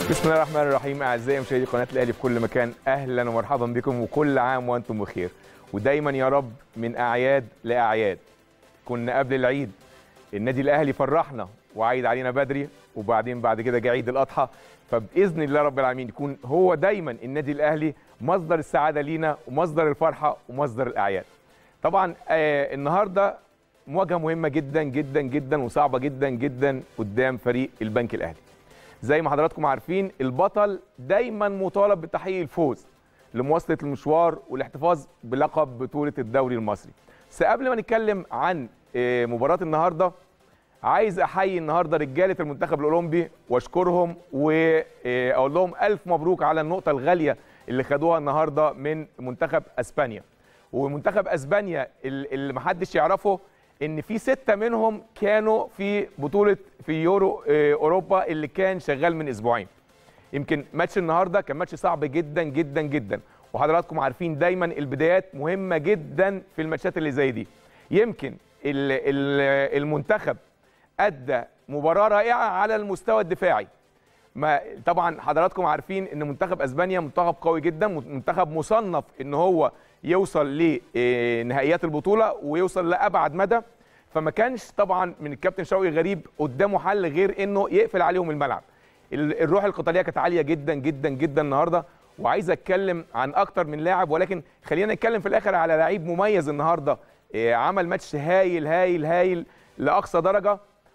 بسم الله الرحمن الرحيم اعزائي مشاهدي قناه الاهلي في كل مكان اهلا ومرحبا بكم وكل عام وانتم بخير ودايما يا رب من اعياد لاعياد كنا قبل العيد النادي الاهلي فرحنا وعيد علينا بدري وبعدين بعد كده جه عيد الاضحى فباذن الله رب العالمين يكون هو دايما النادي الاهلي مصدر السعاده لينا ومصدر الفرحه ومصدر الاعياد طبعا آه النهارده مواجهه مهمه جدا جدا جدا وصعبه جدا جدا قدام فريق البنك الاهلي زي ما حضراتكم عارفين البطل دايما مطالب بتحقيق الفوز لمواصله المشوار والاحتفاظ بلقب بطوله الدوري المصري بس قبل ما نتكلم عن آه، مباراه النهارده عايز احيي النهارده رجاله المنتخب الاولمبي واشكرهم واقول لهم الف مبروك على النقطه الغاليه اللي خدوها النهارده من منتخب اسبانيا ومنتخب اسبانيا ال- اللي محدش يعرفه ان في سته منهم كانوا في بطوله في يورو آه، اوروبا اللي كان شغال من اسبوعين يمكن ماتش النهارده كان ماتش صعب جدا جدا جدا وحضراتكم عارفين دايما البدايات مهمه جدا في الماتشات اللي زي دي يمكن ال- ال- المنتخب ادى مباراه رائعه على المستوى الدفاعي ما طبعا حضراتكم عارفين ان منتخب اسبانيا منتخب قوي جدا منتخب مصنف ان هو يوصل لنهائيات البطوله ويوصل لابعد مدى فما كانش طبعا من الكابتن شوقي غريب قدامه حل غير انه يقفل عليهم الملعب ال- الروح القتاليه كانت عاليه جدا جدا جدا النهارده وعايز اتكلم عن اكتر من لاعب ولكن خلينا نتكلم في الاخر على لعيب مميز النهارده إيه، عمل ماتش هايل هايل هايل لاقصى درجه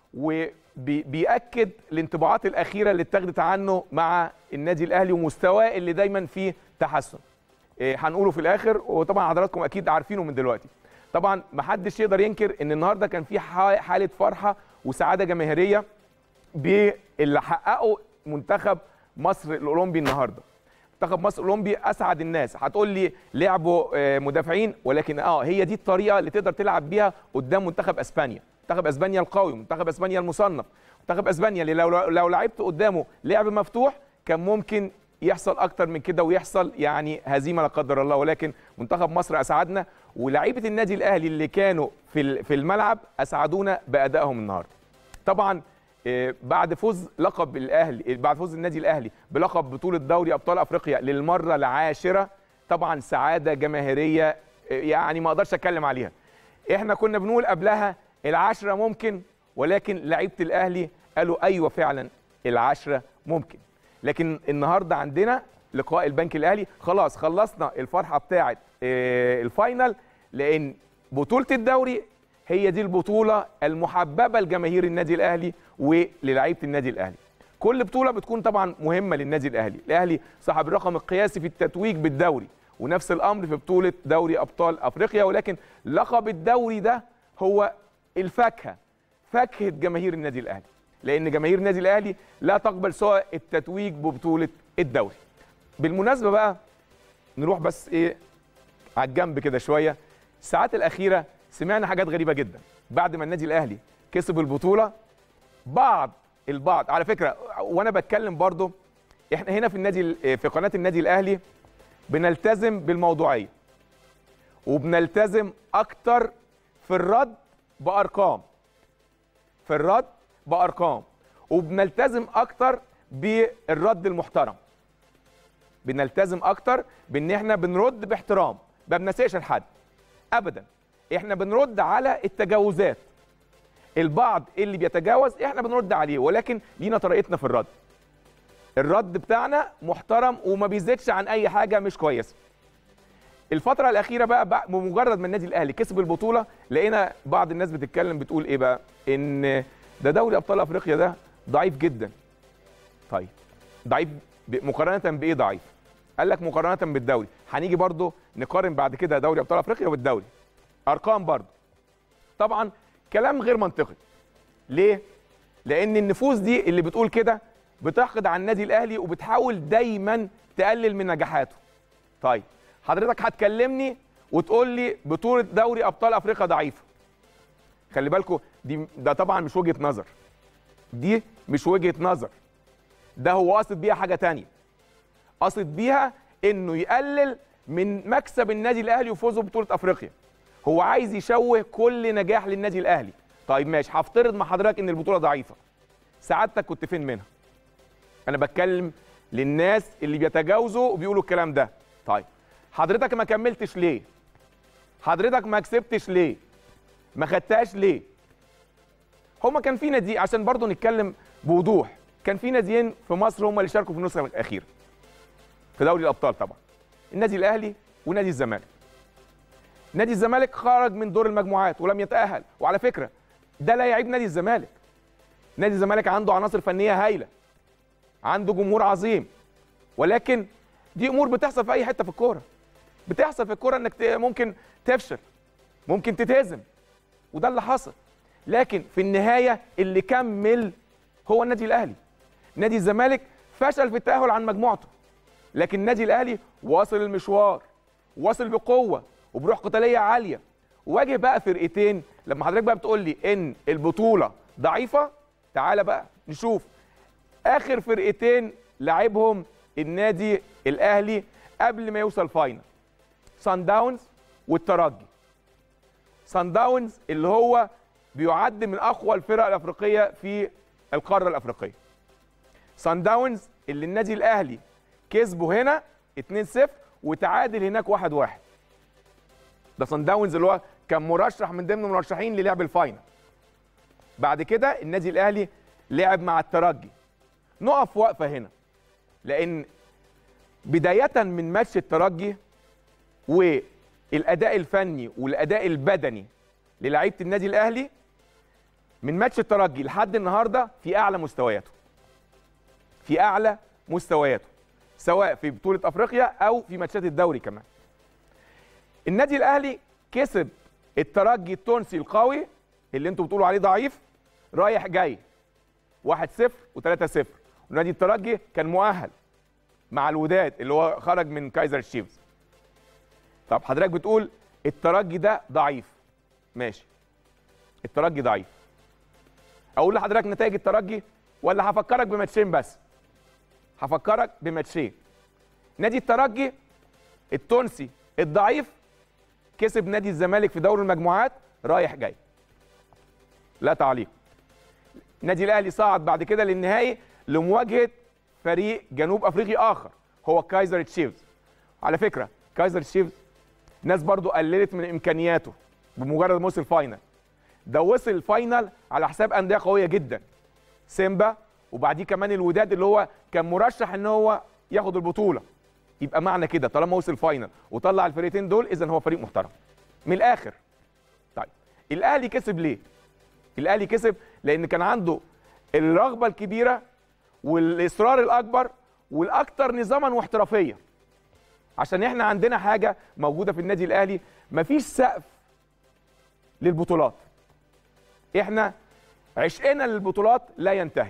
وبيأكد الانطباعات الاخيره اللي اتاخدت عنه مع النادي الاهلي ومستواه اللي دايما فيه تحسن إيه، هنقوله في الاخر وطبعا حضراتكم اكيد عارفينه من دلوقتي طبعا محدش يقدر ينكر ان النهارده كان في ح- حاله فرحه وسعاده جماهيريه باللي حققه منتخب مصر الاولمبي النهارده منتخب مصر الاولمبي اسعد الناس هتقول لي لعبوا آه، مدافعين ولكن اه هي دي الطريقه اللي تقدر تلعب بيها قدام منتخب اسبانيا منتخب اسبانيا القوي منتخب اسبانيا المصنف منتخب اسبانيا اللي لو لو لعبت قدامه لعب مفتوح كان ممكن يحصل اكتر من كده ويحصل يعني هزيمه لا قدر الله ولكن منتخب مصر اسعدنا ولاعيبه النادي الاهلي اللي كانوا في ال- في الملعب اسعدونا بادائهم النهارده طبعا آه، بعد فوز لقب الاهلي بعد فوز النادي الاهلي بلقب بطوله دوري ابطال افريقيا للمره العاشره طبعا سعاده جماهيريه آه، يعني ما اقدرش اتكلم عليها احنا كنا بنقول قبلها العشره ممكن ولكن لعيبه الاهلي قالوا ايوه فعلا العشره ممكن لكن النهارده عندنا لقاء البنك الاهلي خلاص خلصنا الفرحه بتاعه آه، الفاينل لان بطوله الدوري هي دي البطوله المحببه لجماهير النادي الاهلي وللاعيبه النادي الاهلي كل بطوله بتكون طبعا مهمه للنادي الاهلي الاهلي صاحب الرقم القياسي في التتويج بالدوري ونفس الامر في بطوله دوري ابطال افريقيا ولكن لقب الدوري ده هو الفاكهه فاكهه جماهير النادي الاهلي لان جماهير النادي الاهلي لا تقبل سوى التتويج ببطوله الدوري بالمناسبه بقى نروح بس ايه على الجنب كده شويه الساعات الاخيره سمعنا حاجات غريبه جدا بعد ما النادي الاهلي كسب البطوله بعض البعض على فكره وانا بتكلم برضو احنا هنا في النادي في قناه النادي الاهلي بنلتزم بالموضوعيه وبنلتزم اكتر في الرد بارقام في الرد بارقام وبنلتزم اكتر بالرد المحترم بنلتزم اكتر بان احنا بنرد باحترام ما بنسيئش لحد ابدا احنا بنرد على التجاوزات البعض اللي بيتجاوز احنا بنرد عليه ولكن لينا طريقتنا في الرد الرد بتاعنا محترم وما بيزيدش عن اي حاجه مش كويسه الفتره الاخيره بقى, بقى بمجرد ما النادي الاهلي كسب البطوله لقينا بعض الناس بتتكلم بتقول ايه بقى ان ده دوري ابطال افريقيا ده ضعيف جدا طيب ضعيف ب- مقارنه بايه ضعيف قال لك مقارنه بالدوري هنيجي برضو نقارن بعد كده دوري ابطال افريقيا والدوري ارقام برضو طبعا كلام غير منطقي ليه لان النفوس دي اللي بتقول كده بتحقد على النادي الاهلي وبتحاول دايما تقلل من نجاحاته طيب حضرتك هتكلمني وتقول لي بطوله دوري ابطال افريقيا ضعيفه خلي بالكم دي ده طبعا مش وجهه نظر دي مش وجهه نظر ده هو قاصد بيها حاجه تانية قاصد بيها انه يقلل من مكسب النادي الاهلي وفوزه ببطوله افريقيا هو عايز يشوه كل نجاح للنادي الاهلي طيب ماشي هفترض مع حضرتك ان البطوله ضعيفه سعادتك كنت فين منها انا بتكلم للناس اللي بيتجاوزوا وبيقولوا الكلام ده طيب حضرتك ما كملتش ليه حضرتك ما كسبتش ليه ما خدتهاش ليه هما كان في نادي عشان برضو نتكلم بوضوح كان في ناديين في مصر هما اللي شاركوا في النسخه الاخيره في دوري الابطال طبعا النادي الاهلي ونادي الزمالك نادي الزمالك خرج من دور المجموعات ولم يتاهل وعلى فكره ده لا يعيب نادي الزمالك نادي الزمالك عنده عناصر فنيه هايله عنده جمهور عظيم ولكن دي امور بتحصل في اي حته في الكوره بتحصل في الكوره انك ت- ممكن تفشل ممكن تتهزم وده اللي حصل لكن في النهايه اللي كمل هو النادي الاهلي نادي الزمالك فشل في التاهل عن مجموعته لكن النادي الاهلي واصل المشوار واصل بقوه وبروح قتاليه عاليه واجه بقى فرقتين لما حضرتك بقى بتقول لي ان البطوله ضعيفه تعالى بقى نشوف اخر فرقتين لعبهم النادي الاهلي قبل ما يوصل فاينل سان داونز والترجي سان داونز اللي هو بيعد من اقوى الفرق الافريقيه في القاره الافريقيه سان داونز اللي النادي الاهلي كسبه هنا 2-0 وتعادل هناك 1-1 ده سان داونز اللي هو كان مرشح من ضمن المرشحين للعب الفاينل بعد كده النادي الاهلي لعب مع الترجي نقف وقفه هنا لان بدايه من ماتش الترجي والاداء الفني والاداء البدني للاعيبه النادي الاهلي من ماتش الترجي لحد النهارده في اعلى مستوياته في اعلى مستوياته سواء في بطوله افريقيا او في ماتشات الدوري كمان النادي الاهلي كسب الترجي التونسي القوي اللي انتوا بتقولوا عليه ضعيف رايح جاي 1-0 و3-0 ونادي الترجي كان مؤهل مع الوداد اللي هو خرج من كايزر تشيفز طب حضرتك بتقول الترجي ده ضعيف ماشي الترجي ضعيف اقول لحضرتك نتائج الترجي ولا هفكرك بماتشين بس هفكرك بماتشين نادي الترجي التونسي الضعيف كسب نادي الزمالك في دوري المجموعات رايح جاي لا تعليق نادي الاهلي صعد بعد كده للنهائي لمواجهه فريق جنوب افريقي اخر هو كايزر تشيفز على فكره كايزر تشيفز ناس برضو قللت من امكانياته بمجرد ما وصل فاينل ده وصل الفاينل على حساب انديه قويه جدا سيمبا وبعديه كمان الوداد اللي هو كان مرشح ان هو ياخد البطوله يبقى معنى كده طالما وصل فاينل وطلع الفريقين دول اذا هو فريق محترم من الاخر طيب الاهلي كسب ليه الاهلي كسب لان كان عنده الرغبه الكبيره والاصرار الاكبر والاكثر نظاما واحترافيه عشان احنا عندنا حاجه موجوده في النادي الاهلي مفيش سقف للبطولات احنا عشقنا للبطولات لا ينتهي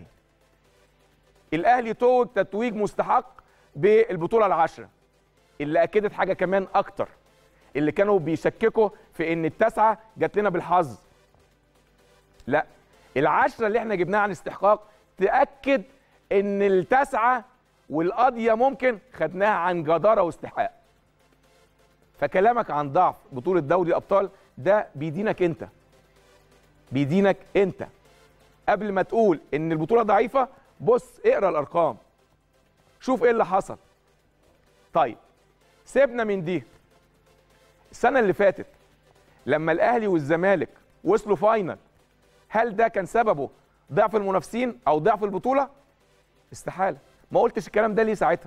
الاهلي توج تتويج مستحق بالبطوله العاشره اللي اكدت حاجه كمان اكتر اللي كانوا بيشككوا في ان التاسعه جات لنا بالحظ لا العشره اللي احنا جبناها عن استحقاق تاكد ان التاسعه والقضيه ممكن خدناها عن جداره واستحقاق فكلامك عن ضعف بطوله دوري الابطال ده بيدينك انت بيدينك انت قبل ما تقول ان البطوله ضعيفه بص اقرا الارقام شوف ايه اللي حصل طيب سيبنا من دي السنه اللي فاتت لما الاهلي والزمالك وصلوا فاينل هل ده كان سببه ضعف المنافسين او ضعف البطوله استحاله ما قلتش الكلام ده ليه ساعتها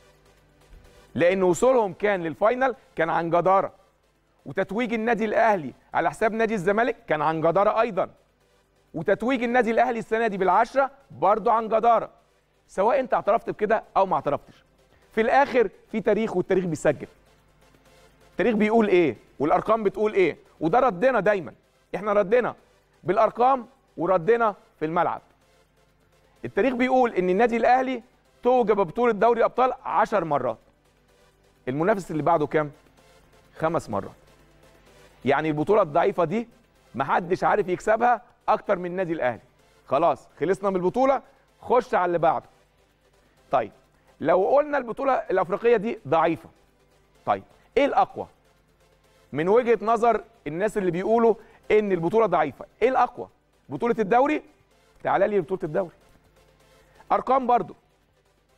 لان وصولهم كان للفاينل كان عن جداره وتتويج النادي الاهلي على حساب نادي الزمالك كان عن جداره ايضا وتتويج النادي الاهلي السنه دي بالعشره برضه عن جداره سواء انت اعترفت بكده او ما اعترفتش في الاخر في تاريخ والتاريخ بيسجل التاريخ بيقول ايه والارقام بتقول ايه وده ردنا دايما احنا ردنا بالارقام وردنا في الملعب التاريخ بيقول ان النادي الاهلي توج ببطوله دوري ابطال 10 مرات المنافس اللي بعده كام خمس مرات يعني البطوله الضعيفه دي محدش عارف يكسبها اكتر من النادي الاهلي خلاص خلصنا من البطوله خش على اللي بعده طيب لو قلنا البطوله الافريقيه دي ضعيفه طيب ايه الاقوى من وجهه نظر الناس اللي بيقولوا ان البطوله ضعيفه ايه الاقوى بطوله الدوري تعالى لي بطوله الدوري ارقام برضو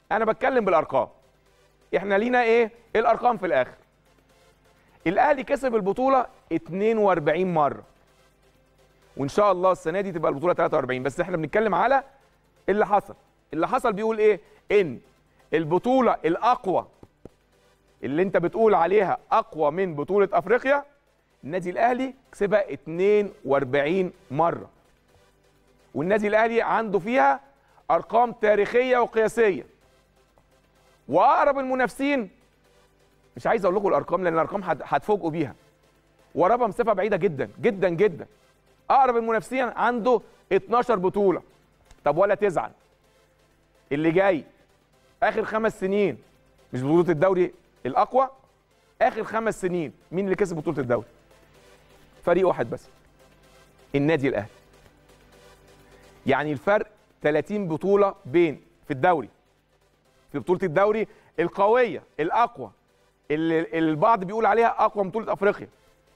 انا بتكلم بالارقام احنا لينا ايه الارقام في الاخر الاهلي كسب البطوله 42 مره وان شاء الله السنه دي تبقى البطوله 43 بس احنا بنتكلم على اللي حصل اللي حصل بيقول ايه ان البطوله الاقوى اللي انت بتقول عليها اقوى من بطوله افريقيا النادي الاهلي كسبها 42 مره والنادي الاهلي عنده فيها ارقام تاريخيه وقياسيه واقرب المنافسين مش عايز اقول لكم الارقام لان الارقام هت- هتفوجئوا بيها ورابها مسافه بعيده جدا جدا جدا اقرب المنافسين عنده 12 بطوله طب ولا تزعل اللي جاي اخر خمس سنين مش بطوله الدوري الاقوى اخر خمس سنين مين اللي كسب بطوله الدوري فريق واحد بس النادي الاهلي يعني الفرق 30 بطوله بين في الدوري في بطوله الدوري القويه الاقوى اللي اللي البعض بيقول عليها اقوى من بطوله افريقيا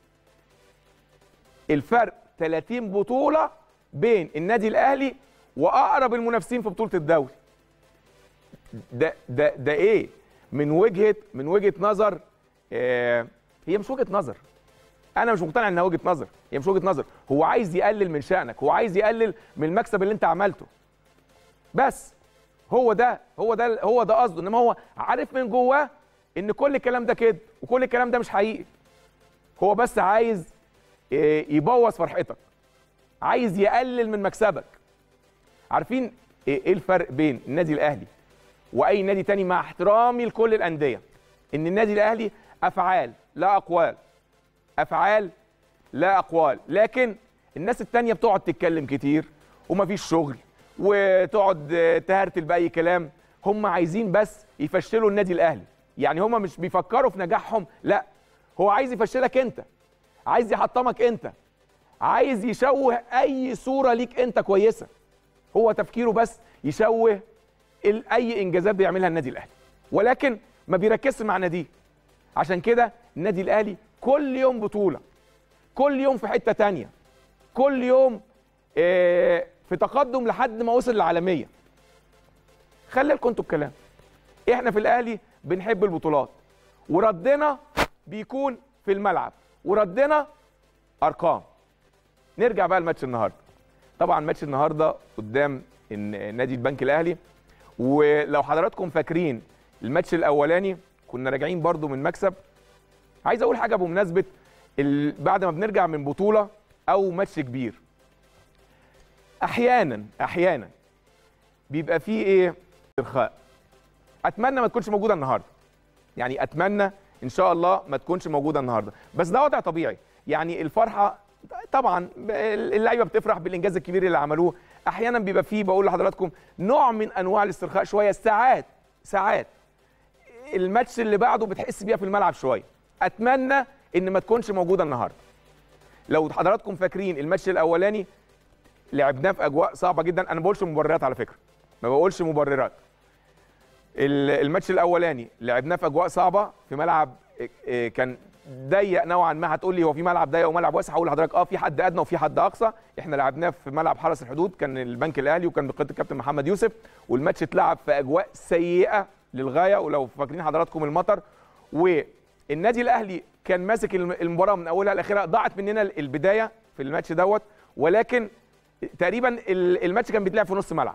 الفرق 30 بطوله بين النادي الاهلي واقرب المنافسين في بطوله الدوري ده ده ده ايه من وجهه من وجهه نظر آه هي مش وجهه نظر انا مش مقتنع انها وجهه نظر هي مش وجهه نظر هو عايز يقلل من شأنك هو عايز يقلل من المكسب اللي انت عملته بس هو ده هو ده هو ده قصده انما هو عارف من جواه ان كل الكلام ده كده وكل الكلام ده مش حقيقي هو بس عايز آه، يبوظ فرحتك عايز يقلل من مكسبك عارفين ايه إيه الفرق بين النادي الاهلي واي نادي تاني مع احترامي لكل الانديه ان النادي الاهلي افعال لا اقوال افعال لا اقوال لكن الناس التانية بتقعد تتكلم كتير ومفيش شغل وتقعد آه، تهرتل باي كلام هم عايزين بس يفشلوا النادي الاهلي يعني هم مش بيفكروا في نجاحهم لا هو عايز يفشلك انت عايز يحطمك انت عايز يشوه اي صوره ليك انت كويسه هو تفكيره بس يشوه ال- اي انجازات بيعملها النادي الاهلي ولكن ما بيركزش مع ناديه عشان كده النادي الاهلي كل يوم بطوله كل يوم في حته تانية كل يوم آه، في تقدم لحد ما وصل للعالميه خلي لكم انتوا الكلام احنا في الاهلي بنحب البطولات وردنا بيكون في الملعب وردنا ارقام نرجع بقى لماتش النهارده طبعا ماتش النهارده قدام الن- نادي البنك الاهلي ولو حضراتكم فاكرين الماتش الاولاني كنا راجعين برضو من مكسب عايز اقول حاجه بمناسبه ال- بعد ما بنرجع من بطوله او ماتش كبير احيانا احيانا بيبقى فيه ايه استرخاء اتمنى ما تكونش موجوده النهارده يعني اتمنى ان شاء الله ما تكونش موجوده النهارده بس ده وضع طبيعي يعني الفرحه طبعا اللعيبه بتفرح بالانجاز الكبير اللي عملوه احيانا بيبقى فيه بقول لحضراتكم نوع من انواع الاسترخاء شويه ساعات ساعات الماتش اللي بعده بتحس بيها في الملعب شويه اتمنى ان ما تكونش موجوده النهارده لو حضراتكم فاكرين الماتش الاولاني لعبناه في اجواء صعبه جدا انا ما بقولش مبررات على فكره ما بقولش مبررات ال- الماتش الاولاني لعبناه في اجواء صعبه في ملعب إيه، كان ضيق نوعا ما هتقول لي هو في ملعب ضيق وملعب واسع هقول لحضرتك اه في حد ادنى وفي حد اقصى احنا لعبناه في ملعب حرس الحدود كان البنك الاهلي وكان بقياده الكابتن محمد يوسف والماتش اتلعب في اجواء سيئه للغايه ولو فاكرين حضراتكم المطر والنادي الاهلي كان ماسك الم- المباراه من اولها لاخرها ضاعت مننا البدايه في الماتش دوت ولكن تقريبا ال- الماتش كان بيتلعب في نص ملعب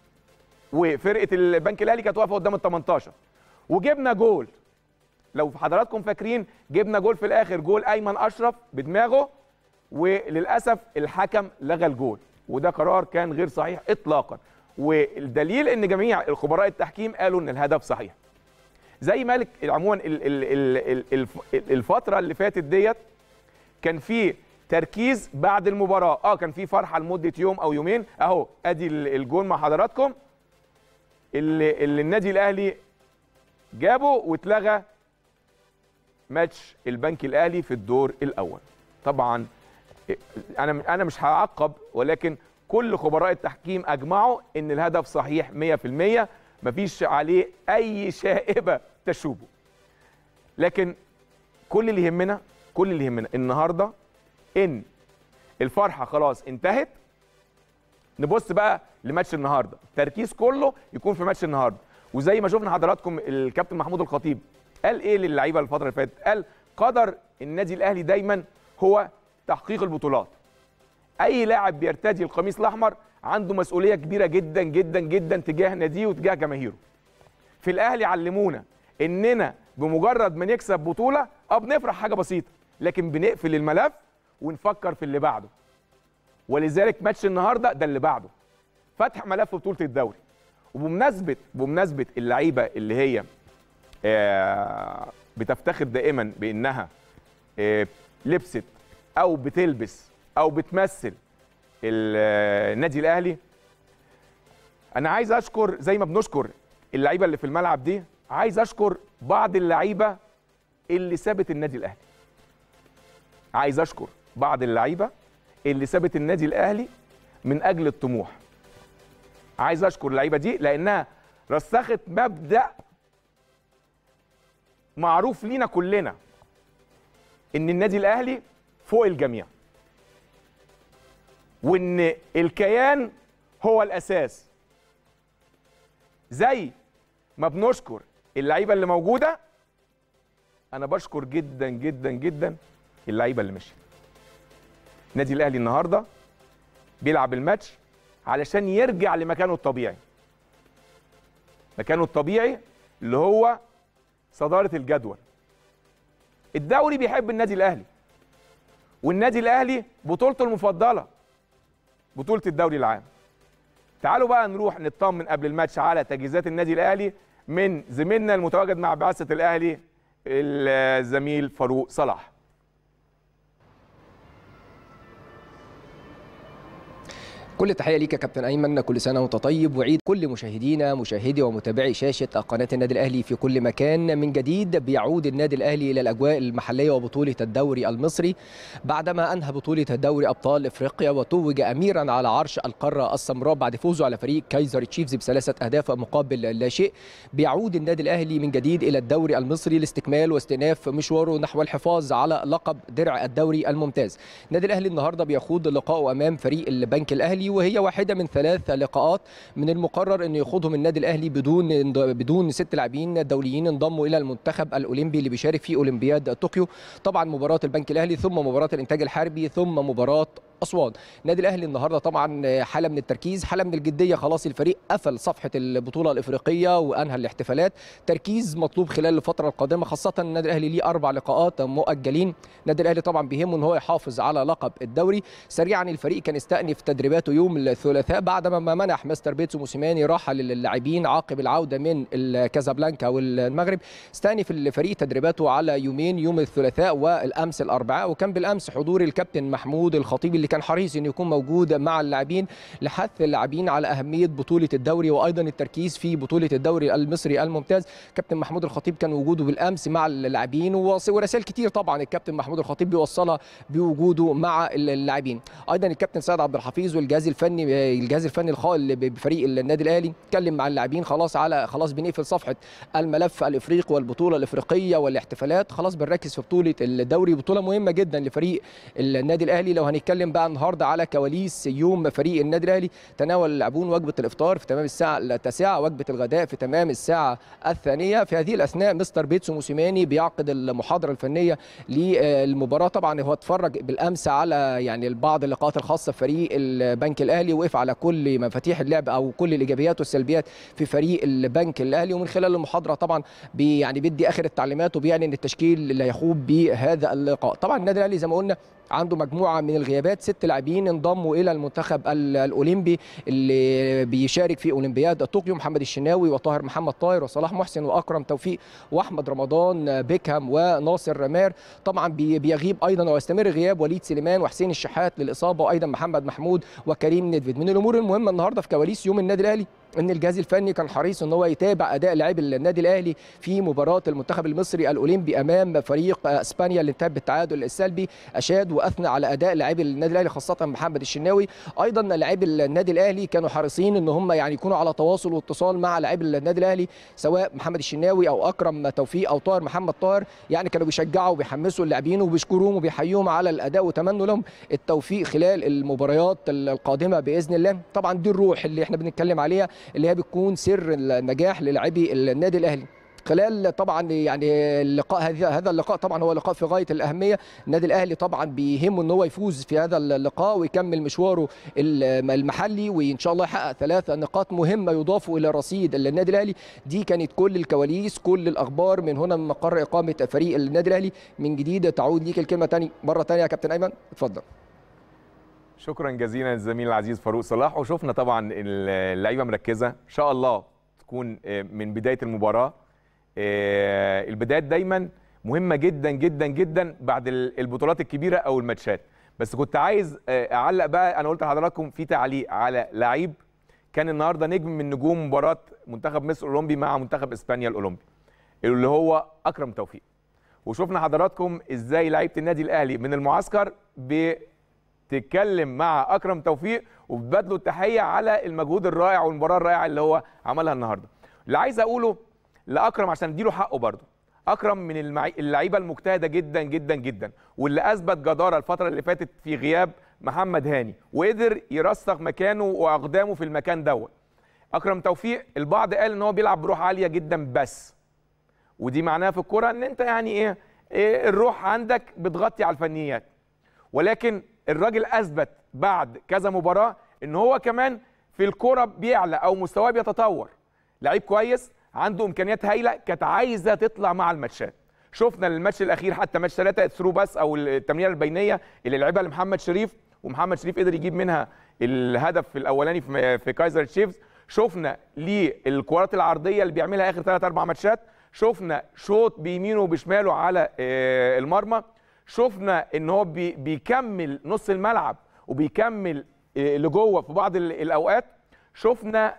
وفرقه البنك الاهلي كانت واقفه قدام ال 18 وجبنا جول لو حضراتكم فاكرين جبنا جول في الاخر جول ايمن اشرف بدماغه وللاسف الحكم لغى الجول وده قرار كان غير صحيح اطلاقا والدليل ان جميع الخبراء التحكيم قالوا ان الهدف صحيح زي مالك عموما ال- ال- ال- ال- الف- الفتره اللي فاتت ديت كان في تركيز بعد المباراه اه كان في فرحه لمده يوم او يومين اهو ادي ال- الجول مع حضراتكم اللي, اللي النادي الاهلي جابه واتلغى ماتش البنك الاهلي في الدور الاول طبعا انا انا مش هعقب ولكن كل خبراء التحكيم اجمعوا ان الهدف صحيح 100% مفيش عليه اي شائبه تشوبه لكن كل اللي يهمنا كل اللي يهمنا النهارده ان الفرحه خلاص انتهت نبص بقى لماتش النهارده التركيز كله يكون في ماتش النهارده وزي ما شفنا حضراتكم الكابتن محمود الخطيب قال ايه للعيبه الفتره اللي فاتت قال قدر النادي الاهلي دايما هو تحقيق البطولات اي لاعب بيرتدي القميص الاحمر عنده مسؤوليه كبيره جدا جدا جدا تجاه ناديه وتجاه جماهيره في الاهلي علمونا اننا بمجرد ما نكسب بطوله اه بنفرح حاجه بسيطه لكن بنقفل الملف ونفكر في اللي بعده ولذلك ماتش النهارده ده اللي بعده فتح ملف بطوله الدوري وبمناسبه بمناسبه اللعيبه اللي هي آه بتفتخر دائما بانها آه لبست او بتلبس او بتمثل النادي الاهلي انا عايز اشكر زي ما بنشكر اللعيبه اللي في الملعب دي عايز اشكر بعض اللعيبه اللي سابت النادي الاهلي عايز اشكر بعض اللعيبه اللي سابت النادي الاهلي من اجل الطموح عايز اشكر اللعيبه دي لانها رسخت مبدا معروف لينا كلنا ان النادي الاهلي فوق الجميع وان الكيان هو الاساس زي ما بنشكر اللعيبه اللي موجوده انا بشكر جدا جدا جدا اللعيبه اللي مشيت النادي الاهلي النهارده بيلعب الماتش علشان يرجع لمكانه الطبيعي مكانه الطبيعي اللي هو صداره الجدول الدوري بيحب النادي الاهلي والنادي الاهلي بطولته المفضله بطوله الدوري العام تعالوا بقى نروح نطمن قبل الماتش على تجهيزات النادي الاهلي من زميلنا المتواجد مع بعثه الاهلي الزميل فاروق صلاح كل التحيه ليك يا كابتن ايمن كل سنه وانت طيب وعيد كل مشاهدينا مشاهدي ومتابعي شاشه قناه النادي الاهلي في كل مكان من جديد بيعود النادي الاهلي الى الاجواء المحليه وبطوله الدوري المصري بعدما انهى بطوله دوري ابطال افريقيا وتوج اميرا على عرش القاره السمراء بعد فوزه على فريق كايزر تشيفز بثلاثه اهداف مقابل لا شيء بيعود النادي الاهلي من جديد الى الدوري المصري لاستكمال واستئناف مشواره نحو الحفاظ على لقب درع الدوري الممتاز النادي الاهلي النهارده بيخوض لقائه امام فريق البنك الاهلي وهي واحده من ثلاث لقاءات من المقرر انه يخوضهم النادي الاهلي بدون بدون ست لاعبين دوليين انضموا الى المنتخب الاولمبي اللي بيشارك في اولمبياد طوكيو طبعا مباراه البنك الاهلي ثم مباراه الانتاج الحربي ثم مباراه اسوان النادي الاهلي النهارده طبعا حاله من التركيز حاله من الجديه خلاص الفريق قفل صفحه البطوله الافريقيه وانهى الاحتفالات تركيز مطلوب خلال الفتره القادمه خاصه النادي الاهلي ليه اربع لقاءات مؤجلين النادي الاهلي طبعا بيهمه ان هو يحافظ على لقب الدوري سريعا الفريق كان استأنف تدريباته يوم الثلاثاء بعدما ما منح مستر بيتسو موسيماني راحه للاعبين عقب العوده من كازابلانكا والمغرب استأنف الفريق تدريباته على يومين يوم الثلاثاء والامس الاربعاء وكان بالامس حضور الكابتن محمود الخطيب اللي كان حريص انه يكون موجود مع اللاعبين لحث اللاعبين على اهميه بطوله الدوري وايضا التركيز في بطوله الدوري المصري الممتاز كابتن محمود الخطيب كان وجوده بالامس مع اللاعبين ورسائل كتير طبعا الكابتن محمود الخطيب بيوصلها بوجوده مع اللاعبين ايضا الكابتن سيد عبد الحفيظ والجهاز الفني الجهاز الفني الخال بفريق النادي الاهلي اتكلم مع اللاعبين خلاص على خلاص بنقفل صفحه الملف الافريقي والبطوله الافريقيه والاحتفالات خلاص بنركز في بطوله الدوري بطوله مهمه جدا لفريق النادي الاهلي لو هنتكلم بقى النهارده على كواليس يوم فريق النادي الاهلي تناول اللاعبون وجبه الافطار في تمام الساعه التاسعه وجبه الغداء في تمام الساعه الثانيه في هذه الاثناء مستر بيتسو موسيماني بيعقد المحاضره الفنيه للمباراه طبعا هو اتفرج بالامس على يعني بعض اللقاءات الخاصه بفريق البنك الاهلي وقف على كل مفاتيح اللعب او كل الايجابيات والسلبيات في فريق البنك الاهلي ومن خلال المحاضره طبعا بي يعني بيدي اخر التعليمات وبيعلن التشكيل اللي هيخوض بهذا اللقاء طبعا النادي الاهلي زي ما قلنا عنده مجموعه من الغيابات ست لاعبين انضموا الى المنتخب الاولمبي اللي بيشارك في اولمبياد طوكيو محمد الشناوي وطاهر محمد طاهر وصلاح محسن واكرم توفيق واحمد رمضان بيكهام وناصر رمار طبعا بيغيب ايضا ويستمر غياب وليد سليمان وحسين الشحات للاصابه وايضا محمد محمود وكريم ندفد من الامور المهمه النهارده في كواليس يوم النادي الاهلي ان الجهاز الفني كان حريص ان هو يتابع اداء لاعبي النادي الاهلي في مباراه المنتخب المصري الاولمبي امام فريق اسبانيا اللي انتهت بالتعادل السلبي اشاد واثنى على اداء لاعبي النادي الاهلي خاصه محمد الشناوي ايضا لاعبي النادي الاهلي كانوا حريصين ان هم يعني يكونوا على تواصل واتصال مع لاعبي النادي الاهلي سواء محمد الشناوي او اكرم توفيق او طاهر محمد طاهر يعني كانوا بيشجعوا وبيحمسوا اللاعبين وبيشكروهم وبيحيوهم على الاداء وتمنوا لهم التوفيق خلال المباريات القادمه باذن الله طبعا دي الروح اللي احنا بنتكلم عليها اللي هي بتكون سر النجاح للاعبي النادي الاهلي خلال طبعا يعني اللقاء هذا هذا اللقاء طبعا هو لقاء في غايه الاهميه النادي الاهلي طبعا بيهمه ان هو يفوز في هذا اللقاء ويكمل مشواره المحلي وان شاء الله يحقق ثلاث نقاط مهمه يضافوا الى رصيد النادي الاهلي دي كانت كل الكواليس كل الاخبار من هنا من مقر اقامه فريق النادي الاهلي من جديد تعود ليك الكلمه تاني مره ثانيه يا كابتن ايمن اتفضل شكرا جزيلا للزميل العزيز فاروق صلاح وشفنا طبعا اللعيبه مركزه ان شاء الله تكون من بدايه المباراه البدايات دايما مهمه جدا جدا جدا بعد البطولات الكبيره او الماتشات بس كنت عايز اعلق بقى انا قلت لحضراتكم في تعليق على لعيب كان النهارده نجم من نجوم مباراه منتخب مصر الاولمبي مع منتخب اسبانيا الاولمبي اللي هو اكرم توفيق وشفنا حضراتكم ازاي لعيبه النادي الاهلي من المعسكر بتتكلم مع اكرم توفيق وبتبادلوا التحيه على المجهود الرائع والمباراه الرائعه اللي هو عملها النهارده اللي عايز اقوله لاكرم عشان اديله حقه برضه اكرم من المعي... اللعيبه المجتهده جدا جدا جدا واللي اثبت جداره الفتره اللي فاتت في غياب محمد هاني وقدر يرسخ مكانه واقدامه في المكان دوت اكرم توفيق البعض قال ان هو بيلعب بروح عاليه جدا بس ودي معناها في الكوره ان انت يعني ايه, إيه الروح عندك بتغطي على الفنيات ولكن الراجل اثبت بعد كذا مباراه ان هو كمان في الكوره بيعلى او مستواه بيتطور لعيب كويس عنده امكانيات هايله كانت عايزه تطلع مع الماتشات شفنا الماتش الاخير حتى ماتش ثلاثه ثرو بس او التمريره البينيه اللي لعبها لمحمد شريف ومحمد شريف قدر يجيب منها الهدف الاولاني في, في كايزر تشيفز شفنا ليه الكرات العرضيه اللي بيعملها اخر ثلاث اربع ماتشات شفنا شوط بيمينه وبشماله على المرمى شفنا ان هو بيكمل نص الملعب وبيكمل لجوه في بعض الاوقات شفنا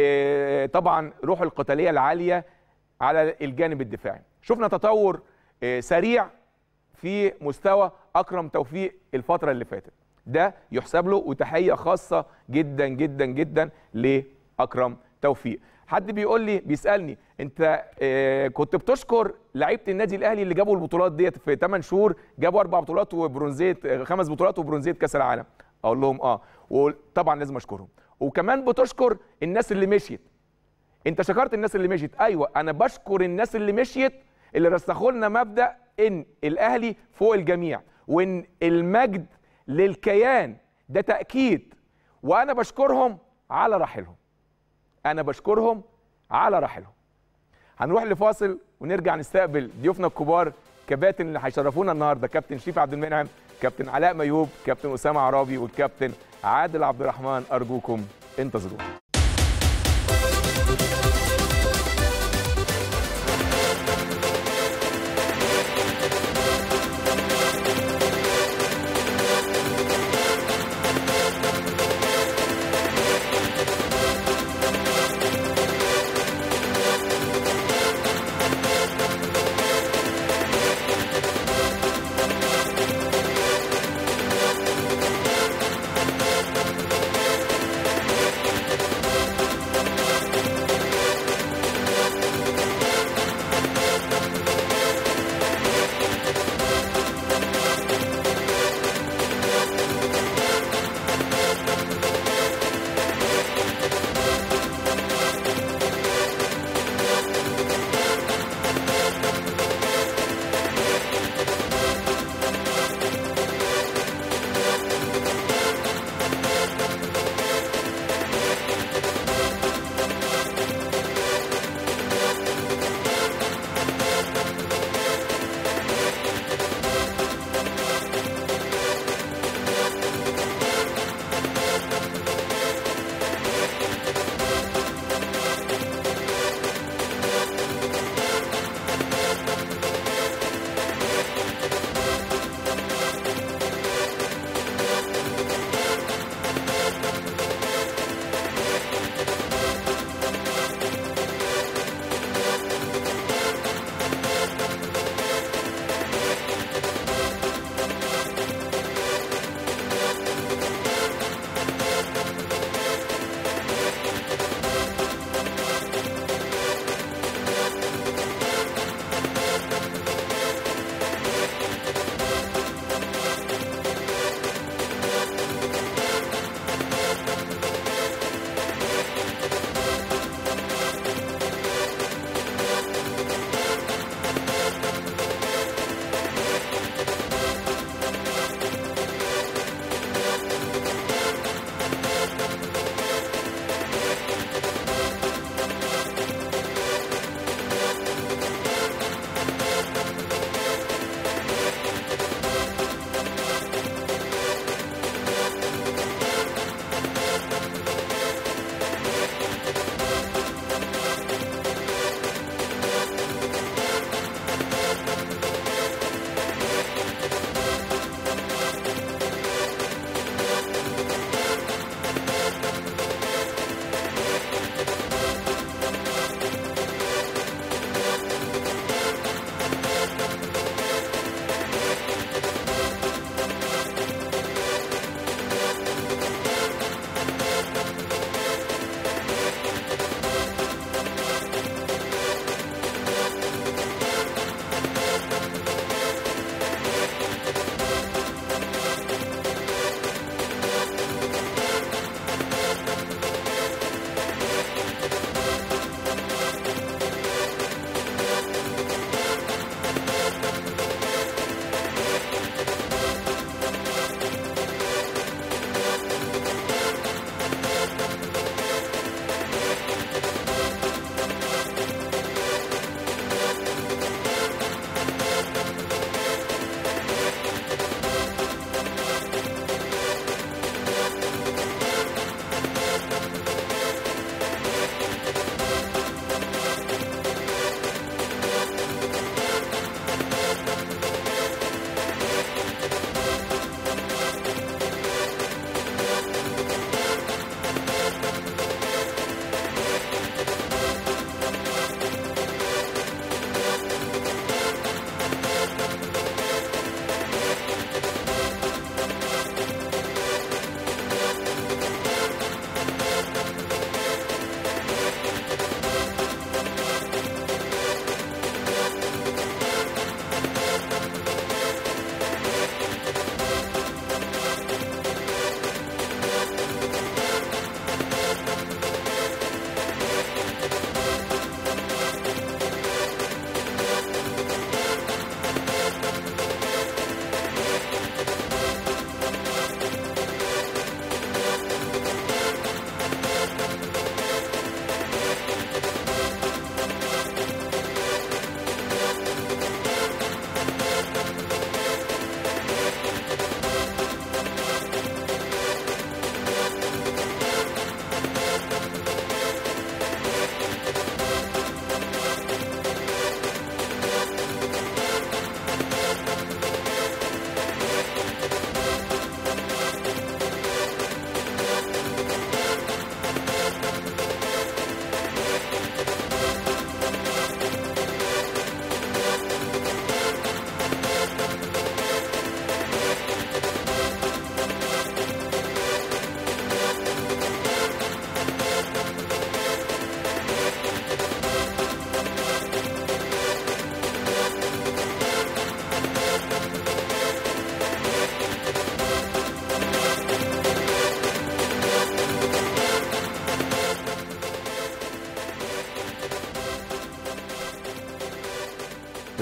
طبعا روح القتاليه العاليه على الجانب الدفاعي شفنا تطور سريع في مستوى اكرم توفيق الفتره اللي فاتت ده يحسب له وتحيه خاصه جدا جدا جدا لاكرم توفيق حد بيقول لي بيسالني انت كنت بتشكر لعيبه النادي الاهلي اللي جابوا البطولات ديت في 8 شهور جابوا اربع بطولات وبرونزيه خمس بطولات وبرونزيه كاس العالم اقول لهم اه وطبعا لازم اشكرهم وكمان بتشكر الناس اللي مشيت انت شكرت الناس اللي مشيت ايوه انا بشكر الناس اللي مشيت اللي رسخوا لنا مبدا ان الاهلي فوق الجميع وان المجد للكيان ده تاكيد وانا بشكرهم على رحيلهم انا بشكرهم على رحيلهم هنروح لفاصل ونرجع نستقبل ضيوفنا الكبار كباتن اللي هيشرفونا النهارده كابتن شريف عبد المنعم كابتن علاء ميوب كابتن اسامه عرابي والكابتن عادل عبد الرحمن ارجوكم انتظرونا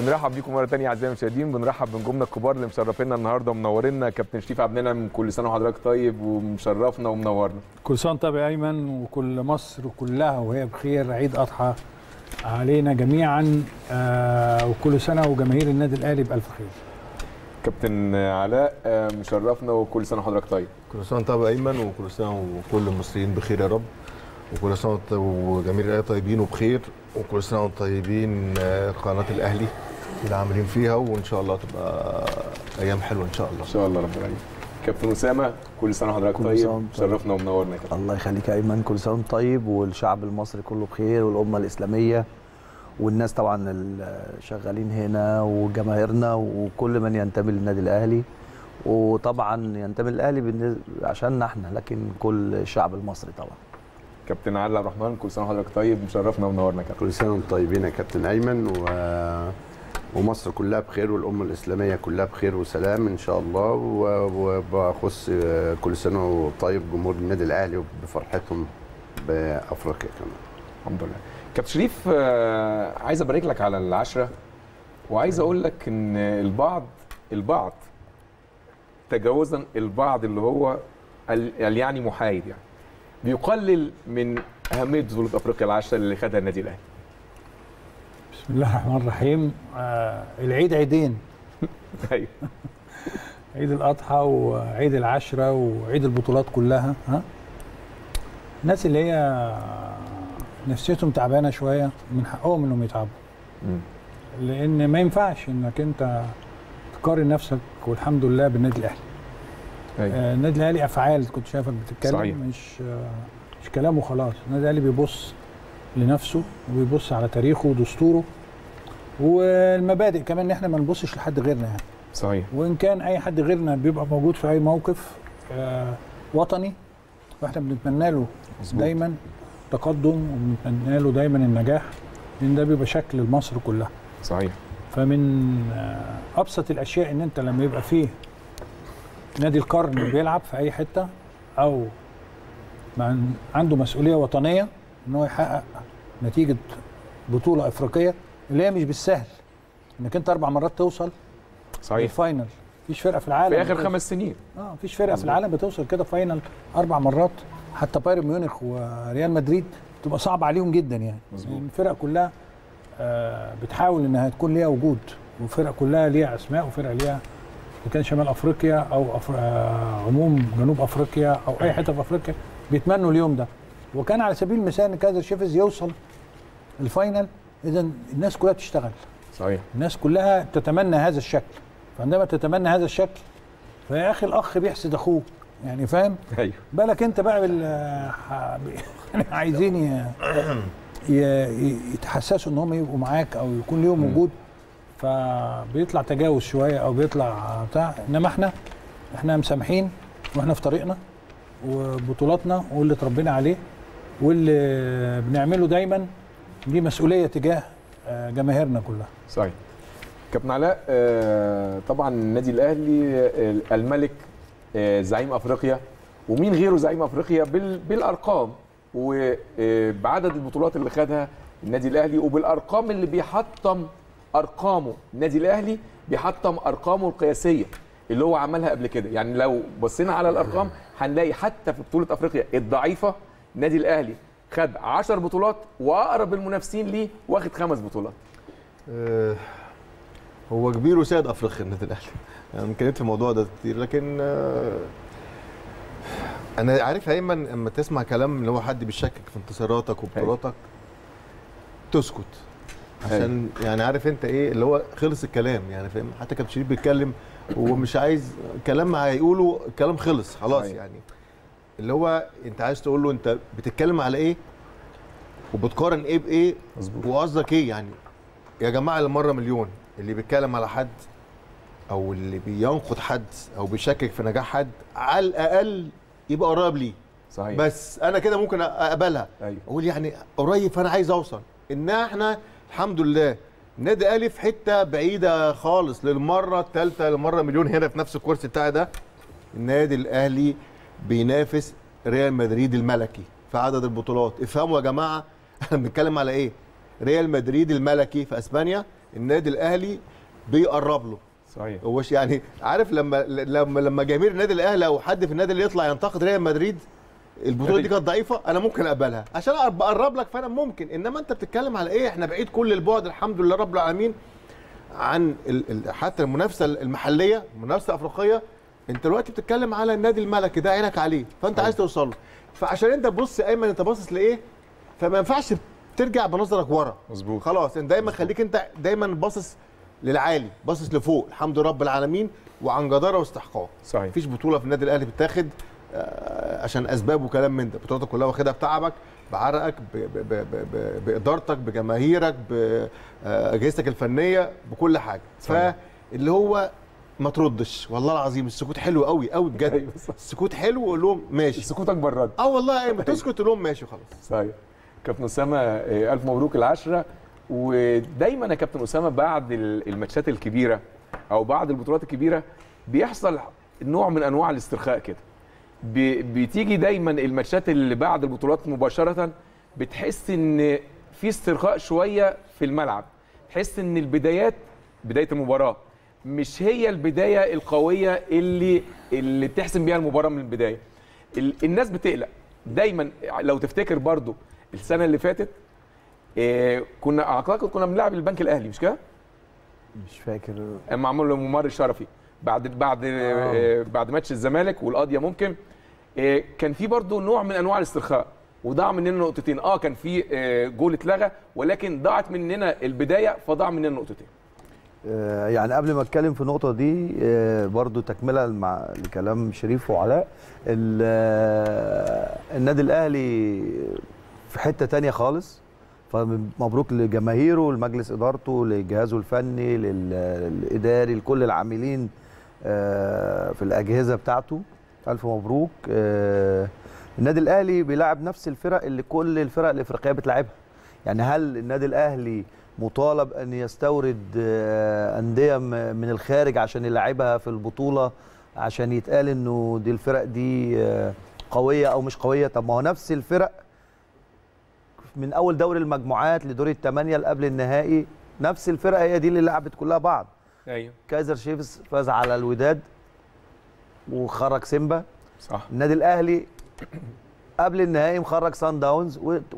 بنرحب بيكم مره ثانيه اعزائي المشاهدين بنرحب بنجومنا الكبار اللي مشرفينا النهارده ومنورينا كابتن شريف عبد المنعم كل سنه وحضرتك طيب ومشرفنا ومنورنا كل سنه طيب يا ايمن وكل مصر كلها وهي بخير عيد اضحى علينا جميعا آه وكل سنه وجماهير النادي الاهلي بالف خير كابتن علاء آه، مشرفنا وكل سنه وحضرتك طيب كل سنه وانت طيب يا ايمن وكل سنه وكل المصريين بخير يا رب وكل سنه وانت وجميع الاهلي طيبين وبخير وكل سنه وانتم طيبين آه، قناه الاهلي اللي عاملين فيها وان شاء الله تبقى ايام حلوه ان شاء الله ان شاء الله رب العالمين كابتن اسامه كل سنه وحضرتك كل طيب سنة وأنت طيب. مشرفنا ومنورنا يا كابتن الله يخليك يا ايمن كل سنه وانت طيب والشعب المصري كله بخير والامه الاسلاميه والناس طبعا اللي شغالين هنا وجماهيرنا وكل من ينتمي للنادي الاهلي وطبعا ينتمي للاهلي بالنسبة- عشاننا احنا لكن كل الشعب المصري طبعا كابتن علاء عبد الرحمن كل سنه وحضرتك طيب مشرفنا ومنورنا يا كابتن كل سنه وانتم طيبين يا كابتن ايمن و... ومصر كلها بخير والامه الاسلاميه كلها بخير وسلام ان شاء الله و- وبخص كل سنه وطيب جمهور النادي الاهلي بفرحتهم بافريقيا كمان الحمد لله كابتن شريف آه، عايز ابارك لك على العشره وعايز اقول لك ان البعض البعض تجاوزا البعض اللي هو ال- ال- يعني محايد يعني بيقلل من اهميه بطوله افريقيا العشره اللي خدها النادي الاهلي بسم الله الرحمن الرحيم آه العيد عيدين ايوه عيد الاضحى وعيد العشره وعيد البطولات كلها ها الناس اللي هي نفسيتهم تعبانه شويه من حقهم انهم يتعبوا مم. لان ما ينفعش انك انت تقارن نفسك والحمد لله بالنادي الاهلي ايوه آه، النادي الاهلي افعال كنت شايفك بتتكلم صحيح. مش آه، مش كلام وخلاص النادي الاهلي بيبص لنفسه وبيبص على تاريخه ودستوره والمبادئ كمان ان احنا ما نبصش لحد غيرنا يعني صحيح وان كان اي حد غيرنا بيبقى موجود في اي موقف آه، وطني واحنا بنتمنى له مظبوط. دايما تقدم وبنتمنى له دايما النجاح لان ده بيبقى شكل لمصر كلها صحيح فمن آه، ابسط الاشياء ان انت لما يبقى فيه نادي القرن بيلعب في اي حته او مع عنده مسؤوليه وطنيه ان هو يحقق نتيجه بطوله افريقيه اللي هي مش بالسهل انك انت اربع مرات توصل صحيح للفاينل مفيش فرقه في العالم في اخر بتوصل. خمس سنين اه مفيش فرقه في العالم بتوصل كده فاينل اربع مرات حتى بايرن ميونخ وريال مدريد تبقى صعب عليهم جدا يعني مظبوط. الفرق كلها آه بتحاول انها تكون ليها وجود وفرق كلها ليها اسماء وفرق ليها اذا كان شمال افريقيا او أفر... آه عموم جنوب افريقيا او اي حته في افريقيا بيتمنوا اليوم ده وكان على سبيل المثال ان كايزر شيفز يوصل الفاينل اذا الناس كلها بتشتغل صحيح الناس كلها تتمنى هذا الشكل فعندما تتمنى هذا الشكل فيا اخي الاخ بيحسد اخوه يعني فاهم ايوه بالك انت بقى بال ح- يعني عايزين ي... ي... يتحسسوا ان هم يبقوا معاك او يكون ليهم وجود فبيطلع تجاوز شويه او بيطلع بتاع انما احنا احنا مسامحين واحنا في طريقنا وبطولاتنا واللي اتربينا عليه واللي بنعمله دايما دي مسؤوليه تجاه آه، جماهيرنا كلها صحيح كابتن علاء آه، طبعا النادي الاهلي آه، الملك آه، زعيم افريقيا ومين غيره زعيم افريقيا بال- بالارقام وبعدد البطولات اللي خدها النادي الاهلي وبالارقام اللي بيحطم ارقامه النادي الاهلي بيحطم ارقامه القياسيه اللي هو عملها قبل كده يعني لو بصينا على الارقام هنلاقي حتى في بطوله افريقيا الضعيفه النادي الاهلي خد 10 بطولات واقرب المنافسين ليه واخد خمس بطولات آه، هو كبير وسيد افريقيا النادي الاهلي يعني اتكلمت في الموضوع ده كتير لكن آه، انا عارف ايمن لما تسمع كلام اللي هو حد بيشكك في انتصاراتك وبطولاتك تسكت عشان يعني عارف انت ايه اللي هو خلص الكلام يعني فاهم حتى كابتن شريف بيتكلم هو مش عايز كلام هيقوله الكلام خلص خلاص صحيح. يعني اللي هو انت عايز تقول له انت بتتكلم على ايه وبتقارن ايه بايه مظبوط وقصدك ايه يعني يا جماعه المره مليون اللي بيتكلم على حد او اللي بينقد حد او بيشكك في نجاح حد على الاقل يبقى قريب ليه صحيح بس انا كده ممكن اقبلها ايوه اقول يعني قريب فانا عايز اوصل ان احنا الحمد لله نادي اهلي في حته بعيده خالص للمره الثالثه للمره مليون هنا في نفس الكرسي بتاعي ده النادي الاهلي بينافس ريال مدريد الملكي في عدد البطولات افهموا يا جماعه احنا بنتكلم على ايه ريال مدريد الملكي في اسبانيا النادي الاهلي بيقرب له صحيح هو ش- يعني عارف لما لما لما جماهير النادي الاهلي او حد في النادي اللي يطلع ينتقد ريال مدريد البطوله دي كانت ضعيفه انا ممكن اقبلها عشان أقرب- بقرب لك فانا ممكن انما انت بتتكلم على ايه احنا بعيد كل البعد الحمد لله رب العالمين عن ال ال حتى المنافسه المحليه المنافسه الافريقيه انت دلوقتي بتتكلم على النادي الملكي ده عينك عليه فانت عايز توصل له فعشان انت تبص يا ايمن انت باصص لايه فما ينفعش ترجع بنظرك ورا مظبوط خلاص انت دايما خليك انت دايما باصص للعالي باصص لفوق الحمد لله رب العالمين وعن جداره واستحقاق صحيح مفيش بطوله في النادي الاهلي بتاخد آه، عشان اسباب وكلام من ده بطولتك كلها واخدها بتعبك بعرقك ب- ب- ب- ب- ب- بادارتك بجماهيرك باجهزتك الفنيه بكل حاجه صحيح. فاللي هو ما تردش والله العظيم السكوت حلو قوي قوي بجد أيوة صح. السكوت حلو وقول لهم ماشي السكوت اكبر رد اه والله ايوه تسكت تقول لهم ماشي خلاص صحيح كابتن اسامه آه، الف مبروك العشره ودايما يا كابتن اسامه بعد ال- الماتشات الكبيره او بعد البطولات الكبيره بيحصل نوع من انواع الاسترخاء كده ب- بتيجي دايما الماتشات اللي بعد البطولات مباشره بتحس ان في استرخاء شويه في الملعب تحس ان البدايات بدايه المباراه مش هي البدايه القويه اللي اللي بتحسم بيها المباراه من البدايه ال- الناس بتقلق دايما لو تفتكر برضو السنه اللي فاتت إيه كنا اعتقد كنا بنلعب البنك الاهلي مش كده؟ مش فاكر اما عملوا له ممر الشرفي بعد بعد آه. بعد ماتش الزمالك والقضيه ممكن إيه كان في برضو نوع من انواع الاسترخاء وضاع مننا نقطتين اه كان في آه، جول اتلغى ولكن ضاعت مننا البدايه فضاع مننا نقطتين آه، يعني قبل ما اتكلم في النقطه دي آه، برضو تكمله مع لكلام شريف وعلاء ال- آه، النادي الاهلي في حته تانية خالص فمبروك لجماهيره لمجلس ادارته لجهازه الفني لل- للاداري لكل العاملين آه، في الاجهزه بتاعته الف مبروك آه، النادي الاهلي بيلعب نفس الفرق اللي كل الفرق الافريقيه بتلعبها يعني هل النادي الاهلي مطالب ان يستورد آه، انديه م- من الخارج عشان يلعبها في البطوله عشان يتقال انه دي الفرق دي آه، قويه او مش قويه طب ما هو نفس الفرق من اول دوري المجموعات لدور الثمانيه اللي قبل النهائي نفس الفرق هي دي اللي لعبت كلها بعض ايوه كايزر شيفز فاز على الوداد وخرج سيمبا صح النادي الاهلي قبل النهائي مخرج سان داونز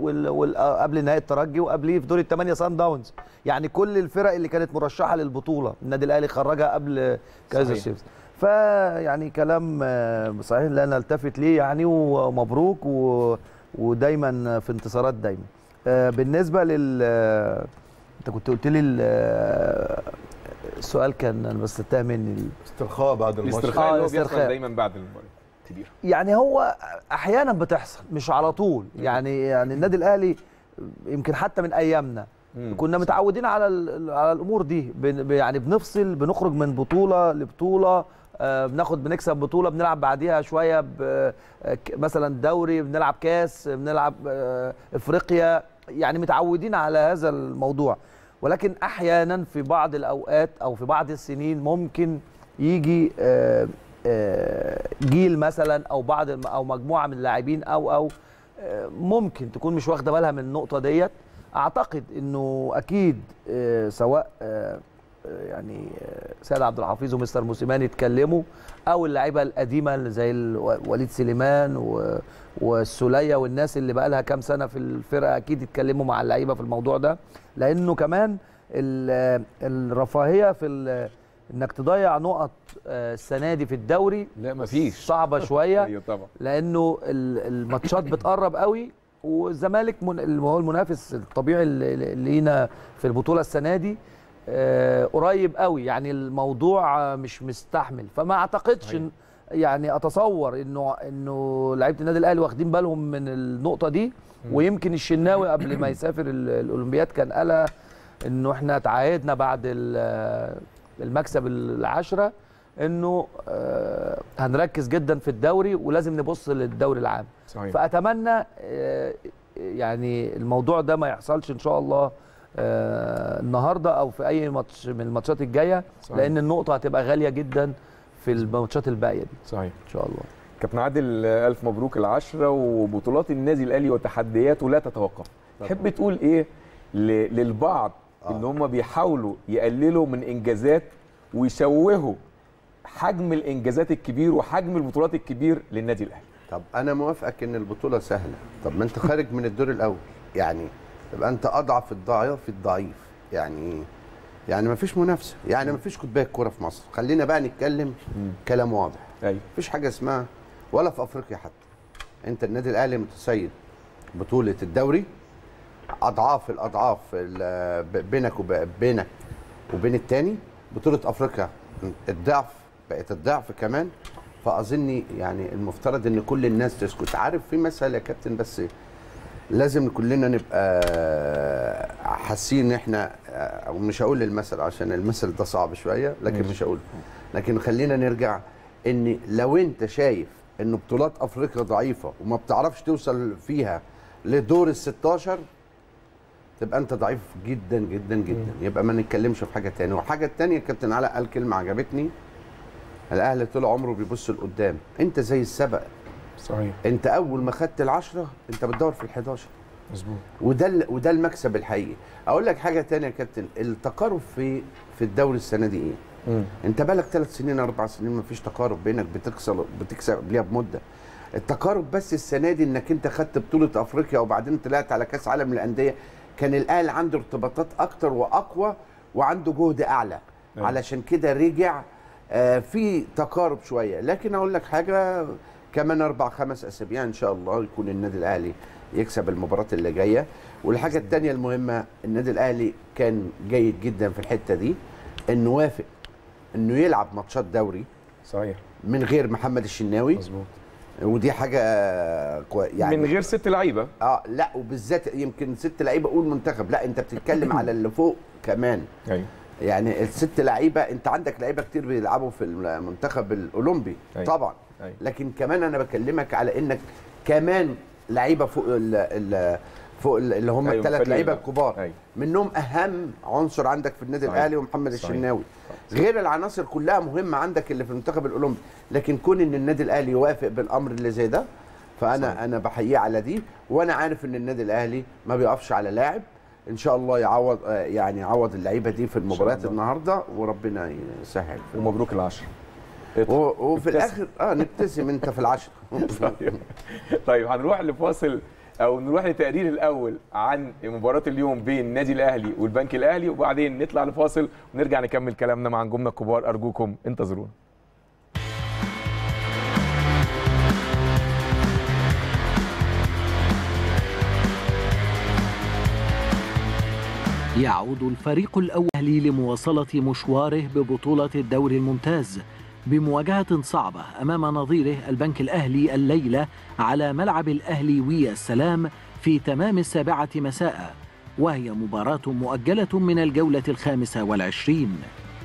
وقبل النهائي الترجي وقبليه في دور الثمانيه سان داونز يعني كل الفرق اللي كانت مرشحه للبطوله النادي الاهلي خرجها قبل كايزر صحيح. شيفز فيعني كلام آه، صحيح لا نلتفت ليه يعني ومبروك و... ودايما في انتصارات دايما آه، بالنسبه لل آه، انت كنت قلت لي ال- آه، السؤال كان انا بس تاه مني استرخاء بعد الماتش الاسترخاء اللي هو بيحصل الاسترخاء. دايما بعد المباراه كبير يعني هو احيانا بتحصل مش على طول يعني يعني النادي الاهلي يمكن حتى من ايامنا مم. كنا متعودين على ال- على الامور دي بن- يعني بنفصل بنخرج من بطوله لبطوله آه، بناخد بنكسب بطوله بنلعب بعديها شويه ب- آه، ك- مثلا دوري بنلعب كاس بنلعب آه، افريقيا يعني متعودين على هذا الموضوع ولكن احيانا في بعض الاوقات او في بعض السنين ممكن يجي آه، آه، جيل مثلا او بعض الم- او مجموعه من اللاعبين او او آه، ممكن تكون مش واخده بالها من النقطه ديت اعتقد انه اكيد آه، سواء آه، آه، يعني آه، سيد عبد الحفيظ ومستر موسيماني اتكلموا او اللعيبه القديمه اللي زي ال- وليد سليمان و- والسوليه والناس اللي بقى لها كام سنه في الفرقه اكيد اتكلموا مع اللعيبه في الموضوع ده لانه كمان ال- الرفاهيه في ال- انك تضيع نقط آه، السنه دي في الدوري لا مفيش صعبه شويه ايوه طبعا لانه ال- الماتشات بتقرب قوي والزمالك من اللي هو المنافس الطبيعي اللي- اللي لينا في البطوله السنه دي آه، قريب قوي يعني الموضوع آه، مش مستحمل فما اعتقدش صحيح. إن يعني اتصور انه انه لعيبه النادي الاهلي واخدين بالهم من النقطه دي ويمكن الشناوي قبل ما يسافر ال- الاولمبياد كان قالها انه احنا تعهدنا بعد ال- المكسب العشره انه آه، هنركز جدا في الدوري ولازم نبص للدوري العام صحيح فاتمنى آه، يعني الموضوع ده ما يحصلش ان شاء الله آه، النهارده او في اي ماتش من الماتشات الجايه صحيح. لان النقطه هتبقى غاليه جدا في الماتشات الباقيه دي صحيح ان شاء الله كابتن عادل الف مبروك العشره وبطولات النادي الاهلي وتحدياته لا تتوقف تحب تقول ايه ل- للبعض آه. ان هم بيحاولوا يقللوا من انجازات ويشوهوا حجم الانجازات الكبير وحجم البطولات الكبير للنادي الاهلي طب انا موافقك ان البطوله سهله طب ما انت خارج من الدور الاول يعني يبقى انت اضعف الضعيف في الضعيف يعني يعني ما فيش منافسه يعني ما فيش كوبايه كوره في مصر خلينا بقى نتكلم كلام واضح ايوه مفيش حاجه اسمها ولا في افريقيا حتى انت النادي الاهلي متسيد بطوله الدوري اضعاف الاضعاف ال- ب- بينك وبينك وبين التاني بطوله افريقيا الضعف بقت الضعف كمان فاظني يعني المفترض ان كل الناس تسكت عارف في مثل يا كابتن بس لازم كلنا نبقى حاسين ان احنا او مش هقول المثل عشان المثل ده صعب شويه لكن مش هقول لكن خلينا نرجع ان لو انت شايف ان بطولات افريقيا ضعيفه وما بتعرفش توصل فيها لدور ال 16 تبقى انت ضعيف جدا جدا جدا يبقى ما نتكلمش في حاجه تانية والحاجه التانية كابتن علاء قال كلمه عجبتني الاهلي طول عمره بيبص لقدام انت زي السبق صحيح انت اول ما خدت العشرة انت بتدور في ال11 مظبوط وده ال- وده المكسب الحقيقي اقول لك حاجه تانية يا كابتن التقارب في في الدوري السنه دي ايه انت بقالك ثلاث سنين اربع سنين ما فيش تقارب بينك بتكسب بتكسب قبلها بمده التقارب بس السنه دي انك انت خدت بطوله افريقيا وبعدين طلعت على كاس عالم الانديه كان الاهلي عنده ارتباطات اكتر واقوى وعنده جهد اعلى أيوة. علشان كده رجع آه، في تقارب شويه لكن اقول لك حاجه كمان اربع خمس اسابيع ان شاء الله يكون النادي الاهلي يكسب المباراه اللي جايه والحاجه الثانيه المهمه النادي الاهلي كان جيد جدا في الحته دي انه وافق انه يلعب ماتشات دوري صحيح من غير محمد الشناوي مظبوط ودي حاجه كوي- يعني يعني من غير ست لعيبه اه لا وبالذات يمكن ست لعيبه اقول منتخب لا انت بتتكلم على اللي فوق كمان ايوه يعني الست لعيبه انت عندك لعيبه كتير بيلعبوا في المنتخب الاولمبي أيوة. طبعا أيوة. لكن كمان انا بكلمك على انك كمان لعيبه فوق ال ال فوق ال- اللي هم أيوة، الثلاث فريق لعيبه بقى. الكبار أيوة. منهم اهم عنصر عندك في النادي صحيح. الاهلي ومحمد صحيح. الشناوي غير العناصر كلها مهمه عندك اللي في المنتخب الاولمبي لكن كون ان النادي الاهلي يوافق بالامر اللي زي ده فانا صحيح. انا بحييه على دي وانا عارف ان النادي الاهلي ما بيقفش على لاعب ان شاء الله يعوض آه، يعني يعوض اللعيبه دي في المباريات الله. النهارده وربنا يسهل ومبروك العشرة و- وفي ابتسم. الاخر اه نبتسم انت في العشرة طيب هنروح لفاصل او نروح لتقرير الاول عن مباراه اليوم بين النادي الاهلي والبنك الاهلي وبعدين نطلع لفاصل ونرجع نكمل كلامنا مع نجومنا الكبار ارجوكم انتظرونا يعود الفريق الأول لمواصلة مشواره ببطولة الدوري الممتاز بمواجهة صعبة أمام نظيره البنك الأهلي الليلة على ملعب الأهلي ويا السلام في تمام السابعة مساء وهي مباراة مؤجلة من الجولة الخامسة والعشرين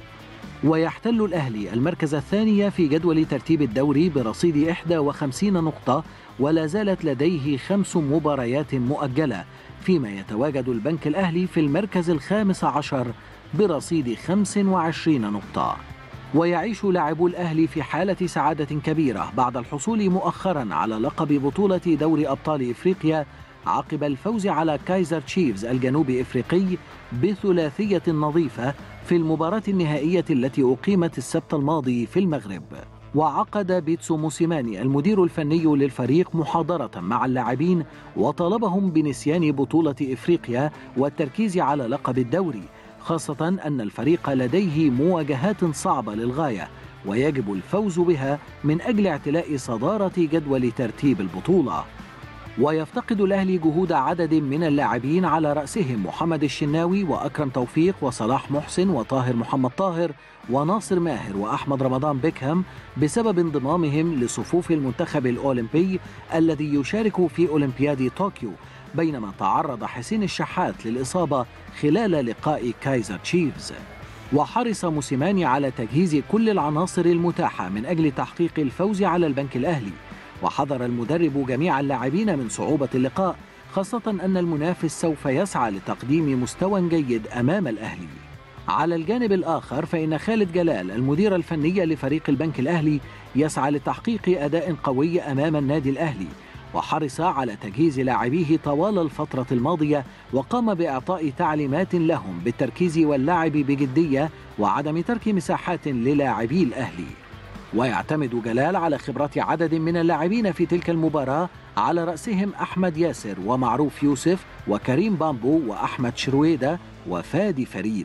ويحتل الأهلي المركز الثاني في جدول ترتيب الدوري برصيد 51 نقطة ولا زالت لديه خمس مباريات مؤجلة فيما يتواجد البنك الأهلي في المركز الخامس عشر برصيد 25 نقطة ويعيش لاعبو الأهلي في حالة سعادة كبيرة بعد الحصول مؤخرا على لقب بطولة دوري أبطال إفريقيا عقب الفوز على كايزر تشيفز الجنوب إفريقي بثلاثية نظيفة في المباراة النهائية التي أقيمت السبت الماضي في المغرب وعقد بيتسو موسيماني المدير الفني للفريق محاضرة مع اللاعبين وطالبهم بنسيان بطولة إفريقيا والتركيز على لقب الدوري خاصة أن الفريق لديه مواجهات صعبة للغاية ويجب الفوز بها من أجل اعتلاء صدارة جدول ترتيب البطولة ويفتقد الأهلي جهود عدد من اللاعبين على رأسهم محمد الشناوي وأكرم توفيق وصلاح محسن وطاهر محمد طاهر وناصر ماهر وأحمد رمضان بيكهام بسبب انضمامهم لصفوف المنتخب الأولمبي الذي يشارك في أولمبياد طوكيو بينما تعرض حسين الشحات للإصابة خلال لقاء كايزر تشيفز وحرص موسيماني على تجهيز كل العناصر المتاحة من أجل تحقيق الفوز على البنك الأهلي وحذر المدرب جميع اللاعبين من صعوبة اللقاء خاصة أن المنافس سوف يسعى لتقديم مستوى جيد أمام الأهلي على الجانب الآخر فإن خالد جلال المدير الفني لفريق البنك الأهلي يسعى لتحقيق أداء قوي أمام النادي الأهلي وحرص على تجهيز لاعبيه طوال الفترة الماضية وقام بإعطاء تعليمات لهم بالتركيز واللعب بجدية وعدم ترك مساحات للاعبي الأهلي ويعتمد جلال على خبرة عدد من اللاعبين في تلك المباراة على رأسهم أحمد ياسر ومعروف يوسف وكريم بامبو وأحمد شرويدة وفادي فريد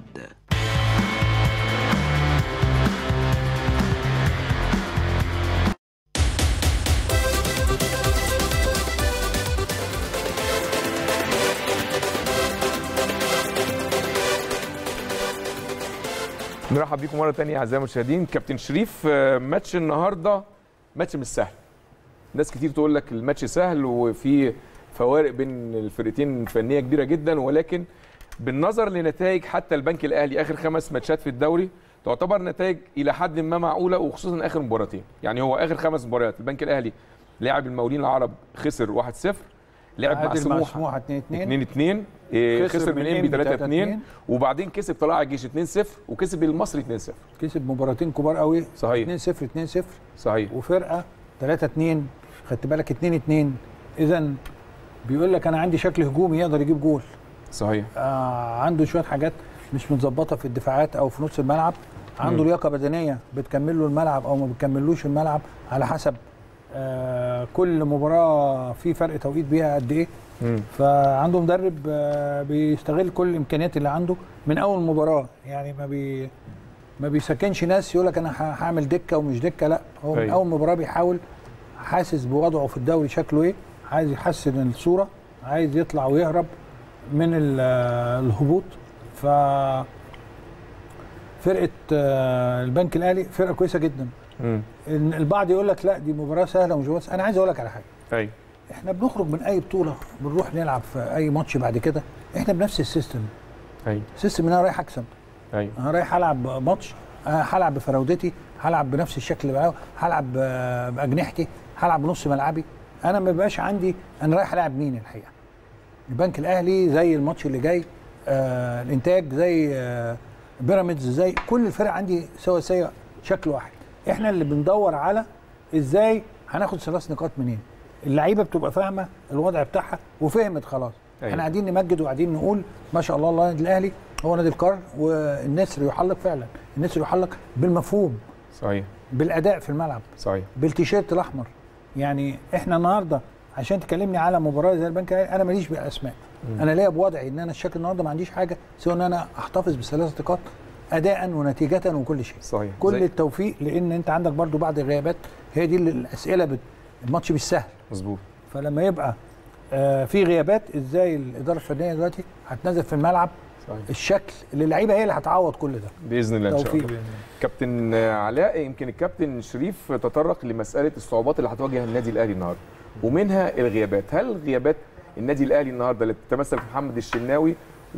نرحب بيكم مره تانية اعزائي المشاهدين كابتن شريف آه، ماتش النهارده ماتش مش سهل ناس كتير تقول لك الماتش سهل وفي فوارق بين الفرقتين فنيه كبيره جدا ولكن بالنظر لنتائج حتى البنك الاهلي اخر خمس ماتشات في الدوري تعتبر نتائج الى حد ما معقوله وخصوصا اخر مباراتين يعني هو اخر خمس مباريات البنك الاهلي لاعب المقاولين العرب خسر 1-0 لعب مع عادل مع سموحه سموحه 2 2 2 2 إيه، خسر خسر من من انبي إنبي 3 2 3-2. وبعدين كسب طلائع الجيش 2 0 وكسب المصري 2 0 كسب مباراتين كبار قوي صحيح 2 0 2 0 صحيح وفرقه 3 2 خدت بالك 2 2 اذا بيقول لك انا عندي شكل هجومي يقدر يجيب جول صحيح آه عنده شويه حاجات مش متظبطه في الدفاعات او في نص الملعب عنده مم. لياقه بدنيه بتكمل له الملعب او ما بتكملوش الملعب على حسب آه كل مباراه في فرق توقيت بيها قد ايه مم. فعنده مدرب آه بيستغل كل الامكانيات اللي عنده من اول مباراه يعني ما بي ما بيسكنش ناس يقول لك انا ه- هعمل دكه ومش دكه لا هو من أيوة. اول مباراه بيحاول حاسس بوضعه في الدوري شكله ايه عايز يحسن الصوره عايز يطلع ويهرب من ال- الهبوط ف فرقه آه، البنك الاهلي فرقه كويسه جدا مم. إن البعض يقول لك لا دي مباراه سهله ومش بس انا عايز اقول لك على حاجه ايوه احنا بنخرج من اي بطوله بنروح نلعب في اي ماتش بعد كده احنا بنفس السيستم ايوه سيستم ان انا رايح اكسب ايوه انا رايح العب ماتش أنا هلعب بفراودتي هلعب بنفس الشكل اللي بلعبه هلعب ب- باجنحتي هلعب بنص ملعبي انا ما بيبقاش عندي انا رايح العب مين الحقيقه البنك الاهلي زي الماتش اللي جاي آه الانتاج زي آه بيراميدز زي كل الفرق عندي سواسيه شكل واحد احنا اللي بندور على ازاي هناخد ثلاث نقاط منين اللعيبه بتبقى فاهمه الوضع بتاعها وفهمت خلاص أيوة. احنا قاعدين نمجد وقاعدين نقول ما شاء الله الله النادي الاهلي هو نادي القرن والنسر يحلق فعلا النسر يحلق بالمفهوم صحيح بالاداء في الملعب صحيح بالتيشيرت الاحمر يعني احنا النهارده عشان تكلمني على مباراه زي البنك الأهلي، انا ماليش بالاسماء انا ليا بوضعي ان انا الشكل النهارده ما عنديش حاجه سوى ان انا احتفظ بثلاث نقاط اداء ونتيجه وكل شيء صحيح كل زي- التوفيق لان انت عندك برضو بعض الغيابات هي دي اللي الاسئله بت... الماتش مش سهل مظبوط فلما يبقى آه في غيابات ازاي الاداره الفنيه دلوقتي هتنزل في الملعب صحيح الشكل اللي اللعيبه هي اللي هتعوض كل ده باذن الله ان شاء توفيق الله كابتن علاء يمكن الكابتن شريف تطرق لمساله الصعوبات اللي هتواجه النادي الاهلي النهارده ومنها الغيابات هل غيابات النادي الاهلي النهارده اللي بتتمثل في محمد الشناوي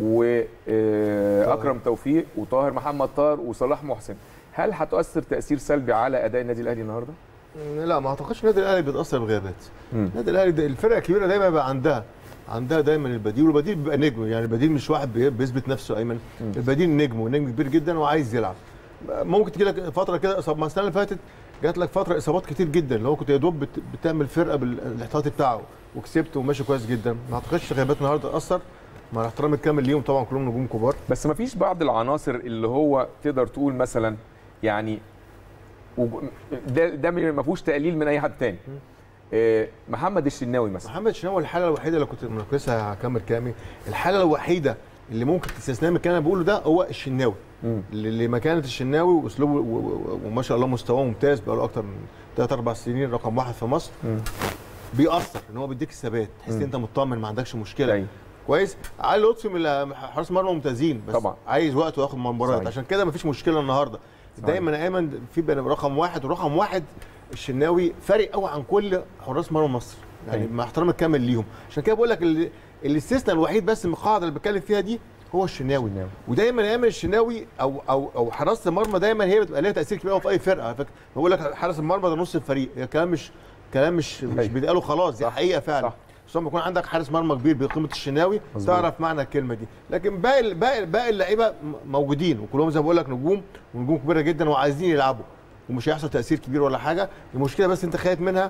واكرم توفيق وطاهر محمد طاهر وصلاح محسن هل هتؤثر تاثير سلبي على اداء النادي الاهلي النهارده لا ما اعتقدش النادي الاهلي بيتاثر بغيابات مم. النادي الاهلي ده الفرقه الكبيره دايما بيبقى عندها عندها دايما البديل والبديل بيبقى نجم يعني البديل مش واحد بي- بيثبت نفسه ايمن مم. البديل نجم ونجم كبير جدا وعايز يلعب ممكن تجي لك فتره كده اصاب ما السنه اللي فاتت جات لك فتره اصابات كتير جدا اللي هو كنت يا دوب بت- بتعمل فرقه بالاحتياطي بتاعه وكسبت وماشي كويس جدا ما اعتقدش غيابات النهارده تاثر مع الاحترام الكامل ليهم طبعا كلهم نجوم كبار بس ما فيش بعض العناصر اللي هو تقدر تقول مثلا يعني وج- ده ده ما فيهوش تقليل من اي حد تاني آه، محمد الشناوي مثلا محمد شناوي الحاله الوحيده اللي كنت أنا لسه هكمل كلامي الحاله الوحيده اللي ممكن تستثنى من الكلام اللي بقوله ده هو الشناوي مم. اللي مكانه الشناوي واسلوبه و- و- وما شاء الله مستواه ممتاز بقاله اكتر من ثلاث اربع سنين رقم واحد في مصر مم. بيأثر ان هو بيديك الثبات تحس ان مم. انت مطمن ما عندكش مشكله أيوة. كويس علي لطفي من ال- حراس مرمى ممتازين بس طبعا. عايز وقت وياخد مباريات صحيح. عشان كده مفيش مشكله النهارده دايما ايمن في بين رقم واحد ورقم واحد الشناوي فارق قوي عن كل حراس مرمى مصر يعني أيوة. مع احترامي الكامل ليهم عشان كده بقول لك اللي- الاستثناء الوحيد بس من القاعده اللي بتكلم فيها دي هو الشناوي الشناوي. ودايما ايمن الشناوي او او او حراسه المرمى دايما هي بتبقى ليها تاثير كبير قوي في اي فرقه على فكره بقول لك حارس المرمى ده نص الفريق هي كلام مش كلام مش مش أيوة. بيتقالوا خلاص دي حقيقه فعلا صح. خصوصا لما يكون عندك حارس مرمى كبير بقيمه الشناوي مظبوط. تعرف معنى الكلمه دي لكن باقي باقي باقي اللعيبه م- موجودين وكلهم زي ما بقول لك نجوم ونجوم كبيره جدا وعايزين يلعبوا ومش هيحصل تاثير كبير ولا حاجه المشكله بس انت خايف منها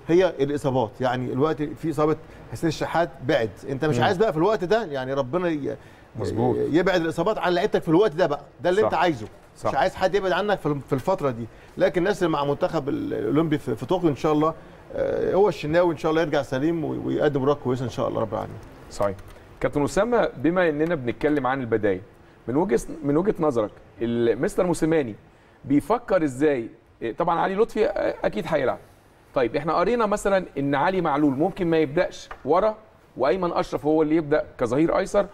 هي الاصابات يعني الوقت في اصابه حسين الشحات بعد انت مش مم. عايز بقى في الوقت ده يعني ربنا ي- مظبوط. يبعد الاصابات عن لعيبتك في الوقت ده بقى ده اللي صح. انت عايزه صح. مش عايز حد يبعد عنك في في الفتره دي لكن الناس اللي مع منتخب ال- الاولمبي في في طوكيو ان شاء الله آه، هو الشناوي ان شاء الله يرجع سليم وي- ويقدم مباراه كويسه ان شاء الله رب العالمين صحيح كابتن اسامه بما اننا بنتكلم عن البدايل من وجهه من وجهه نظرك ال- مستر موسيماني بيفكر ازاي إيه، طبعا علي لطفي آه، اكيد هيلعب طيب احنا قرينا مثلا ان علي معلول ممكن ما يبداش ورا وايمن اشرف هو اللي يبدا كظهير ايسر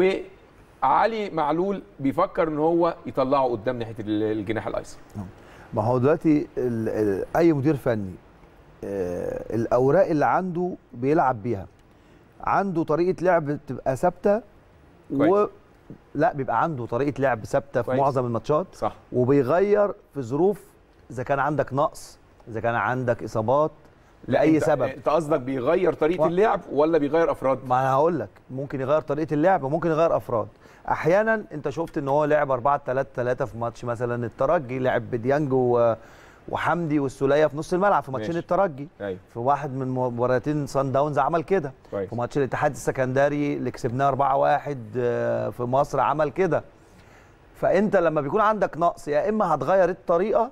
وعلي معلول بيفكر ان هو يطلعه قدام ناحيه ال- الجناح الايسر ما هو دلوقتي ال ال اي مدير فني آه، الاوراق اللي عنده بيلعب بيها عنده طريقه لعب بتبقى ثابته و كويس. لا بيبقى عنده طريقه لعب ثابته في كويس. معظم الماتشات صح وبيغير في ظروف اذا كان عندك نقص اذا كان عندك اصابات لا، لاي انت- سبب انت قصدك بيغير طريقه و- اللعب ولا بيغير افراد ما انا هقول لك ممكن يغير طريقه اللعب وممكن يغير افراد احيانا انت شفت ان هو لعب 4 3 3 في ماتش مثلا الترجي لعب بديانج و- وحمدي والسوليه في نص الملعب في ماتشين ماشي. الترجي ايوه في واحد من مباراتين سان داونز عمل كده كويس في ماتش الاتحاد السكندري اللي كسبناه 4 1 في مصر عمل كده فانت لما بيكون عندك نقص يا اما هتغير الطريقه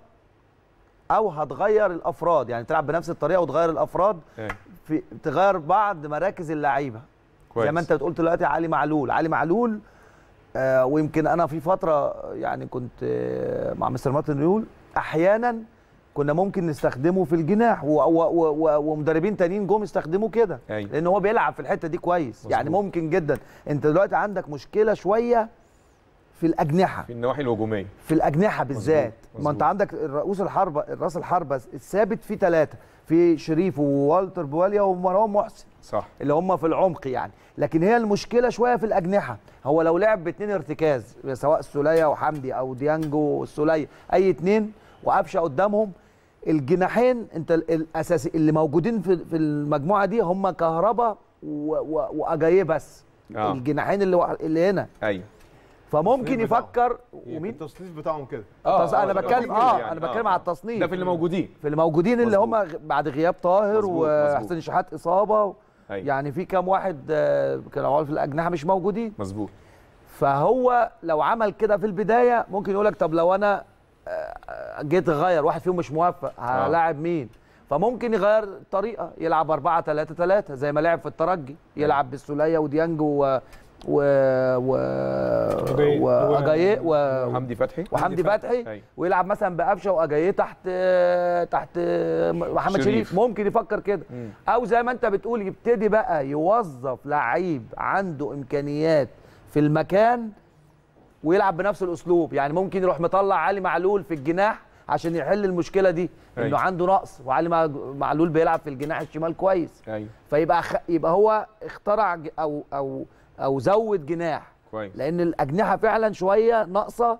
او هتغير الافراد يعني تلعب بنفس الطريقه وتغير الافراد أيوة. في تغير بعض مراكز اللعيبه كويس زي ما انت بتقول دلوقتي علي معلول علي معلول آه ويمكن انا في فتره يعني كنت آه مع مستر مارتن ريول احيانا كنا ممكن نستخدمه في الجناح و- و- و- و- ومدربين تانيين جم استخدموه كده أيوة. لان هو بيلعب في الحته دي كويس مظبوط. يعني ممكن جدا انت دلوقتي عندك مشكله شويه في الاجنحه في النواحي الهجوميه في الاجنحه بالذات ما مظبوط. انت عندك الرؤوس الحربه الراس الحربه الثابت فيه ثلاثه في شريف ووالتر بواليا ومروان محسن صح اللي هم في العمق يعني لكن هي المشكله شويه في الاجنحه هو لو لعب باثنين ارتكاز سواء السوليه وحمدي او ديانجو والسوليه اي اثنين وقفشه قدامهم الجناحين انت ال- الاساسي اللي موجودين في في المجموعه دي هم كهربا و- و- واجاييه بس آه. الجناحين اللي وح- اللي هنا ايوه فممكن التصنيف بتاعه. يفكر يعني ومين التصنيف بتاعهم كده التص- انا ده بتكلم كده اه يعني. انا بتكلم على التصنيف ده في اللي موجودين في الموجودين اللي هم مظبوط. غ- بعد غياب طاهر مظبوط، وحسين مظبوط. الشحات اصابه و... أيوة. يعني في كام واحد آه، كانوا في الاجنحه مش موجودين مظبوط فهو لو عمل كده في البدايه ممكن يقول لك طب لو انا آه، جيت اغير واحد فيهم مش موفق هلاعب مين فممكن يغير الطريقه يلعب 4 3 3 زي ما لعب في الترجي يلعب بالسوليه وديانج و و و أجاييه. واجاييه و... حمدي فتحي وحمدي فتحي أيوة. ويلعب مثلا بقفشه واجاييه تحت تحت محمد شريف. شريف ممكن يفكر كده مم. او زي ما انت بتقول يبتدي بقى يوظف لعيب عنده امكانيات في المكان ويلعب بنفس الاسلوب يعني ممكن يروح مطلع علي معلول في الجناح عشان يحل المشكله دي انه أيوة. عنده نقص وعلي مع- معلول بيلعب في الجناح الشمال كويس ايوه فيبقى خ... يبقى هو اخترع ج- او او او زود جناح كويس لان الاجنحه فعلا شويه ناقصه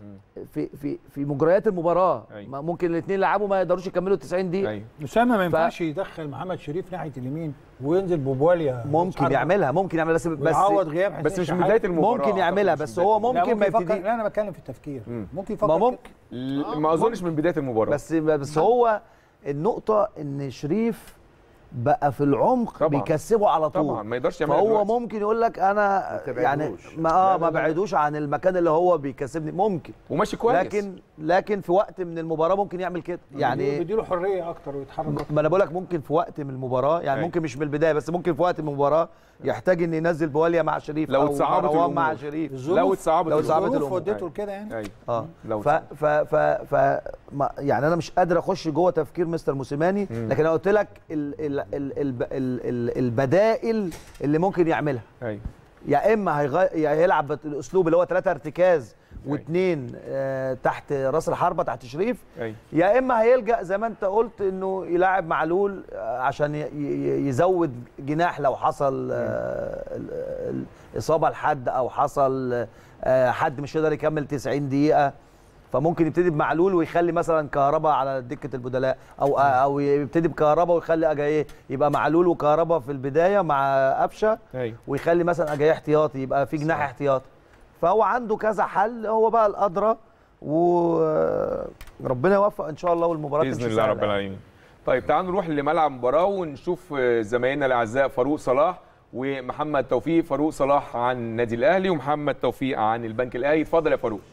في في في مجريات المباراه أيوة. ما ممكن الاثنين يلعبوا ما يقدروش يكملوا 90 دقيقه ايوه اسامه ما ينفعش يدخل محمد شريف ناحيه اليمين وينزل بوبواليا ممكن يعملها ممكن يعملها بس بس ويعوض غياب حسين بس مش من شحات. بدايه المباراه ممكن يعملها أعتقد مش بس من هو بداية لا ممكن ما يفكر يبتدي لا انا بتكلم في التفكير مم. ممكن يفكر ما كده. ممكن ال- ما اظنش من بدايه المباراه بس بس هو النقطه ان شريف بقى في العمق طبعاً. بيكسبه على طول طبعا ما يقدرش يعملها فهو دلوقتي. ممكن يقول لك انا ما يعني تبعدوش. ما لا، اه لا، ما لا. بعدوش عن المكان اللي هو بيكسبني ممكن وماشي كويس لكن لكن في وقت من المباراه ممكن يعمل كده يعني بيديله حريه اكتر ويتحرك اكتر ما انا بقول لك ممكن في وقت من المباراه يعني أيوة. ممكن مش من البدايه بس ممكن في وقت من المباراه يحتاج ان ينزل بواليا مع شريف لو او اتصعبت مروان الأمور. مع شريف لو اتصعبت لو الأمور. اتصعبت الظروف الأمور. وديته لكده يعني ايوه اه لو ف ف ف ف ما يعني انا مش قادر اخش جوه تفكير مستر موسيماني مم. لكن انا قلت لك ال ال ال ال ال ال البدائل اللي ممكن يعملها ايوه يا اما هيغي... يا هيلعب بالاسلوب اللي هو ثلاثه ارتكاز واثنين آه تحت راس الحربه تحت شريف ايوه يا اما هيلجا زي ما انت قلت انه يلاعب معلول آه، عشان ي- ي- يزود جناح لو حصل آه، ال- ال- اصابه لحد او حصل آه، حد مش هيقدر يكمل 90 دقيقه فممكن يبتدي بمعلول ويخلي مثلا كهربا على دكه البدلاء او او يبتدي بكهربا ويخلي اجاييه يبقى معلول وكهربا في البدايه مع قفشه ايوه ويخلي مثلا اجاييه احتياطي يبقى في جناح صح. احتياطي فهو عنده كذا حل هو بقى الادرى وربنا يوفق ان شاء الله والمباراه باذن تمشي الله سهلة رب العالمين طيب تعالوا نروح لملعب المباراه ونشوف آه، زمايلنا الاعزاء فاروق صلاح ومحمد توفيق فاروق صلاح عن النادي الاهلي ومحمد توفيق عن البنك الاهلي اتفضل يا فاروق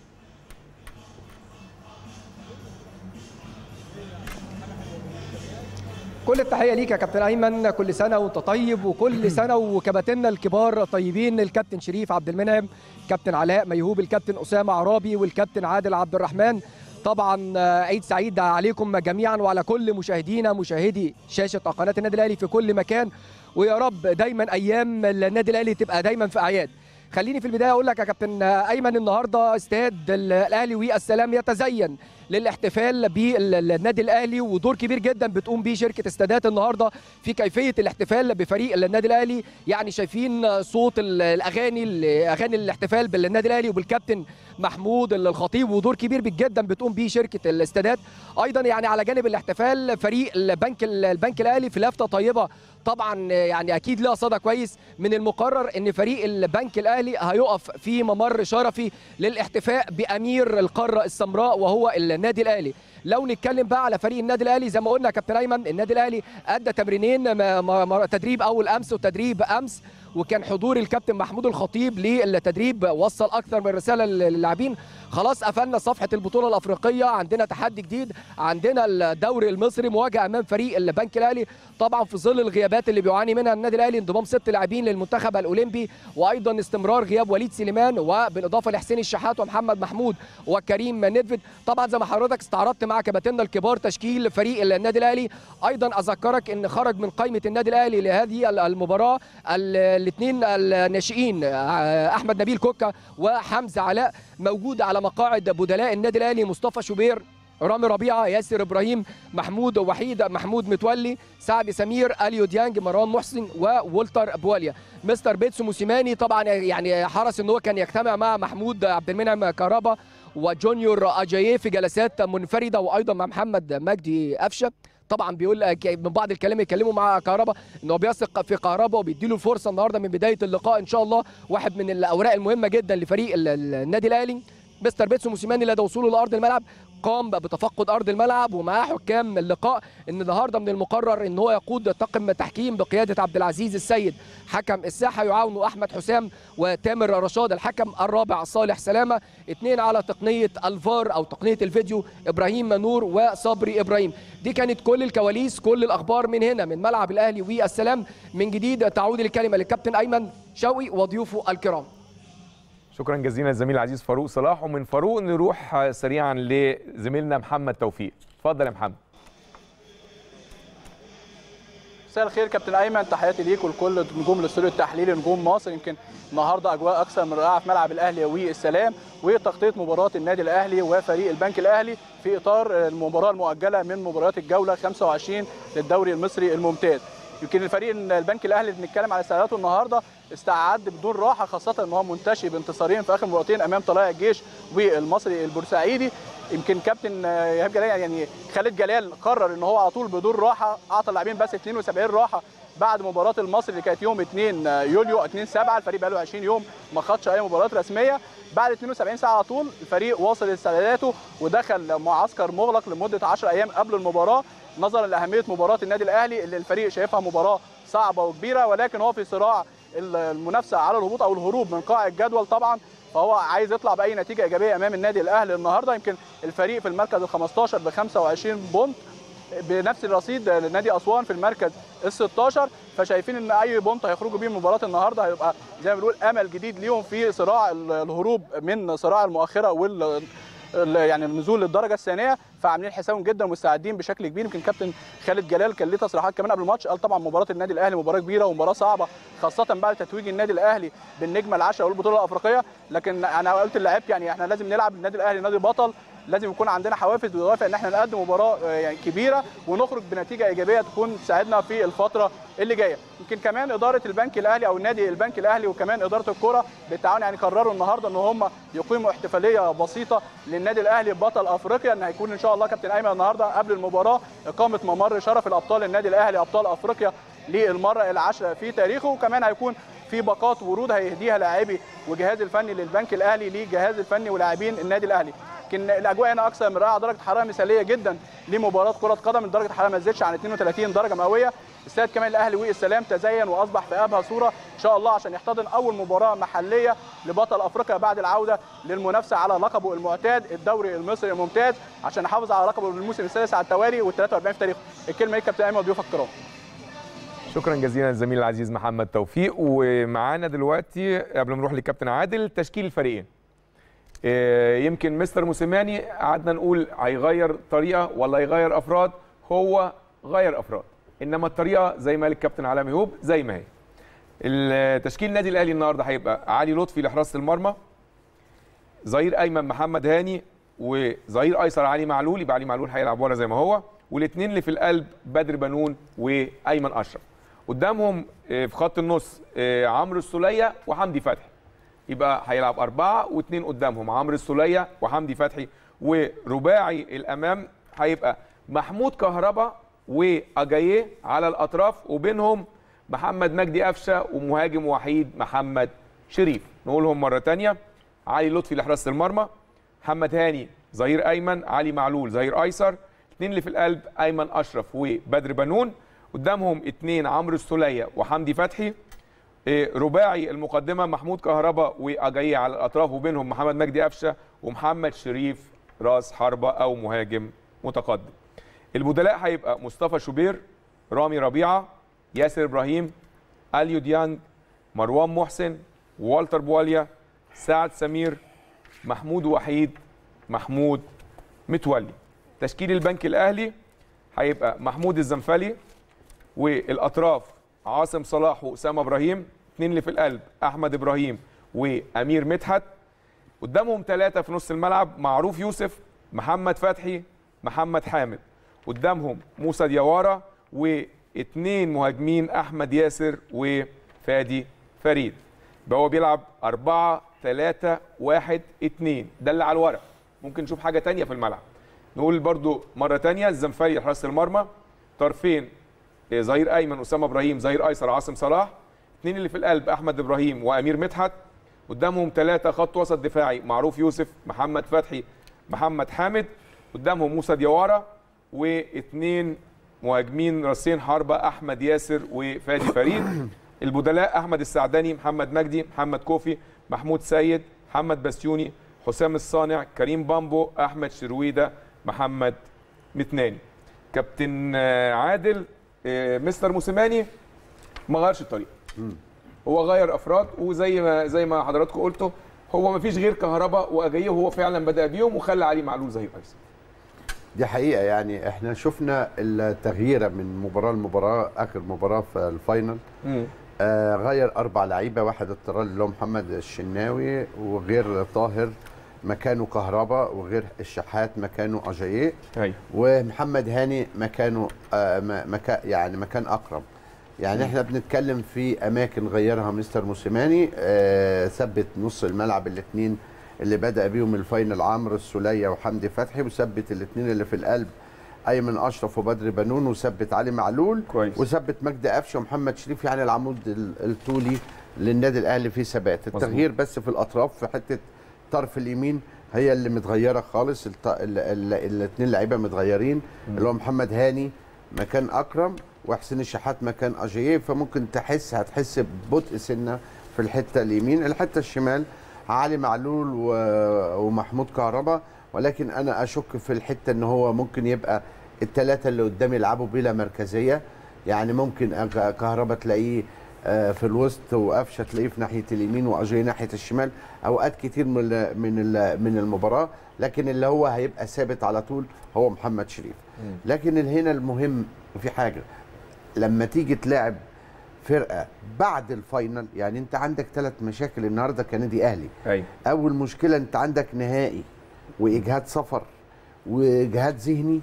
كل التحيه ليك يا كابتن ايمن كل سنه وانت طيب وكل سنه وكباتننا الكبار طيبين الكابتن شريف عبد المنعم كابتن علاء ميهوب الكابتن اسامه عرابي والكابتن عادل عبد الرحمن طبعا آه، عيد سعيد عليكم جميعا وعلى كل مشاهدينا مشاهدي شاشه قناه النادي الاهلي في كل مكان ويا رب دايما ايام النادي الاهلي تبقى دايما في اعياد خليني في البدايه اقول لك يا كابتن ايمن النهارده استاد الاهلي والسلام يتزين للاحتفال بالنادي الاهلي ودور كبير جدا بتقوم بيه شركه استادات النهارده في كيفيه الاحتفال بفريق النادي الاهلي يعني شايفين صوت ال- الاغاني اغاني الاحتفال بالنادي الاهلي وبالكابتن محمود الخطيب ودور كبير جدا بتقوم بيه شركه الاستادات ايضا يعني على جانب الاحتفال فريق البنك البنك الاهلي في لافته طيبه طبعا يعني اكيد لها صدى كويس من المقرر ان فريق البنك الاهلي هيقف في ممر شرفي للاحتفاء بامير القاره السمراء وهو النادي الاهلي لو نتكلم بقى على فريق النادي الاهلي زي ما قلنا يا كابتن ايمن النادي الاهلي ادى تمرينين م- م- تدريب اول امس وتدريب امس وكان حضور الكابتن محمود الخطيب للتدريب وصل اكثر من رساله للاعبين خلاص قفلنا صفحه البطوله الافريقيه عندنا تحدي جديد عندنا الدوري المصري مواجهه امام فريق البنك الاهلي طبعا في ظل الغيابات اللي بيعاني منها النادي الاهلي انضمام ست لاعبين للمنتخب الاولمبي وايضا استمرار غياب وليد سليمان وبالاضافه لحسين الشحات ومحمد محمود وكريم نيدفيد طبعا زي ما حضرتك استعرضت مع كباتننا الكبار تشكيل فريق النادي الاهلي ايضا اذكرك ان خرج من قائمه النادي الاهلي لهذه المباراه الاثنين الناشئين آه، احمد نبيل كوكا وحمزه علاء موجود على مقاعد بدلاء النادي الاهلي مصطفى شوبير رامي ربيعه ياسر ابراهيم محمود وحيد محمود متولي سعد سمير اليو ديانج مروان محسن وولتر بواليا مستر بيتسو موسيماني طبعا يعني حرص ان هو كان يجتمع مع محمود عبد المنعم كهربا وجونيور اجاييه في جلسات منفرده وايضا مع محمد مجدي قفشه طبعا بيقول ك- من بعض الكلام يتكلموا مع كهربا ان هو بيثق في كهربا وبيديله الفرصه النهارده من بدايه اللقاء ان شاء الله واحد من الاوراق المهمه جدا لفريق ال- ال- النادي الاهلي مستر بيتسو موسيماني لدى وصوله لارض الملعب قام بتفقد ارض الملعب ومعاه حكام اللقاء ان النهارده من المقرر ان هو يقود طاقم تحكيم بقياده عبد العزيز السيد حكم الساحه يعاونه احمد حسام وتامر رشاد الحكم الرابع صالح سلامه اثنين على تقنيه الفار او تقنيه الفيديو ابراهيم نور وصبري ابراهيم دي كانت كل الكواليس كل الاخبار من هنا من ملعب الاهلي والسلام من جديد تعود الكلمه للكابتن ايمن شوقي وضيوفه الكرام شكرا جزيلا للزميل العزيز فاروق صلاح ومن فاروق نروح آه، سريعا لزميلنا محمد توفيق اتفضل يا محمد مساء الخير كابتن ايمن تحياتي ليك ولكل نجوم الاستوديو التحليلي نجوم مصر يمكن النهارده اجواء اكثر من رائعه في ملعب الاهلي والسلام وتغطيه مباراه النادي الاهلي وفريق البنك الاهلي في اطار المباراه المؤجله من مباريات الجوله 25 للدوري المصري الممتاز يمكن الفريق البنك الاهلي اللي بنتكلم على استعداداته النهارده استعد بدون راحه خاصه ان هو منتشي بانتصارين في اخر مباراتين امام طلائع الجيش والمصري البورسعيدي يمكن كابتن آه، ايهاب جلال يعني خالد جلال قرر ان هو على طول بدون راحه اعطى اللاعبين بس 72 راحه بعد مباراه المصري اللي كانت يوم 2 يوليو 2 7 الفريق بقى له 20 يوم ما خدش اي مباراه رسميه بعد 72 ساعه على طول الفريق واصل استعداداته ودخل معسكر مغلق لمده 10 ايام قبل المباراه نظرا لاهميه مباراه النادي الاهلي اللي الفريق شايفها مباراه صعبه وكبيره ولكن هو في صراع المنافسه على الهبوط او الهروب من قاع الجدول طبعا فهو عايز يطلع باي نتيجه ايجابيه امام النادي الاهلي النهارده يمكن الفريق في المركز ال 15 ب 25 بونت بنفس الرصيد لنادي اسوان في المركز ال 16 فشايفين ان اي بونت هيخرجوا بيه من مباراه النهارده هيبقى زي ما بنقول امل جديد ليهم في صراع الهروب من صراع المؤخره وال ال- يعني النزول للدرجه الثانيه فعاملين حسابهم جدا ومستعدين بشكل كبير يمكن كابتن خالد جلال كان ليه تصريحات كمان قبل الماتش قال طبعا مباراه النادي الاهلي مباراه كبيره ومباراه صعبه خاصه بعد تتويج النادي الاهلي بالنجمه العاشره والبطوله الافريقيه لكن انا قلت للاعيبه يعني احنا لازم نلعب النادي الاهلي نادي بطل لازم يكون عندنا حوافز ودوافع ان احنا نقدم مباراه آه، يعني كبيره ونخرج بنتيجه ايجابيه تكون تساعدنا في الفتره اللي جايه يمكن كمان اداره البنك الاهلي او النادي البنك الاهلي وكمان اداره الكره بالتعاون يعني قرروا النهارده ان هم يقيموا احتفاليه بسيطه للنادي الاهلي بطل افريقيا ان هيكون ان شاء الله كابتن ايمن النهارده قبل المباراه اقامه ممر شرف الابطال النادي الاهلي ابطال افريقيا للمره العاشره في تاريخه وكمان هيكون في باقات ورود هيهديها لاعبي وجهاز الفني للبنك الاهلي للجهاز الفني ولاعبين النادي الاهلي يمكن الاجواء هنا اكثر من رائعه درجه حراره مثاليه جدا لمباراه كره قدم درجه الحراره ما تزيدش عن 32 درجه مئويه استاد كمان الاهلي والسلام تزين واصبح في ابهى صوره ان شاء الله عشان يحتضن اول مباراه محليه لبطل افريقيا بعد العوده للمنافسه على لقبه المعتاد الدوري المصري الممتاز عشان يحافظ على لقبه الموسم السادس على التوالي وال43 في تاريخه الكلمه ليك كابتن ايمن وضيوفك الكرام شكرا جزيلا للزميل العزيز محمد توفيق ومعانا دلوقتي قبل ما نروح للكابتن عادل تشكيل الفريقين آه، يمكن مستر موسيماني قعدنا نقول هيغير طريقه ولا هيغير افراد هو غير افراد انما الطريقه زي ما قال الكابتن علاء ميهوب زي ما هي التشكيل النادي الاهلي النهارده هيبقى علي لطفي لحراسه المرمى ظهير ايمن محمد هاني وظهير ايسر علي معلول يبقى علي معلول هيلعب ورا زي ما هو والاثنين اللي في القلب بدر بنون وايمن اشرف قدامهم آه، في خط النص آه، عمرو السوليه وحمدي فتحي يبقى هيلعب أربعة واثنين قدامهم عمرو السولية وحمدي فتحي ورباعي الأمام هيبقى محمود كهربا وأجاييه على الأطراف وبينهم محمد مجدي قفشة ومهاجم وحيد محمد شريف نقولهم مرة تانية علي لطفي لحراسة المرمى محمد هاني ظهير أيمن علي معلول ظهير أيسر اثنين اللي في القلب أيمن أشرف وبدر بنون قدامهم اثنين عمرو السولية وحمدي فتحي إيه، رباعي المقدمه محمود كهربا واجاييه على الاطراف وبينهم محمد مجدي قفشه ومحمد شريف راس حربه او مهاجم متقدم البدلاء هيبقى مصطفى شوبير رامي ربيعه ياسر ابراهيم اليو ديانج مروان محسن والتر بواليا سعد سمير محمود وحيد محمود متولي تشكيل البنك الاهلي هيبقى محمود الزنفلي والاطراف عاصم صلاح واسامه ابراهيم اثنين اللي في القلب احمد ابراهيم وامير مدحت قدامهم ثلاثه في نص الملعب معروف يوسف محمد فتحي محمد حامد قدامهم موسى ديوارة واثنين مهاجمين احمد ياسر وفادي فريد يبقى هو بيلعب 4 3 1 2 ده اللي على الورق ممكن نشوف حاجه تانية في الملعب نقول برضو مره تانية الزنفري حراس المرمى طرفين إيه، ظهير ايمن اسامه ابراهيم ظهير ايسر عاصم صلاح اثنين اللي في القلب احمد ابراهيم وامير مدحت قدامهم ثلاثه خط وسط دفاعي معروف يوسف محمد فتحي محمد حامد قدامهم موسى ديوارة واثنين مهاجمين راسين حربة احمد ياسر وفادي فريد البدلاء احمد السعداني محمد مجدي محمد كوفي محمود سيد محمد بسيوني حسام الصانع كريم بامبو احمد شرويده محمد متناني كابتن آه، عادل آه، مستر موسيماني ما غيرش الطريقه هو غير افراد وزي ما زي ما حضراتكم قلتوا هو ما فيش غير كهرباء واجايه وهو فعلا بدا بيهم وخلى علي معلول زي ايسر دي حقيقه يعني احنا شفنا التغييره من مباراه لمباراه اخر مباراه في الفاينل آه غير اربع لعيبه واحد اضطرار اللي هو محمد الشناوي وغير طاهر مكانه كهربا وغير الشحات مكانه اجاييه ايوه ومحمد هاني مكانه آه م- مكا يعني مكان اقرب يعني احنا بنتكلم في اماكن غيرها مستر موسيماني آه ثبت نص الملعب الاثنين اللي بدا بيهم الفاينل عمرو السوليه وحمدي فتحي وثبت الاثنين اللي في القلب ايمن اشرف وبدر بنون وثبت علي معلول كويس. وثبت مجدي قفشه ومحمد شريف يعني العمود ال- الطولي للنادي الاهلي فيه ثبات مظبوط. التغيير بس في الاطراف في حته طرف اليمين هي اللي متغيره خالص الاثنين لعيبه متغيرين اللي هو محمد هاني مكان اكرم وحسين الشحات مكان اجاييه فممكن تحس هتحس ببطء سنه في الحته اليمين الحته الشمال علي معلول و- ومحمود كهربا ولكن انا اشك في الحته ان هو ممكن يبقى الثلاثه اللي قدام يلعبوا بلا مركزيه يعني ممكن أج- كهربا تلاقيه آه، في الوسط وقفشه تلاقيه في ناحيه اليمين واجاي ناحيه الشمال اوقات كتير من ال من ال من المباراه لكن اللي هو هيبقى ثابت على طول هو محمد شريف لكن ال- هنا المهم في حاجه لما تيجي تلاعب فرقه بعد الفاينل يعني انت عندك ثلاث مشاكل النهارده كنادي اهلي ايوه اول مشكله انت عندك نهائي واجهاد سفر واجهاد ذهني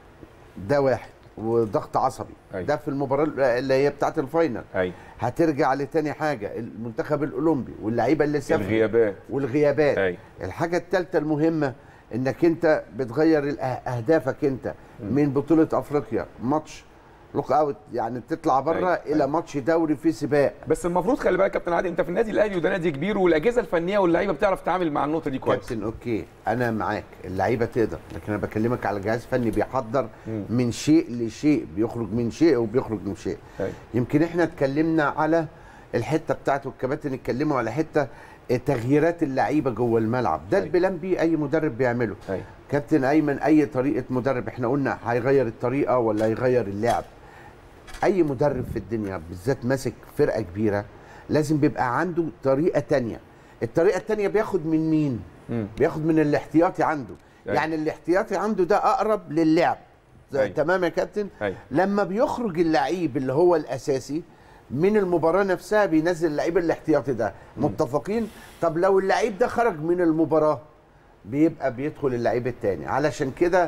ده واحد وضغط عصبي أيوة. ده في المباراه اللي هي بتاعه الفاينل ايوه هترجع لتاني حاجه المنتخب الاولمبي واللعيبه اللي سافروا الغيابات والغيابات ايوه الحاجه الثالثه المهمه انك انت بتغير الأه- اهدافك انت من بطوله افريقيا ماتش لوك اوت يعني تطلع بره أيوة، الى ماتش دوري في سباق بس المفروض خلي بالك يا كابتن عادل انت في النادي الاهلي وده نادي كبير والاجهزه الفنيه واللعيبه بتعرف تتعامل مع النقطه دي كويس كابتن اوكي انا معاك اللعيبه تقدر لكن انا بكلمك على جهاز فني بيحضر مم. من شيء لشيء بيخرج من شيء وبيخرج من شيء أيوة. يمكن احنا اتكلمنا على الحته بتاعته الكباتن اتكلموا على حته تغييرات اللعيبه جوه الملعب ده أيوة. البلان بي اي مدرب بيعمله أيوة. كابتن ايمن اي طريقه مدرب احنا قلنا هيغير الطريقه ولا هيغير اللعب اي مدرب في الدنيا بالذات ماسك فرقه كبيره لازم بيبقى عنده طريقه تانية الطريقه التانية بياخد من مين مم. بياخد من الاحتياطي عنده أيوة. يعني الاحتياطي عنده ده اقرب للعب أيوة. تمام يا كابتن أيوة. لما بيخرج اللعيب اللي هو الاساسي من المباراه نفسها بينزل اللعيب الاحتياطي ده متفقين طب لو اللعيب ده خرج من المباراه بيبقى بيدخل اللعيب التاني علشان كده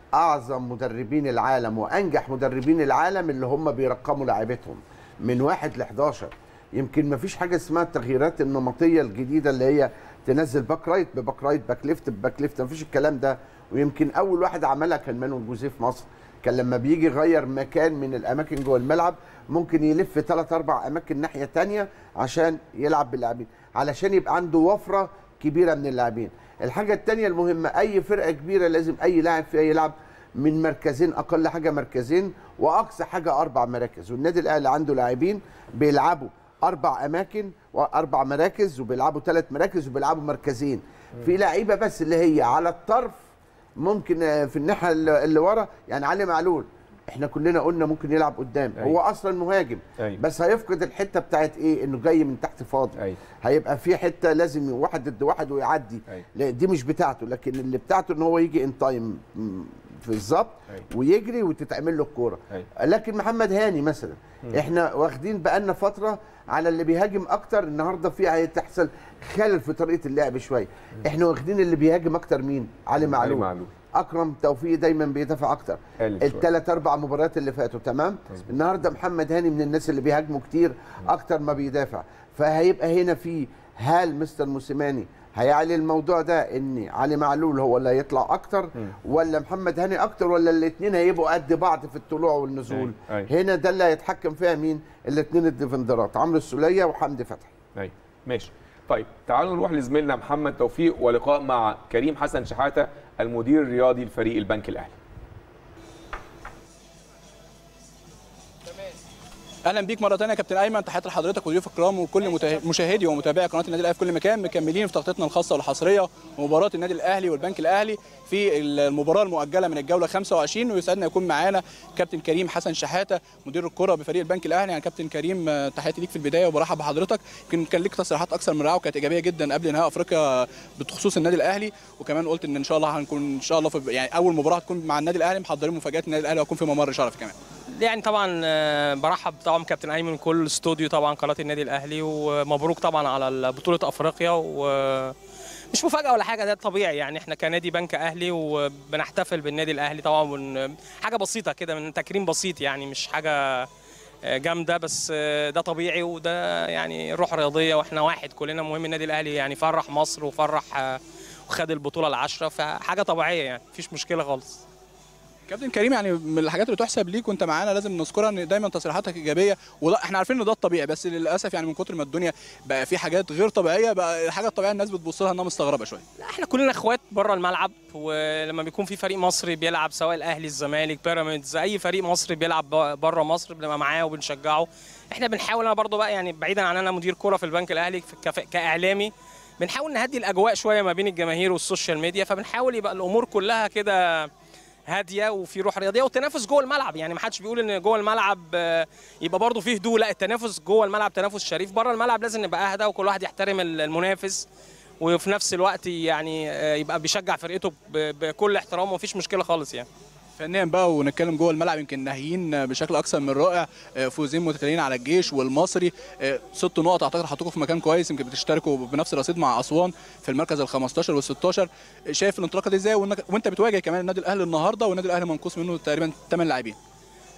اعظم مدربين العالم وانجح مدربين العالم اللي هم بيرقموا لاعيبتهم من واحد ل 11 يمكن ما فيش حاجه اسمها التغييرات النمطيه الجديده اللي هي تنزل باك رايت بباك رايت باك ليفت بباك ليفت ما فيش الكلام ده ويمكن اول واحد عملها كان مانويل جوزيه في مصر كان لما بيجي يغير مكان من الاماكن جوه الملعب ممكن يلف ثلاث اربع اماكن ناحيه تانية عشان يلعب باللاعبين علشان يبقى عنده وفره كبيره من اللاعبين الحاجه الثانيه المهمه اي فرقه كبيره لازم اي لاعب فيها يلعب من مركزين اقل حاجه مركزين واقصى حاجه اربع مراكز والنادي الاهلي عنده لاعبين بيلعبوا اربع اماكن واربع مراكز وبيلعبوا ثلاث مراكز وبيلعبوا مركزين في لعيبه بس اللي هي على الطرف ممكن آه، في الناحيه اللي اللي ورا يعني علي معلول احنا كلنا قلنا ممكن يلعب قدام أيوة. هو اصلا مهاجم أيوة. بس هيفقد الحته بتاعت ايه انه جاي من تحت فاضي أيوة. هيبقى في حته لازم واحد ضد واحد ويعدي أيوة. لا دي مش بتاعته لكن اللي بتاعته ان هو يجي ان تايم في الظبط أيوة. ويجري وتتعمل له الكوره أيوة. لكن محمد هاني مثلا احنا واخدين بقالنا فتره على اللي بيهاجم اكتر النهارده في هتحصل خلل في طريقه اللعب شويه احنا واخدين اللي بيهاجم اكتر مين علي معلول معلول. اكرم توفيق دايما بيدافع اكتر قل شوية. الثلاث اربع مباريات اللي فاتوا تمام النهارده محمد هاني من الناس اللي بيهاجموا كتير اكتر ما بيدافع فهيبقى هنا في هل مستر موسيماني هيعلي الموضوع ده ان علي معلول هو اللي هيطلع اكتر ولا محمد هاني اكتر ولا الاثنين هيبقوا قد بعض في الطلوع والنزول أيوة. أيوة. هنا ده اللي هيتحكم فيها مين الاثنين الديفندرات عمرو السوليه وحمدي فتحي ايوه ماشي طيب تعالوا نروح لزميلنا محمد توفيق ولقاء مع كريم حسن شحاته المدير الرياضي لفريق البنك الاهلي اهلا بيك مره ثانيه يا كابتن ايمن تحياتي لحضرتك وضيوف الكرام وكل مته- مشاهدي ومتابعي قناه النادي الاهلي في كل مكان مكملين في تغطيتنا الخاصه والحصريه ومباراه النادي الاهلي والبنك الاهلي في المباراه المؤجله من الجوله 25 ويسعدنا يكون معانا كابتن كريم حسن شحاته مدير الكره بفريق البنك الاهلي يعني كابتن كريم آه، تحياتي ليك في البدايه وبرحب بحضرتك يمكن كان ليك تصريحات اكثر من رائعه وكانت ايجابيه جدا قبل نهائي افريقيا بخصوص النادي الاهلي وكمان قلت ان ان شاء الله هنكون ان شاء الله في يعني اول مباراه هتكون مع النادي الاهلي محضرين مفاجات النادي الاهلي وهكون في ممر شرف كمان يعني طبعا آه، برحب طبعا كابتن ايمن كل استوديو طبعا قناه النادي الاهلي ومبروك طبعا على بطوله افريقيا و مش مفاجاه ولا حاجه ده طبيعي يعني احنا كنادي بنك اهلي وبنحتفل بالنادي الاهلي طبعا ون- حاجه بسيطه كده من تكريم بسيط يعني مش حاجه آه، جامده بس آه، ده طبيعي وده يعني روح رياضيه واحنا واحد كلنا مهم النادي الاهلي يعني فرح مصر وفرح آه، وخد البطوله العشره فحاجه طبيعيه يعني مفيش مشكله خالص كابتن كريم يعني من الحاجات اللي تحسب ليك وانت معانا لازم نذكرها ان دايما تصريحاتك ايجابيه ولا احنا عارفين ان ده الطبيعي بس للاسف يعني من كتر ما الدنيا بقى في حاجات غير طبيعيه بقى الحاجه الطبيعيه الناس بتبص لها انها مستغربه شويه لا احنا كلنا اخوات بره الملعب ولما بيكون في فريق مصري بيلعب سواء الاهلي الزمالك بيراميدز اي فريق مصري بيلعب بره مصر بنبقى معاه وبنشجعه احنا بنحاول انا برضو بقى يعني بعيدا عن انا مدير كوره في البنك الاهلي في- كف- كاعلامي بنحاول نهدي الاجواء شويه ما بين الجماهير والسوشيال ميديا فبنحاول يبقى الامور كلها كده هاديه وفي روح رياضيه والتنافس جوه الملعب يعني ما حدش بيقول ان جوه الملعب آه، يبقى برضه فيه هدوء لا التنافس جوه الملعب تنافس شريف بره الملعب لازم نبقى اهدى وكل واحد يحترم المنافس وفي نفس الوقت يعني آه، يبقى بيشجع فرقته ب- بكل احترام ومفيش مشكله خالص يعني فنيا بقى ونتكلم جوه الملعب يمكن ناهيين بشكل اكثر من رائع آه، فوزين متتاليين على الجيش والمصري آه، ست نقط اعتقد حطوكم في مكان كويس يمكن بتشتركوا بنفس الرصيد مع اسوان في المركز ال 15 وال 16 شايف الانطلاقه دي ازاي وإنك- وانت بتواجه كمان النادي الاهلي النهارده والنادي الاهلي منقوص منه تقريبا 8 لاعبين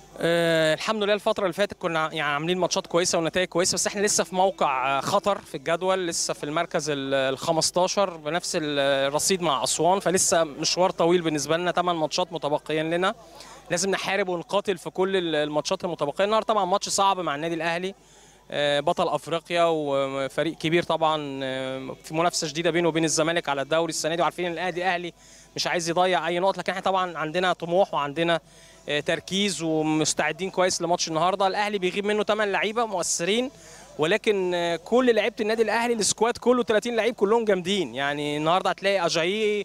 آه الحمد لله الفترة اللي فاتت كنا يعني عاملين ماتشات كويسة ونتائج كويسة بس احنا لسه في موقع آه، خطر في الجدول لسه في المركز ال 15 بنفس الرصيد مع أسوان فلسه مشوار طويل بالنسبة لنا 8 ماتشات متبقيين لنا لازم نحارب ونقاتل في كل ال- الماتشات المتبقية النهارده طبعا ماتش صعب مع النادي الأهلي آه، بطل افريقيا وفريق كبير طبعا آه، في منافسه شديده بينه وبين الزمالك على الدوري السنه دي وعارفين ان الاهلي اهلي مش عايز يضيع اي نقط لكن احنا طبعا عندنا طموح وعندنا آه، تركيز ومستعدين كويس لماتش النهارده الاهلي بيغيب منه 8 لعيبه مؤثرين ولكن آه، كل لعيبه النادي الاهلي السكواد كله 30 لعيب كلهم جامدين يعني النهارده هتلاقي اجايي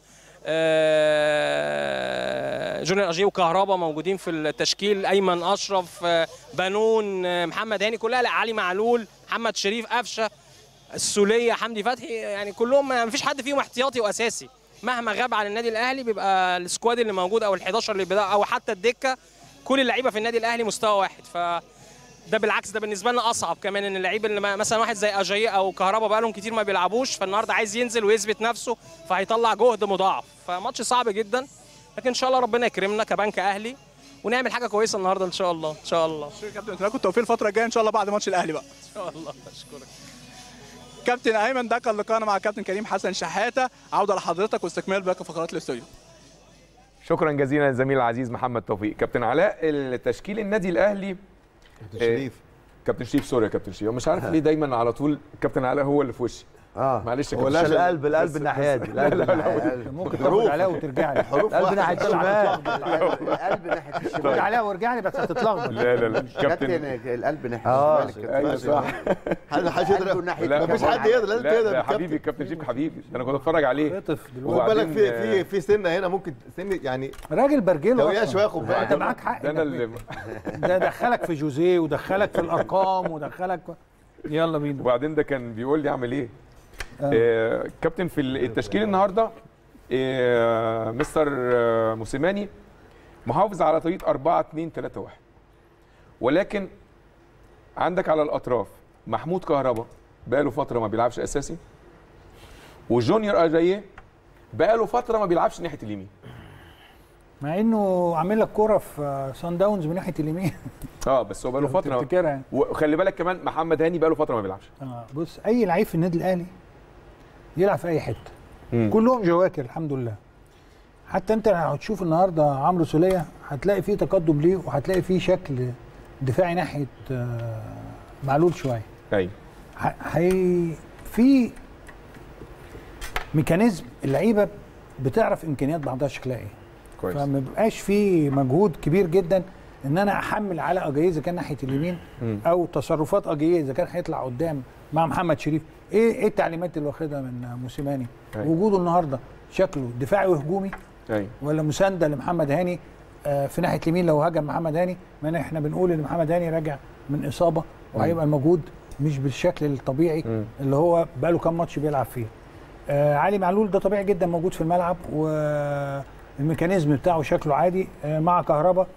آه، جونيور اجايي وكهربا موجودين في التشكيل ايمن اشرف آه، بنون آه، محمد هاني كلها لا علي معلول محمد شريف قفشه السوليه حمدي فتحي يعني كلهم ما فيش حد فيهم احتياطي واساسي مهما غاب عن النادي الاهلي بيبقى السكواد اللي موجود او ال11 اللي بدا او حتى الدكه كل اللعيبه في النادي الاهلي مستوى واحد ف ده بالعكس ده بالنسبه لنا اصعب كمان ان اللعيب اللي ما- مثلا واحد زي اجاي او كهربا بقالهم كتير ما بيلعبوش فالنهارده عايز ينزل ويثبت نفسه فهيطلع جهد مضاعف فماتش صعب جدا لكن ان شاء الله ربنا يكرمنا كبنك اهلي ونعمل حاجه كويسه النهارده ان شاء الله ان شاء الله شكرا يا كابتن اتمنى لكم التوفيق الفتره الجايه ان شاء الله بعد ماتش الاهلي بقى ان شاء الله اشكرك كابتن ايمن ده كان لقاءنا مع كابتن كريم حسن شحاته عوده لحضرتك واستكمال باقي فقرات الاستوديو شكرا جزيلا للزميل العزيز محمد توفيق كابتن علاء التشكيل النادي الاهلي شريف كابتن شريف سوري يا كابتن شريف مش عارف ليه دايما على طول كابتن علاء هو اللي في وشي اه معلش يا هو كابتن لا مش شريف. القلب القلب بس- الناحيه بس- دي لا القلب لا الناحية لا دي. ممكن حروف. تاخد عليها وترجع لي حروف القلب واحدة. ناحيه الشمال القلب ناحيه خد الشمال عليها وارجع لي بس هتتلخبط لا لا لا كابتن كابتن القلب ناحيه آه، الشمال ايوه صح حد حد قلبه يقدر ناحيه لا مفيش الكابتن. حد يقدر لازم لا تقدر ده بالكابتن. حبيبي كابتن شريف حبيبي ده انا كنت اتفرج عليه خطف خد دلوقتي بالك في وبعدين، في في سنه هنا ممكن سن يعني راجل برجله توقيع أصلاً. شويه خد لا، انت بالك معاك حق ده انا إنك اللي ده دخلك في جوزيه ودخلك في الارقام ودخلك يلا بينا وبعدين ده كان بيقول لي اعمل ايه آه. آه كابتن في التشكيل النهارده آه مستر آه موسيماني محافظ على طريقه 4 2 3 1 ولكن عندك على الاطراف محمود كهربا بقاله فتره ما بيلعبش اساسي وجونيور اجاييه بقاله فتره ما بيلعبش ناحيه اليمين مع انه عامل لك كوره في سان داونز من ناحيه اليمين اه بس هو بقاله فتره تفتكرها يعني. وخلي بالك كمان محمد هاني بقاله فتره ما بيلعبش آه بص اي لعيب في النادي الاهلي يلعب في اي حته مم. كلهم جواكر الحمد لله حتى انت لو هتشوف النهارده عمرو سوليه هتلاقي فيه تقدم ليه وهتلاقي فيه شكل دفاعي ناحيه آه، معلول شويه ايوه ه- هي في ميكانيزم اللعيبه بتعرف امكانيات بعضها شكلها ايه كويس فما بيبقاش في مجهود كبير جدا ان انا احمل على اجاييه اذا كان ناحيه اليمين مم. او تصرفات اجاييه اذا كان هيطلع قدام مع محمد شريف ايه ايه التعليمات اللي واخدها من موسيماني أيوة. وجوده النهارده شكله دفاعي وهجومي ايوه ولا مسانده لمحمد هاني آه، في ناحيه اليمين لو هاجم محمد هاني ما احنا بنقول ان محمد هاني راجع من اصابه وهيبقى المجهود مش بالشكل الطبيعي مم. اللي هو بقاله كام ماتش بيلعب فيه آه علي معلول ده طبيعي جدا موجود في الملعب والميكانيزم بتاعه شكله عادي آه مع كهربا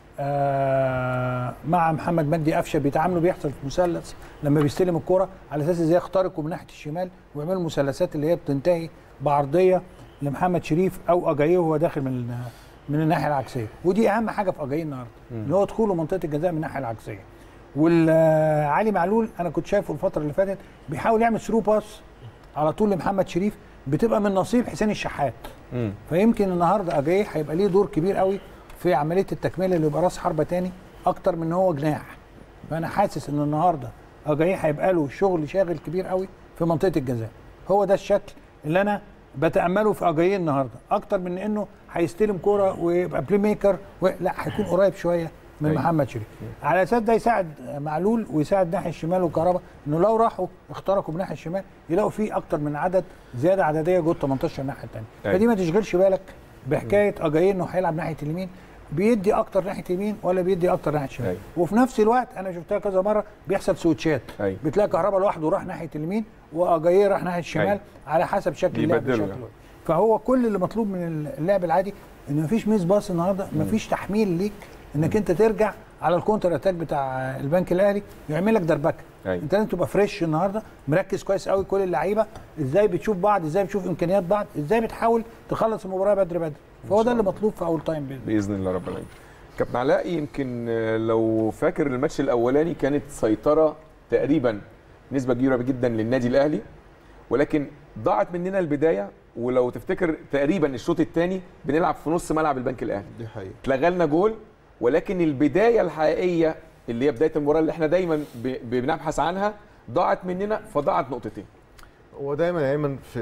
آه مع محمد مجدي قفشه بيتعاملوا بيحصل في مثلث لما بيستلم الكرة على اساس ازاي يخترقوا من ناحيه الشمال ويعملوا مثلثات اللي هي بتنتهي بعرضيه لمحمد شريف او اجاييه وهو داخل من من الناحيه العكسيه ودي اهم حاجه في اجاييه النهارده ان هو دخوله منطقه الجزاء من الناحيه العكسيه والعلي معلول انا كنت شايفه الفتره اللي فاتت بيحاول يعمل ثرو باس على طول لمحمد شريف بتبقى من نصيب حسين الشحات مم. فيمكن النهارده اجاي هيبقى ليه دور كبير قوي في عمليه التكمله اللي يبقى راس حربه تاني اكتر من ان هو جناح فانا حاسس ان النهارده اجاي هيبقى له شغل شاغل كبير قوي في منطقه الجزاء هو ده الشكل اللي انا بتامله في اجاي النهارده اكتر من انه هيستلم كوره ويبقى بلاي ميكر و... لا هيكون قريب شويه من أيوة. محمد شريف على اساس ده يساعد معلول ويساعد ناحيه الشمال وكهربا انه لو راحوا اخترقوا من ناحيه الشمال يلاقوا فيه اكتر من عدد زياده عدديه جوه 18 الناحيه الثانيه أيوة. فدي ما تشغلش بالك بحكايه اجاي انه هيلعب ناحيه اليمين بيدي اكتر ناحيه اليمين ولا بيدي اكتر ناحيه الشمال أيوة. وفي نفس الوقت انا شفتها كذا مره بيحصل سويتشات أيوة. بتلاقي كهربا لوحده راح ناحيه اليمين واجاي راح ناحيه الشمال أيوة. على حسب شكل اللعب بيبدلوا بشكل يعني. واحد. فهو كل اللي مطلوب من اللعب العادي ان مفيش ميس باص النهارده مفيش تحميل ليك انك انت ترجع على الكونتر اتاك بتاع البنك الاهلي يعمل لك دربكه أيوة. انت لازم تبقى فريش النهارده مركز كويس قوي كل اللعيبه ازاي بتشوف بعض ازاي بتشوف امكانيات بعض ازاي بتحاول تخلص المباراه بدري بدري فهو ده اللي مطلوب في اول تايم باذن الله باذن الله رب العالمين كابتن علاء يمكن آه، لو فاكر الماتش الاولاني كانت سيطره تقريبا نسبه كبيره جدا للنادي الاهلي ولكن ضاعت مننا البدايه ولو تفتكر تقريبا الشوط الثاني بنلعب في نص ملعب البنك الاهلي دي حقيقه اتلغى لنا جول ولكن البدايه الحقيقيه اللي هي بدايه المباراه اللي احنا دايما ب- بنبحث عنها ضاعت مننا فضاعت نقطتين هو دايما دايما في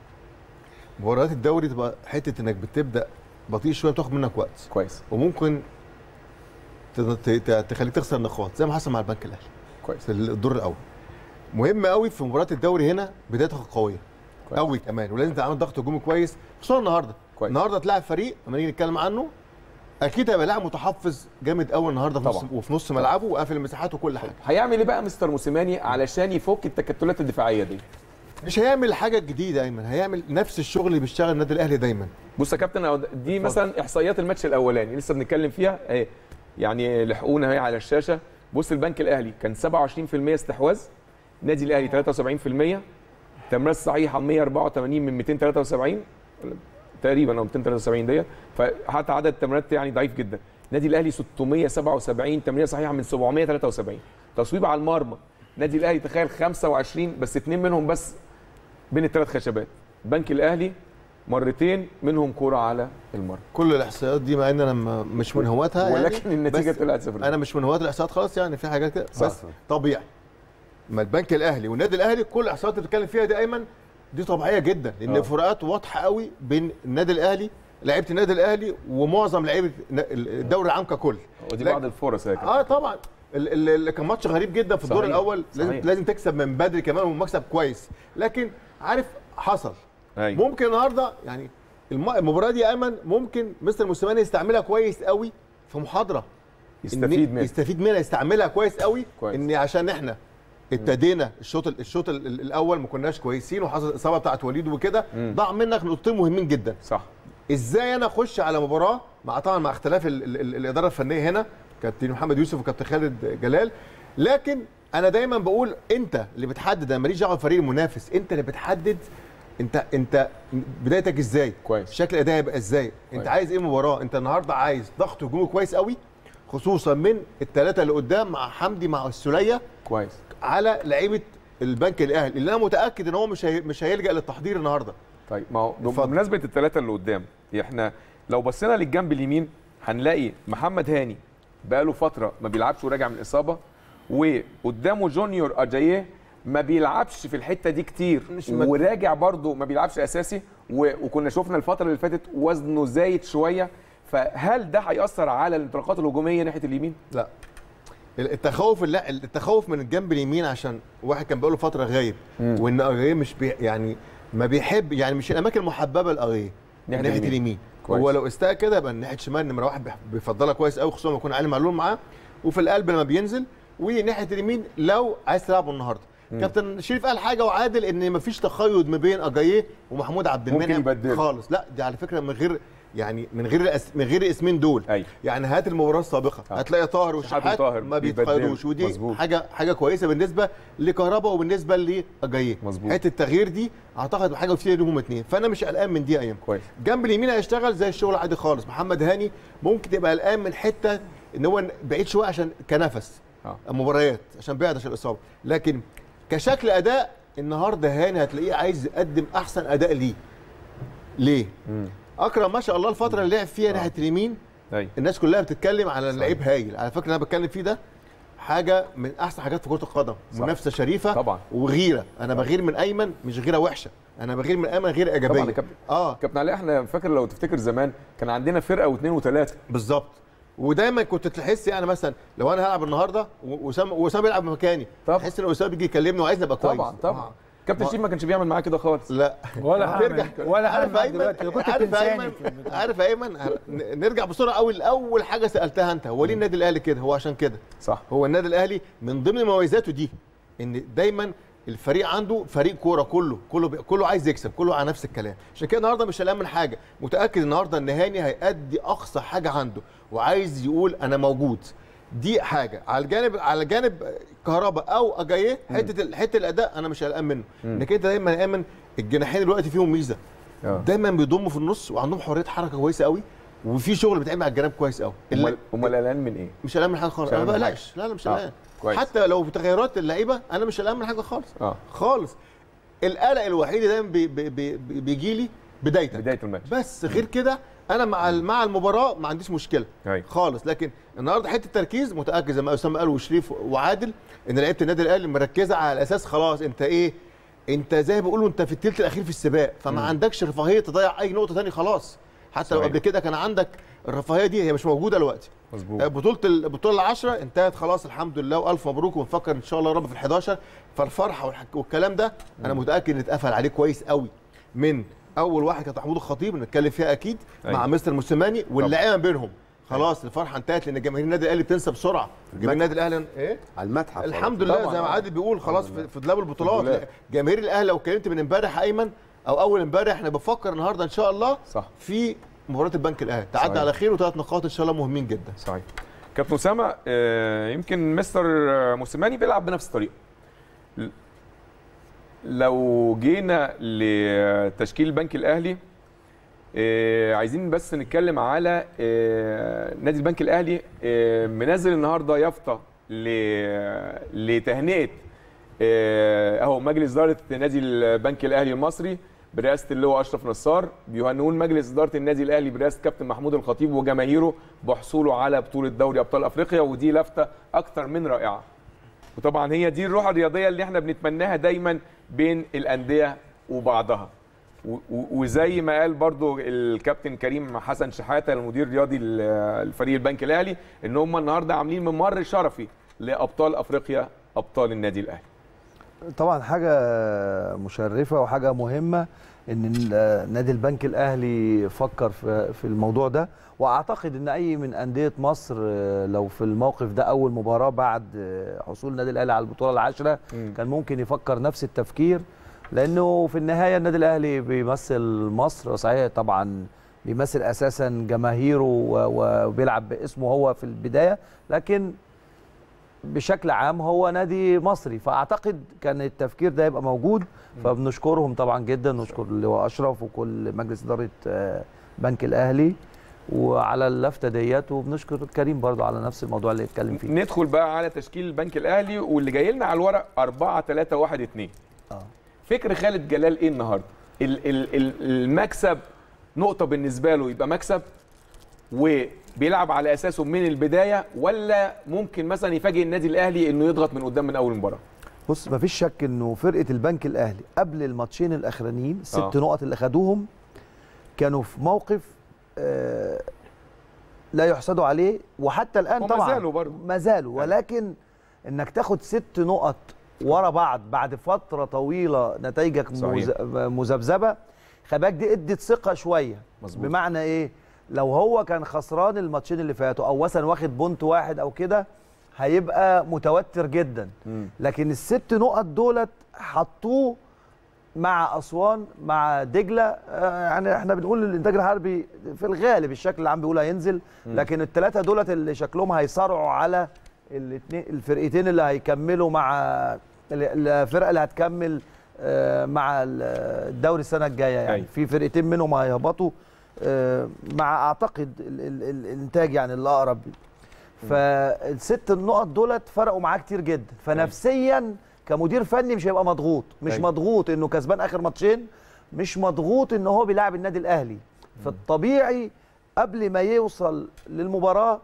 مباريات الدوري تبقى حته انك بتبدا بطيء شويه بتاخد منك وقت كويس وممكن ت- ت- ت- تخليك تخسر نقاط زي ما حصل مع البنك الاهلي كويس في الدور الاول مهم قوي في مباراه الدوري هنا بدايتك قويه كويس. قوي كمان ولازم تعمل ضغط هجومي كويس خصوصا النهارده كويس. النهارده تلاعب فريق لما نيجي نتكلم عنه اكيد هيبقى لاعب متحفظ جامد قوي النهارده في نص طبعا. وفي نص ملعبه وقافل المساحات وكل حاجه هيعمل ايه بقى مستر موسيماني علشان يفك التكتلات الدفاعيه دي مش هيعمل حاجه جديده ايمن هيعمل نفس الشغل اللي بيشتغل النادي الاهلي دايما بص يا كابتن أهو دي مثلا احصائيات الماتش الاولاني لسه بنتكلم فيها اهي يعني لحقونا اهي على الشاشه بص البنك الاهلي كان 27% استحواذ النادي الاهلي 73% تمريرات صحيحه 184 من 273 تقريبا او 273 ديت فحتى عدد التمريرات يعني ضعيف جدا النادي الاهلي 677 تمريره صحيحه من 773 تصويب على المرمى النادي الاهلي تخيل 25 بس اثنين منهم بس بين الثلاث خشبات البنك الاهلي مرتين منهم كرة على المرمى كل الاحصائيات دي مع ان انا م- مش من هواتها يعني ولكن النتيجه بس طلعت صفر انا مش من هواة الاحصائيات خالص يعني في حاجات كده صح. بس طبيعي ما البنك الاهلي والنادي الاهلي كل الاحصائيات اللي بتتكلم فيها دي ايمن دي طبيعيه جدا لان آه. الفروقات واضحه قوي بين النادي الاهلي لعيبه النادي الاهلي ومعظم لعيبه الدوري العام ككل ودي لا- بعض الفرص يا كابتن اه طبعا ال- ال- اللي كان ماتش غريب جدا في الدور صحيح. الاول لازم صحيح. لازم تكسب من بدري كمان ومكسب كويس لكن عارف حصل أيوة. ممكن النهارده يعني الم- المباراه دي يا ايمن ممكن مستر موسيماني يستعملها كويس قوي في محاضره يستفيد إن- منها يستفيد منها يستعملها كويس قوي كويس. ان عشان احنا ابتدينا الشوط ال- الشوط ال- ال- الاول ما كناش كويسين وحصل الاصابه بتاعت وليد وكده ضاع منك نقطتين مهمين جدا صح ازاي انا اخش على مباراه مع طبعا مع اختلاف ال ال ال الاداره الفنيه هنا كابتن محمد يوسف وكابتن خالد جلال لكن انا دايما بقول انت اللي بتحدد انا ماليش دعوه بالفريق المنافس انت اللي بتحدد انت انت بدايتك ازاي كويس. شكل الاداء هيبقى ازاي كويس. انت عايز ايه مباراه انت النهارده عايز ضغط هجومي كويس قوي خصوصا من الثلاثه اللي قدام مع حمدي مع السوليه كويس على لعيبه البنك الاهلي اللي انا متاكد ان هو مش هي... مش هيلجا للتحضير النهارده طيب ما هو اتفضل. بمناسبه الثلاثه اللي قدام احنا لو بصينا للجنب اليمين هنلاقي محمد هاني بقاله فتره ما بيلعبش وراجع من الاصابه وقدامه جونيور اجاييه ما بيلعبش في الحته دي كتير مش مد- وراجع برضه ما بيلعبش اساسي و... وكنا شفنا الفتره اللي فاتت وزنه زايد شويه فهل ده هياثر على الانطلاقات الهجوميه ناحيه اليمين؟ لا التخوف لا التخوف من الجنب اليمين عشان واحد كان بقاله فتره غايب وان اغيه مش بي يعني ما بيحب يعني مش الاماكن المحببه لاغيه ناحية ناحيه اليمين. اليمين كويس. هو لو استاء كده يبقى ناحيه شمال نمره واحد بيح- بيفضلها كويس قوي خصوصا لما يكون علي معلول معاه وفي القلب لما بينزل وناحيه اليمين لو عايز تلعبه النهارده كابتن شريف قال حاجه وعادل ان مفيش تقيد ما بين اجاييه ومحمود عبد ممكن المنعم يبدله. خالص لا دي على فكره من غير يعني من غير الأس... من غير الاسمين دول أيوة. يعني هات المباراه السابقه آه. هتلاقي طاهر شحات والشحات وطاهر ما بيبدلوا. بيتقيدوش ودي مظبوط. حاجه حاجه كويسه بالنسبه لكهربا وبالنسبه لاجاييه مظبوط. حته التغيير دي اعتقد حاجه كتير لهم اثنين فانا مش قلقان من دي ايام كويس جنب اليمين هيشتغل زي الشغل عادي خالص محمد هاني ممكن تبقى قلقان من حته ان هو بعيد شويه عشان كنفس اه مباريات عشان بعد عشان الاصابه لكن كشكل اداء النهارده هاني هتلاقيه عايز يقدم احسن اداء ليه ليه مم. اكرم ما شاء الله الفتره اللي لعب فيها ناحيه اليمين ايوه الناس كلها بتتكلم على لعيب هايل على فكره انا بتكلم فيه ده حاجه من احسن حاجات في كره القدم صح. منافسه شريفه طبعا. وغيره انا بغير من ايمن مش غيره وحشه انا بغير من ايمن غير ايجابيه طبعا يا كابتن. اه كابتن علي احنا فاكر لو تفتكر زمان كان عندنا فرقه واثنين وثلاثه بالظبط ودايما كنت تحس يعني مثلا لو انا هلعب النهارده واسامه واسامه بيلعب مكاني طبعا. تحس ان اسامه بيجي يكلمني وعايزني ابقى كويس طبعا طبعا كابتن ما- شيف ما كانش بيعمل معاه كده خالص لا ولا هنرجع هعمل ولا عارف هعمل ايمن دلوقتي كنت عارف بتنساني ايمن في البتاع. عارف ايمن ن- نرجع بسرعه قوي لاول حاجه سالتها انت هو ليه النادي الاهلي كده هو عشان كده صح هو النادي الاهلي من ضمن مميزاته دي ان دايما الفريق عنده فريق كوره كله كله بي- كله عايز يكسب كله على نفس الكلام عشان كده النهارده مش قلقان من حاجه متاكد النهارده ان هاني هيأدي اقصى حاجه عنده وعايز يقول انا موجود دي حاجه على الجانب على جانب كهرباء او اجاييه حته حته الاداء انا مش قلقان منه انك انت دايما امن الجناحين دلوقتي فيهم ميزه آه. دايما بيضموا في النص وعندهم حريه حركه كويسه قوي وفي شغل بيتعمل على الجناب كويس قوي امال امال قلقان من ايه؟ مش قلقان من حاجه خالص مش انا ما قلقان من بقلقش لا لا مش آه، قلقان كويس. حتى لو في تغيرات اللعيبه انا مش قلقان من حاجه خالص اه خالص القلق الوحيد اللي دايما بي بي بي بيجي لي بدايتك بدايه الماتش بس غير كده انا مع ال- مع المباراه ما عنديش مشكله أيوة. خالص لكن النهارده حته التركيز متاكد زي ما اسامه قال وشريف وعادل ان لعيبه النادي الاهلي مركزه على اساس خلاص انت ايه انت زي ما بيقولوا انت في الثلث الاخير في السباق فما مم. عندكش رفاهيه تضيع اي نقطه ثانيه خلاص حتى لو صحيح. قبل كده كان عندك الرفاهيه دي هي مش موجوده دلوقتي مظبوط بطوله البطوله العشرة انتهت خلاص الحمد لله والف مبروك ونفكر ان شاء الله يا رب في ال11 فالفرحه والحك- والكلام ده انا متاكد ان اتقفل عليه كويس قوي من اول واحد كان محمود الخطيب نتكلم فيها اكيد أيوة. مع مستر موسيماني واللعيبه بينهم خلاص الفرحه انتهت لان جماهير النادي الاهلي بتنسى بسرعه جماهير النادي الاهلي ايه على المتحف الحمد لله طبعاً. زي ما عادل بيقول خلاص الحمد في, في دولاب البطولات الحمد لله. لا، جماهير الاهلي لو اتكلمت من امبارح ايمن او اول امبارح احنا بنفكر النهارده ان شاء الله صح في مباراه البنك الاهلي تعدي صحيح. على خير وثلاث نقاط ان شاء الله مهمين جدا صحيح كابتن اسامه آه، يمكن مستر آه، موسيماني بيلعب بنفس الطريقه ل- لو جينا لتشكيل البنك الاهلي آه، عايزين بس نتكلم على آه، نادي البنك الاهلي آه، منزل النهارده يافطه ل- لتهنئه آه، اهو مجلس اداره نادي البنك الاهلي المصري برئاسه اللواء اشرف نصار بيهنئون مجلس اداره النادي الاهلي برئاسه كابتن محمود الخطيب وجماهيره بحصوله على بطوله دوري ابطال افريقيا ودي لفته اكثر من رائعه وطبعا هي دي الروح الرياضيه اللي احنا بنتمناها دايما بين الانديه وبعضها و- و- وزي ما قال برضو الكابتن كريم حسن شحاته المدير الرياضي ل- الفريق البنك الاهلي ان هم النهارده عاملين ممر شرفي لابطال افريقيا ابطال النادي الاهلي طبعا حاجه مشرفه وحاجه مهمه ان ال- نادي البنك الاهلي فكر في في الموضوع ده واعتقد ان اي من انديه مصر آه، لو في الموقف ده اول مباراه بعد آه، حصول النادي الاهلي على البطوله العاشره كان ممكن يفكر نفس التفكير لانه في النهايه النادي الاهلي بيمثل مصر صحيح طبعا بيمثل اساسا جماهيره و- وبيلعب باسمه هو في البدايه لكن بشكل عام هو نادي مصري فاعتقد كان التفكير ده يبقى موجود فبنشكرهم طبعا جدا نشكر اللواء اشرف وكل مجلس اداره آه، بنك الاهلي وعلى اللفته ديت وبنشكر كريم برضو على نفس الموضوع اللي اتكلم فيه ندخل بقى على تشكيل البنك الاهلي واللي جاي لنا على الورق 4 3 1 2 اه فكر خالد جلال ايه النهارده ال- ال- ال- المكسب نقطه بالنسبه له يبقى مكسب وبيلعب على اساسه من البدايه ولا ممكن مثلا يفاجئ النادي الاهلي انه يضغط من قدام من اول مباراه بص مفيش شك انه فرقه البنك الاهلي قبل الماتشين الاخرانيين الست آه. آه. نقط اللي خدوهم كانوا في موقف آه لا يحسدوا عليه وحتى الان وما طبعا زالوا برضه. ما زالوا ولكن انك تاخد ست نقط ورا بعض بعد فتره طويله نتائجك صحيح. مز- مذبذبه خباك دي ادت ثقه شويه مظبوط. بمعنى ايه لو هو كان خسران الماتشين اللي فاتوا او مثلا واخد بونت واحد او كده هيبقى متوتر جدا مم. لكن الست نقط دولت حطوه مع اسوان مع دجله آه، يعني احنا بنقول الانتاج الحربي في الغالب الشكل العام بيقول هينزل لكن الثلاثه دولت اللي شكلهم هيصارعوا على الاثنين الفرقتين اللي هيكملوا مع ال- الفرقه اللي هتكمل آه، مع ال- الدوري السنه الجايه يعني أيوة. في فرقتين منهم هيهبطوا آه، مع اعتقد ال- ال- ال- الانتاج يعني الاقرب فالست النقط دولت فرقوا معاه كتير جدا فنفسيا كمدير فني مش هيبقى مضغوط مش أيوة. مضغوط انه كسبان اخر ماتشين مش مضغوط ان هو بيلاعب النادي الاهلي فالطبيعي قبل ما يوصل للمباراه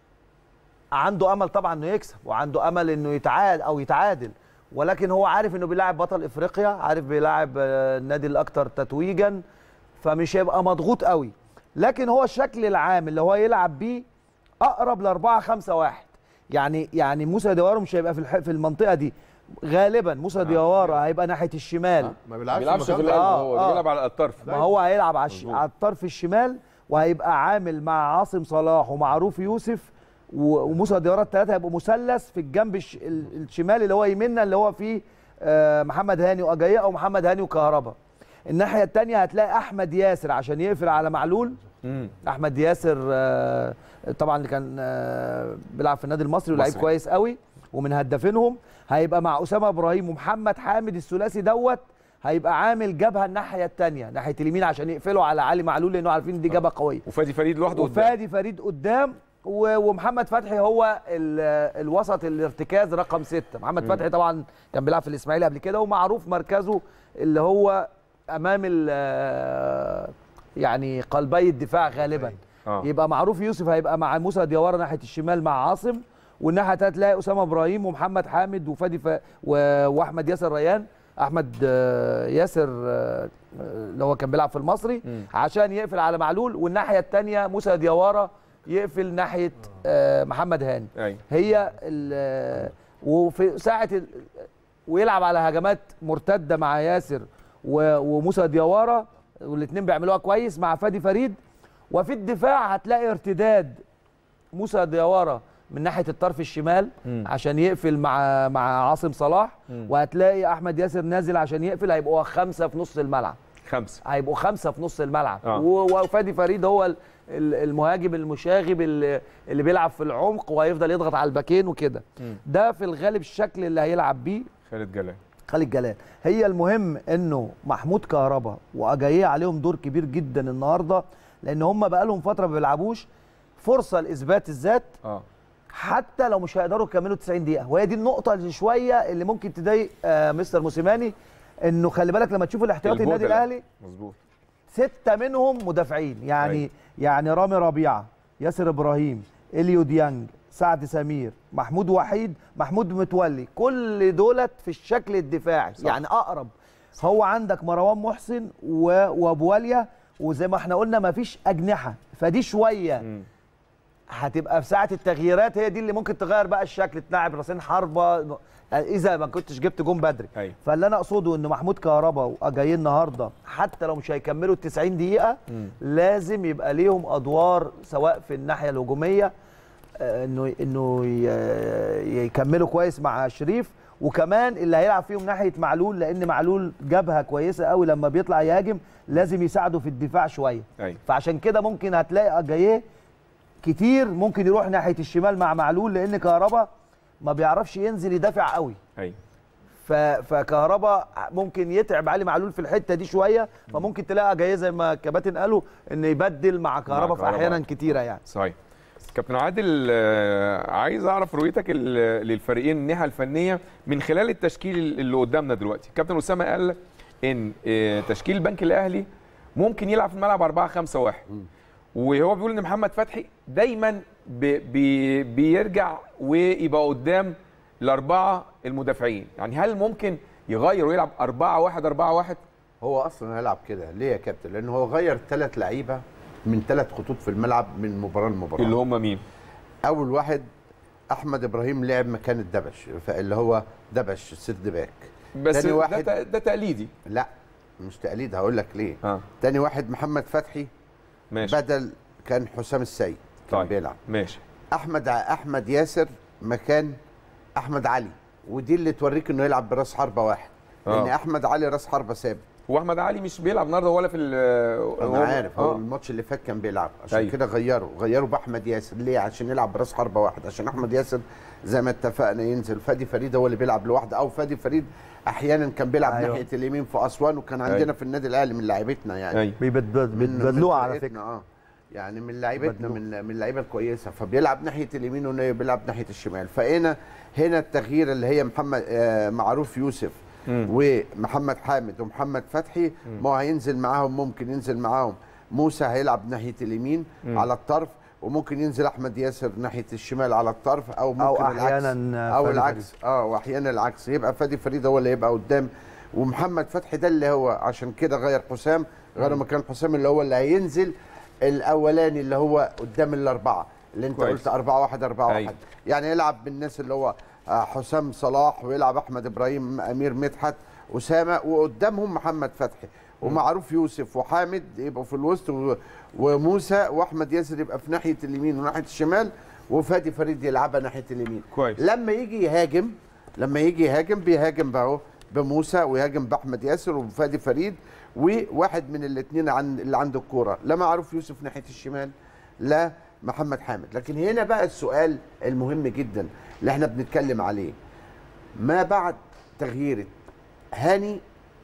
عنده امل طبعا انه يكسب وعنده امل انه يتعادل او يتعادل ولكن هو عارف انه بيلاعب بطل افريقيا عارف بيلاعب آه، النادي الاكثر تتويجا فمش هيبقى مضغوط قوي لكن هو الشكل العام اللي هو يلعب بيه اقرب ل 4 5 1 يعني يعني موسى ديوارو مش هيبقى في الح- في المنطقه دي غالبا موسى ديوارو هيبقى ناحيه الشمال ما ما بيلعبش بيلعبش في المكان ده. القلب آه، هو آه. بيلعب على الطرف ما هو هيلعب على, الش- مظبوط. على الطرف الشمال وهيبقى عامل مع عاصم صلاح ومعروف يوسف و- وموسى ديارة الثلاثه هيبقوا مثلث في الجنب الش- ال- الشمال اللي هو يمنا اللي هو فيه آه، محمد هاني واجايا او محمد هاني وكهربا الناحيه الثانيه هتلاقي احمد ياسر عشان يقفل على معلول مم. احمد ياسر آه، طبعا اللي كان آه، بيلعب في النادي المصري ولاعيب مصري. كويس قوي ومن هدافينهم هيبقى مع اسامه ابراهيم ومحمد حامد الثلاثي دوت هيبقى عامل جبهه الناحيه الثانيه ناحيه اليمين عشان يقفلوا على علي معلول لانه عارفين دي جبهه قويه وفادي فريد لوحده قدام وفادي فريد قدام و- ومحمد فتحي هو ال- الوسط الارتكاز رقم ستة محمد مم. فتحي طبعا كان بيلعب في الاسماعيلي قبل كده ومعروف مركزه اللي هو امام ال- يعني قلبي الدفاع غالبا آه. يبقى معروف يوسف هيبقى مع موسى ديawara ناحيه الشمال مع عاصم والناحيه الثانيه تلاقي اسامه ابراهيم ومحمد حامد وفادي ف... و... واحمد ياسر ريان احمد آه، ياسر آه، اللي هو كان بيلعب في المصري مم. عشان يقفل على معلول والناحيه الثانيه موسى ديawara يقفل ناحيه آه، محمد هاني ايوه هي ال- وفي ساعه ال- ويلعب على هجمات مرتده مع ياسر و- وموسى ديawara والاثنين بيعملوها كويس مع فادي فريد وفي الدفاع هتلاقي ارتداد موسى ديawara من ناحيه الطرف الشمال مم. عشان يقفل مع مع عاصم صلاح مم. وهتلاقي احمد ياسر نازل عشان يقفل هيبقوا خمسه في نص الملعب خمسه هيبقوا خمسه في نص الملعب آه. و- وفادي فريد هو ال- ال- المهاجم المشاغب اللي, اللي بيلعب في العمق وهيفضل يضغط على الباكين وكده مم. ده في الغالب الشكل اللي هيلعب بيه خالد جلال خالد جلال هي المهم انه محمود كهربا واجاييه عليهم دور كبير جدا النهارده لان هم بقالهم فتره ما بيلعبوش فرصه لاثبات الذات اه حتى لو مش هيقدروا يكملوا 90 دقيقه وهي دي النقطه اللي شويه اللي ممكن تضايق آه مستر موسيماني انه خلي بالك لما تشوف الاحتياطي النادي البودلة. الاهلي مظبوط ستة منهم مدافعين يعني أيوة. يعني رامي ربيعة ياسر إبراهيم إليو ديانج سعد سمير محمود وحيد محمود متولي كل دولت في الشكل الدفاعي صح. يعني أقرب هو عندك مروان محسن و- وابواليا وزي ما احنا قلنا مفيش أجنحة فدي شوية مم. هتبقى في ساعة التغييرات هي دي اللي ممكن تغير بقى الشكل تلعب راسين حربة إذا ما كنتش جبت جون بدري ايوه فاللي انا اقصده ان محمود كهربا واجاييه النهارده حتى لو مش هيكملوا ال 90 دقيقه مم. لازم يبقى ليهم ادوار سواء في الناحيه الهجوميه آه، انه انه ي- يكملوا كويس مع شريف وكمان اللي هيلعب فيهم ناحيه معلول لان معلول جبهه كويسه قوي لما بيطلع يهاجم لازم يساعده في الدفاع شويه ايوه فعشان كده ممكن هتلاقي اجاييه كتير ممكن يروح ناحيه الشمال مع معلول لان كهربا ما بيعرفش ينزل يدافع قوي ايوه ف... فكهربا ممكن يتعب علي معلول في الحته دي شويه فممكن تلاقي جايه زي ما الكباتن قالوا ان يبدل مع كهربا في كهربا. احيانا كتيره يعني صحيح كابتن عادل آه، عايز اعرف رؤيتك ال- للفريقين الناحيه الفنيه من خلال التشكيل اللي قدامنا دلوقتي كابتن اسامه قال ان آه، تشكيل البنك الاهلي ممكن يلعب في الملعب 4 5 1 وهو بيقول ان محمد فتحي دايما بي بي بيرجع ويبقى قدام الاربعه المدافعين يعني هل ممكن يغير ويلعب 4 1 4 1 هو اصلا هيلعب كده ليه يا كابتن لان هو غير ثلاث لعيبه من ثلاث خطوط في الملعب من مباراه لمباراه اللي هم مين اول واحد احمد ابراهيم لعب مكان الدبش اللي هو دبش سيرد باك بس تاني ده, واحد- ده, ده تقليدي لا مش تقليد هقول لك ليه اه تاني واحد محمد فتحي ماشي بدل كان حسام السيد كان طيب. بيلعب ماشي احمد احمد ياسر مكان احمد علي ودي اللي توريك انه يلعب براس حربه واحد لان آه. احمد علي راس حربه ثابت هو احمد علي مش بيلعب النهارده ولا في ال- انا هو- عارف هو آه. الماتش اللي فات كان بيلعب عشان أيوة. كده غيره غيروا باحمد ياسر ليه عشان يلعب براس حربه واحد عشان احمد ياسر زي ما اتفقنا ينزل فادي فريد هو اللي بيلعب لوحده او فادي فريد احيانا كان بيلعب أيوة. ناحيه اليمين في اسوان وكان عندنا أيوة. في النادي الاهلي من لاعيبتنا يعني ايوه من- بيبدلوها من على فرقتنا، فكره اه يعني من لعيبتنا بدلوه. من من اللعيبه الكويسه فبيلعب ناحيه اليمين وبيلعب ناحيه الشمال فهنا هنا التغيير اللي هي محمد آه معروف يوسف مم. ومحمد حامد ومحمد فتحي ما هو هينزل معاهم ممكن ينزل معاهم موسى هيلعب ناحيه اليمين مم. على الطرف وممكن ينزل احمد ياسر ناحيه الشمال على الطرف او ممكن او العكس. احيانا او فادي العكس اه واحيانا العكس يبقى فادي فريد هو اللي يبقى قدام ومحمد فتحي ده اللي هو عشان كده غير حسام غير مكان حسام اللي هو اللي هينزل الاولاني اللي هو قدام الاربعه اللي انت كويس. قلت 4 1 4 أيوة. 1 يعني يلعب بالناس اللي هو آه، حسام صلاح ويلعب احمد ابراهيم امير مدحت اسامه وقدامهم محمد فتحي ومعروف يوسف وحامد يبقوا في الوسط و- وموسى واحمد ياسر يبقى في ناحيه اليمين وناحيه الشمال وفادي فريد يلعبها ناحيه اليمين كويس لما يجي يهاجم لما يجي يهاجم بيهاجم بقى اهو بموسى ويهاجم باحمد ياسر وفادي فريد وواحد من الاثنين عن اللي عنده الكوره لا معروف يوسف ناحيه الشمال لا محمد حامد لكن هنا بقى السؤال المهم جدا اللي احنا بنتكلم عليه ما بعد تغيير هاني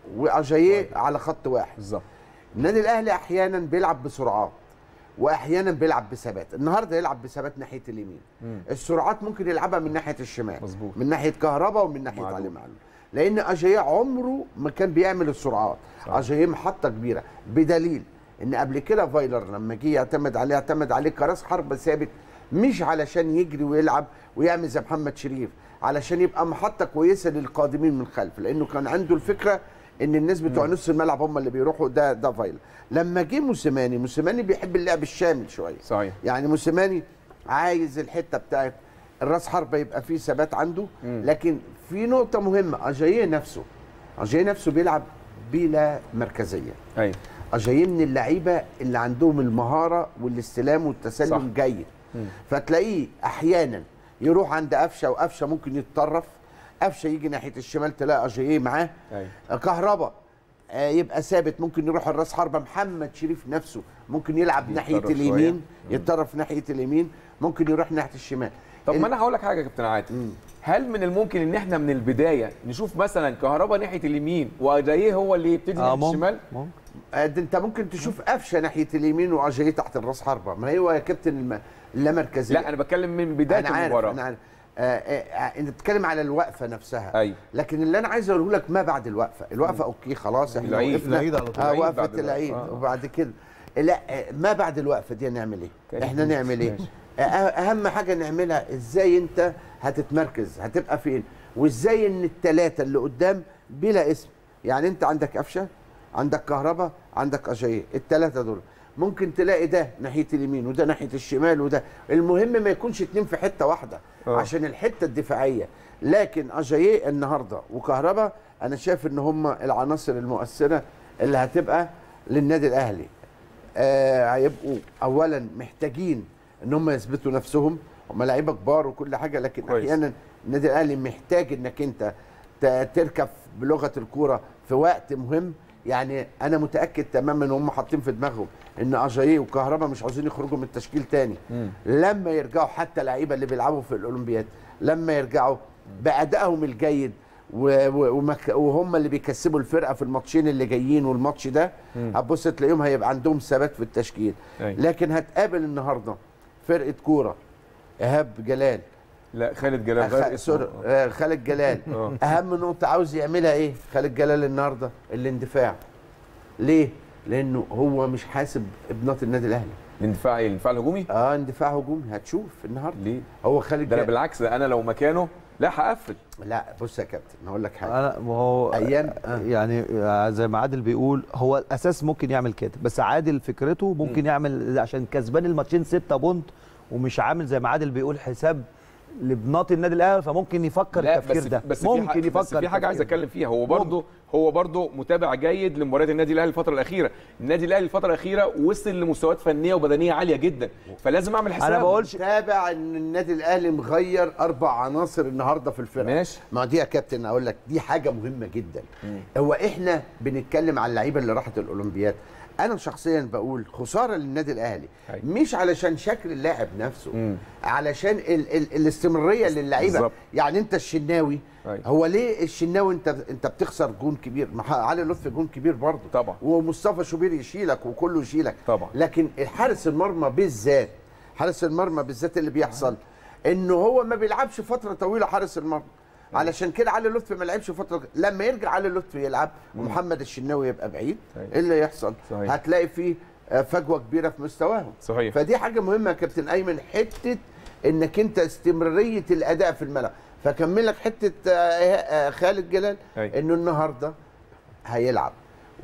واجاييه على خط واحد بالظبط النادي الاهلي احيانا بيلعب بسرعات واحيانا بيلعب بثبات النهارده يلعب بثبات ناحيه اليمين السرعات ممكن يلعبها من ناحيه الشمال مظبوط. من ناحيه كهربا ومن ناحيه معلوم. علي معلول لان اجاييه عمره ما كان بيعمل السرعات اجاييه محطه كبيره بدليل ان قبل كده فايلر لما جه يعتمد عليه اعتمد عليه كراس حرب ثابت مش علشان يجري ويلعب ويعمل زي محمد شريف علشان يبقى محطه كويسه للقادمين من خلف لانه كان عنده الفكره ان الناس بتوع نص الملعب هم اللي بيروحوا ده ده فايلر لما جه موسيماني موسيماني بيحب اللعب الشامل شويه صحيح يعني موسيماني عايز الحته بتاعت الراس حربه يبقى فيه ثبات عنده لكن في نقطه مهمه اجاييه نفسه اجاييه نفسه بيلعب بلا مركزيه ايوه اجاييه من اللعيبه اللي عندهم المهاره والاستلام والتسلم صح. صح. جيد فتلاقيه احيانا يروح عند قفشه وقفشه ممكن يتطرف قفشه يجي ناحيه الشمال تلاقي اجاييه معاه ايوه كهربا آه، يبقى ثابت ممكن يروح الراس حربه محمد شريف نفسه ممكن يلعب ناحيه يتطرف شوية. اليمين يتطرف ناحيه اليمين ممكن يروح ناحيه الشمال طب ال- ما انا هقول لك حاجه يا كابتن عادل هل من الممكن ان احنا من البدايه نشوف مثلا كهربا ناحيه اليمين واجاييه هو اللي يبتدي اه ناحيه الشمال ممكن ممكن آه، ده انت ممكن تشوف قفشه ناحيه اليمين واجاييه تحت الراس حربه ما هو يا كابتن الم... اللامركزيه لا انا بتكلم من بدايه انا عارف المباراه انا عارف آه، آه، آه، انت بتتكلم على الوقفه نفسها ايوه لكن اللي انا عايز اقوله لك ما بعد الوقفه الوقفه اوكي خلاص احنا العيد. وقفنا العيد على طول. اه العيد بعد وقفه الوقفة. العيد آه. وبعد كده لا آه، ما بعد الوقفه دي نعمل ايه كان احنا نعمل ايه ماشي. آه، اهم حاجه نعملها ازاي انت هتتمركز هتبقى فين وازاي ان الثلاثه اللي قدام بلا اسم يعني انت عندك قفشه عندك كهربا عندك اجاييه الثلاثه دول ممكن تلاقي ده ناحيه اليمين وده ناحيه الشمال وده المهم ما يكونش اتنين في حته واحده آه. عشان الحته الدفاعيه لكن اجاييه النهارده وكهربا انا شايف ان هم العناصر المؤثره اللي هتبقى للنادي الاهلي آه هيبقوا اولا محتاجين ان هم يثبتوا نفسهم هم لعيبه كبار وكل حاجه لكن كويس. احيانا النادي الاهلي محتاج انك انت ت- تركب بلغه الكوره في وقت مهم يعني انا متاكد تماما ان هم حاطين في دماغهم ان اجاييه وكهربا مش عاوزين يخرجوا من التشكيل تاني لما يرجعوا حتى لعيبه اللي بيلعبوا في الاولمبياد لما يرجعوا بادائهم الجيد و- و- ومك- وهم اللي بيكسبوا الفرقه في الماتشين اللي جايين والماتش ده هتبص تلاقيهم هيبقى عندهم ثبات في التشكيل أيوة. لكن هتقابل النهارده فرقه كوره ايهاب جلال لا خالد جلال غير أخ... اسمه سوري آه، خالد جلال آه. اهم نقطه عاوز يعملها ايه خالد جلال النهارده الاندفاع ليه لانه هو مش حاسب ابنات النادي الاهلي الاندفاع ايه الاندفاع الهجومي اه اندفاع هجومي هتشوف النهارده ليه هو خالد ده انا جلال بالعكس ده انا لو مكانه لا هقفل لا بص يا كابتن هقول لك حاجه انا ما هو أيام- آه. يعني زي ما عادل بيقول هو الاساس ممكن يعمل كده بس عادل فكرته ممكن يعمل عشان كسبان الماتشين 6 بونت ومش عامل زي ما عادل بيقول حساب لبناط النادي الاهلي فممكن يفكر لا التفكير بس ده بس ممكن في حاجة يفكر بس في حاجه عايز التفكير ده. اتكلم فيها هو برضه هو برضه متابع جيد لمباريات النادي الاهلي الفتره الاخيره النادي الاهلي الفتره الاخيره وصل لمستويات فنيه وبدنيه عاليه جدا فلازم اعمل حساب انا بقولش تابع ان النادي الاهلي مغير اربع عناصر النهارده في الفرقه ماشي. ما دي يا كابتن اقول لك دي حاجه مهمه جدا هو احنا بنتكلم على اللعيبه اللي راحت الاولمبياد انا شخصيا بقول خساره للنادي الاهلي أيوة. مش علشان شكل اللاعب نفسه مم. علشان ال ال الاستمراريه للعيبه بالظبط. يعني انت الشناوي أيوة. هو ليه الشناوي انت انت بتخسر جون كبير ما ح- علي لطفي جون كبير برضه طبعا. ومصطفى شوبير يشيلك وكله يشيلك طبعا. لكن حارس المرمى بالذات حارس المرمى بالذات اللي بيحصل انه هو ما بيلعبش فتره طويله حارس المرمى علشان كده علي لطفي ما لعبش فتره لما يرجع علي لطفي يلعب ومحمد الشناوي يبقى بعيد صحيح. ايه اللي يحصل صحيح. هتلاقي فيه آه، فجوه كبيره في مستواهم صحيح فدي حاجه مهمه يا كابتن ايمن حته انك انت استمراريه الاداء في الملعب فكمل لك حته آه، آه، خالد جلال أيوة. انه النهارده هيلعب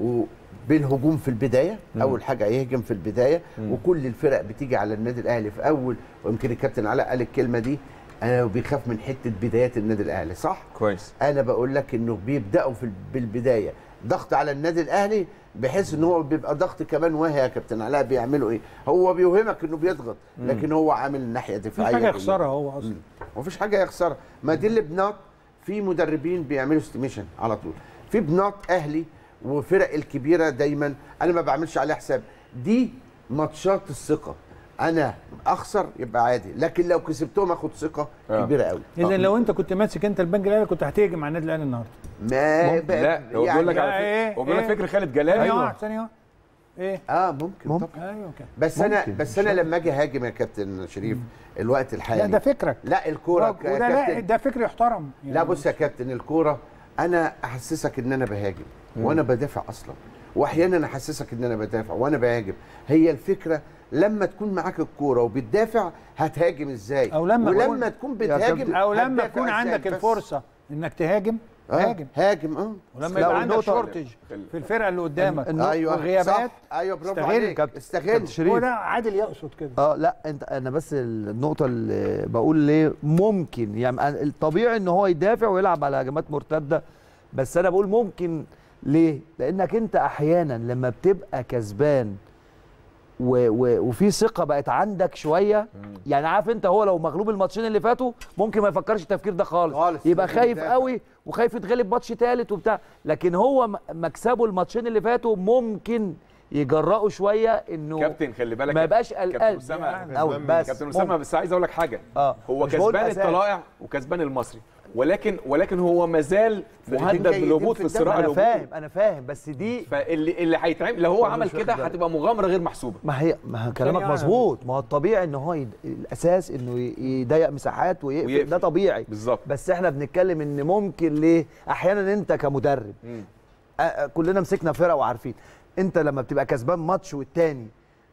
وبالهجوم في البدايه اول حاجه هيهجم في البدايه وكل الفرق بتيجي على النادي الاهلي في اول ويمكن الكابتن علاء قال الكلمه دي انا بيخاف من حته بدايات النادي الاهلي صح كويس انا بقول لك انه بيبداوا في بالبدايه ضغط على النادي الاهلي بحيث ان هو بيبقى ضغط كمان وهي يا كابتن علاء بيعملوا ايه هو بيوهمك انه بيضغط لكن هو عامل ناحيه في دفاعيه حاجه كلها. يخسرها هو اصلا مفيش حاجه يخسرها ما دي اللي بناط في مدربين بيعملوا استيميشن على طول في بناط اهلي وفرق الكبيره دايما انا ما بعملش عليها حساب دي ماتشات الثقه انا اخسر يبقى عادي لكن لو كسبتهم اخد ثقه آه. كبيره قوي اذا لو انت كنت ماسك انت البنك الاهلي كنت هتهجم على النادي الاهلي النهارده ما بقى- لا هو بيقول لك يعني على إيه؟ فكره هو بيقول لك إيه؟ فكر خالد ثانيه جلال واحده ثانيه واحده ايه اه ممكن, ممكن. طبعا ايوه كده بس انا ممكن. بس انا لما اجي اهاجم يا كابتن شريف الوقت الحالي لا ده فكرك لا الكوره يا وده لا كابتن ده فكر يحترم لا بص يا كابتن الكوره انا احسسك ان انا بهاجم وانا بدافع اصلا واحيانا احسسك ان انا بدافع وانا بهاجم هي الفكره لما تكون معاك الكوره وبتدافع هتهاجم ازاي أو لما ولما تكون- تكون بتهاجم او لما هتدافع يكون إزاي؟ عندك بس- الفرصه انك تهاجم آه، هاجم هاجم اه ولما لا، يبقى عندك والنقطة- شورتج في الفرقه اللي قدامك النقطة- ايوه وغيابات صح ايوه برافو استغل عليك كابتن- استغل كابتن شريف. هو ده عادل يقصد كده اه لا انت انا بس النقطه اللي بقول ليه ممكن يعني أنا الطبيعي ان هو يدافع ويلعب على هجمات مرتده بس انا بقول ممكن ليه لانك انت احيانا لما بتبقى كسبان و و وفي ثقه بقت عندك شويه يعني عارف انت هو لو مغلوب الماتشين اللي فاتوا ممكن ما يفكرش التفكير ده خالص, خالص. يبقى لازم خايف يدافع. قوي وخايف يتغلب ماتش تالت وبتاع لكن هو م- مكسبه الماتشين اللي فاتوا ممكن يجرأوا شويه انه كابتن خلي بالك ما يبقاش كابتن قلقان اسامه أوي بس كابتن اسامه بس عايز اقول لك حاجه اه هو مش بقول كسبان أساس. الطلائع وكسبان المصري ولكن ولكن هو مازال مهدد جيدين بالهبوط في في الصراع انا الهجومي فاهم انا فاهم بس دي فاللي اللي هيتعمل لو هو هو عمل مش واخد كده باله. هتبقى مغامره غير محسوبه ما هي ما هو كلامك يعني- مظبوط ما هو الطبيعي ان هو يد... الاساس انه ي- يضيق مساحات ويقفل, ويقفل. ده طبيعي بالظبط بس احنا بنتكلم ان ممكن ليه احيانا انت كمدرب مم. آه، آه، كلنا مسكنا فرقه وعارفين انت لما بتبقى كسبان ماتش والتاني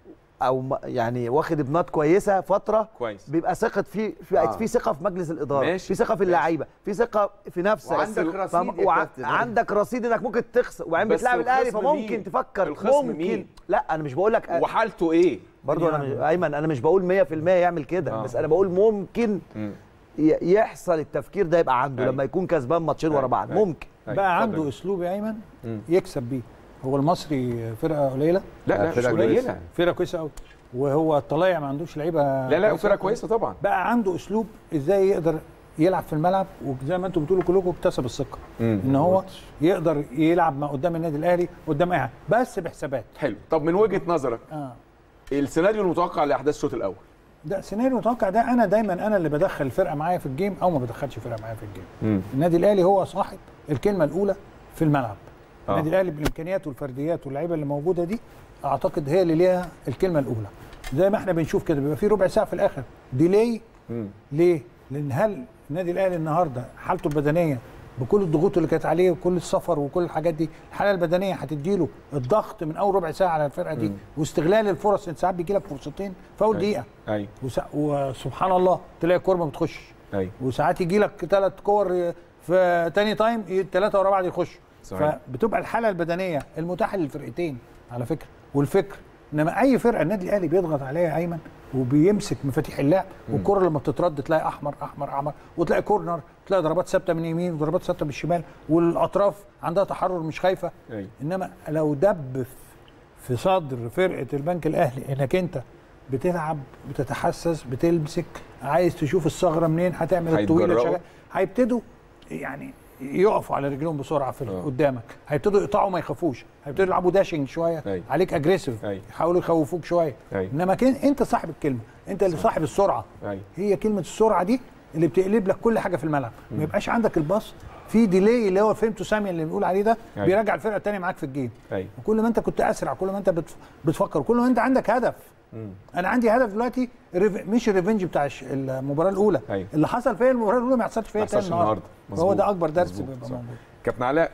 او م- يعني واخد ابنات كويسه فتره كويس بيبقى ثقه في في, آه. آه. في ثقه في مجلس الاداره ماشي. في ثقه في اللعيبه في ثقه في نفسك وعندك بس- رصيد فم- يا وع- كابتن. عندك رصيد انك ممكن تخسر وبعدين بس بتلعب الاهلي الخصم فممكن مين؟ تفكر الخصم ممكن مين؟ لا انا مش بقول لك وحالته ايه برضو انا مش ايمن انا مش بقول 100% يعمل كده آه. بس انا بقول ممكن مم. ي- يحصل التفكير ده يبقى عنده أيوة. لما يكون كسبان ماتشين ورا أيوة. بعض أيوة. ممكن أيوة. بقى اتفضل. عنده اسلوب يا ايمن مم. يكسب بيه هو المصري فرقه قليله لا لا مش فرقة قليله كويسة. فرقه كويسه قوي وهو الطلائع ما عندوش لعيبه لا لا فرقه كويسه طبعا بقى عنده اسلوب ازاي يقدر يلعب في الملعب وزي ما انتم بتقولوا كلكم اكتسب الثقه مم. ان هو يقدر يلعب ما قدام النادي الاهلي قدام اي حد بس بحسابات حلو طب من وجهه نظرك اه السيناريو المتوقع لاحداث الشوط الاول ده سيناريو متوقع ده انا دايما انا اللي بدخل الفرقه معايا في الجيم او ما بدخلش فرقه معايا في الجيم مم. النادي الاهلي هو صاحب الكلمه الاولى في الملعب آه. النادي الاهلي بالامكانيات والفرديات واللعيبه اللي موجوده دي اعتقد هي اللي ليها الكلمه الاولى زي ما احنا بنشوف كده بيبقى في ربع ساعه في الاخر ديلي مم. ليه؟ لان هل النادي الاهلي النهارده حالته البدنيه بكل الضغوط اللي كانت عليه وكل السفر وكل الحاجات دي الحاله البدنيه هتديله الضغط من اول ربع ساعه على الفرقه دي مم. واستغلال الفرص ان ساعات بيجي لك فرصتين في اول أيوة. دقيقه ايوه وس- وسبحان الله تلاقي الكوره ما بتخش ايوه وساعات يجي لك ثلاث كور في تاني تايم الثلاثه ورا بعض يخشوا صحيح. فبتبقى الحاله البدنيه المتاحه للفرقتين على فكره والفكر انما اي فرقه النادي الاهلي بيضغط عليها ايمن وبيمسك مفاتيح اللعب والكره لما بتترد تلاقي احمر احمر احمر وتلاقي كورنر تلاقي ضربات ثابته من يمين وضربات ثابته من الشمال والاطراف عندها تحرر مش خايفه ايوه انما لو دب في- في صدر فرقه البنك الاهلي انك انت بتلعب بتتحسس بتمسك عايز تشوف الثغره منين هتعمل الطويله هيتجرأوا. شغال هيبتدوا يعني يقفوا على رجلهم بسرعه في آه. قدامك هيبتدوا يقطعوا ما يخافوش هيبتدوا يلعبوا داشنج شويه أيوة. عليك اجريسيف أيوة. يحاولوا يخوفوك شويه أيوة. انما كان انت صاحب الكلمه انت اللي صاحب السرعه ايوه هي كلمه السرعه دي اللي بتقلب لك كل حاجه في الملعب ما يبقاش عندك الباص في ديلي اللي هو فهمته سامي اللي بنقول عليه ده أيوة. بيرجع الفرقه الثانيه معاك في الجيم ايوه وكل ما انت كنت اسرع كل ما انت بتف- بتفكر كل ما انت عندك هدف مم. انا عندي هدف دلوقتي الريف- مش الريفنج بتاع الش- المباراه الاولى أيوة. اللي حصل فيا المباراه الاولى ما يحصلش فيا ما تاني يحصلش النهارده النهارده فهو مظبوط. ده اكبر درس مظبوط. بيبقى صح. موجود كابتن علاء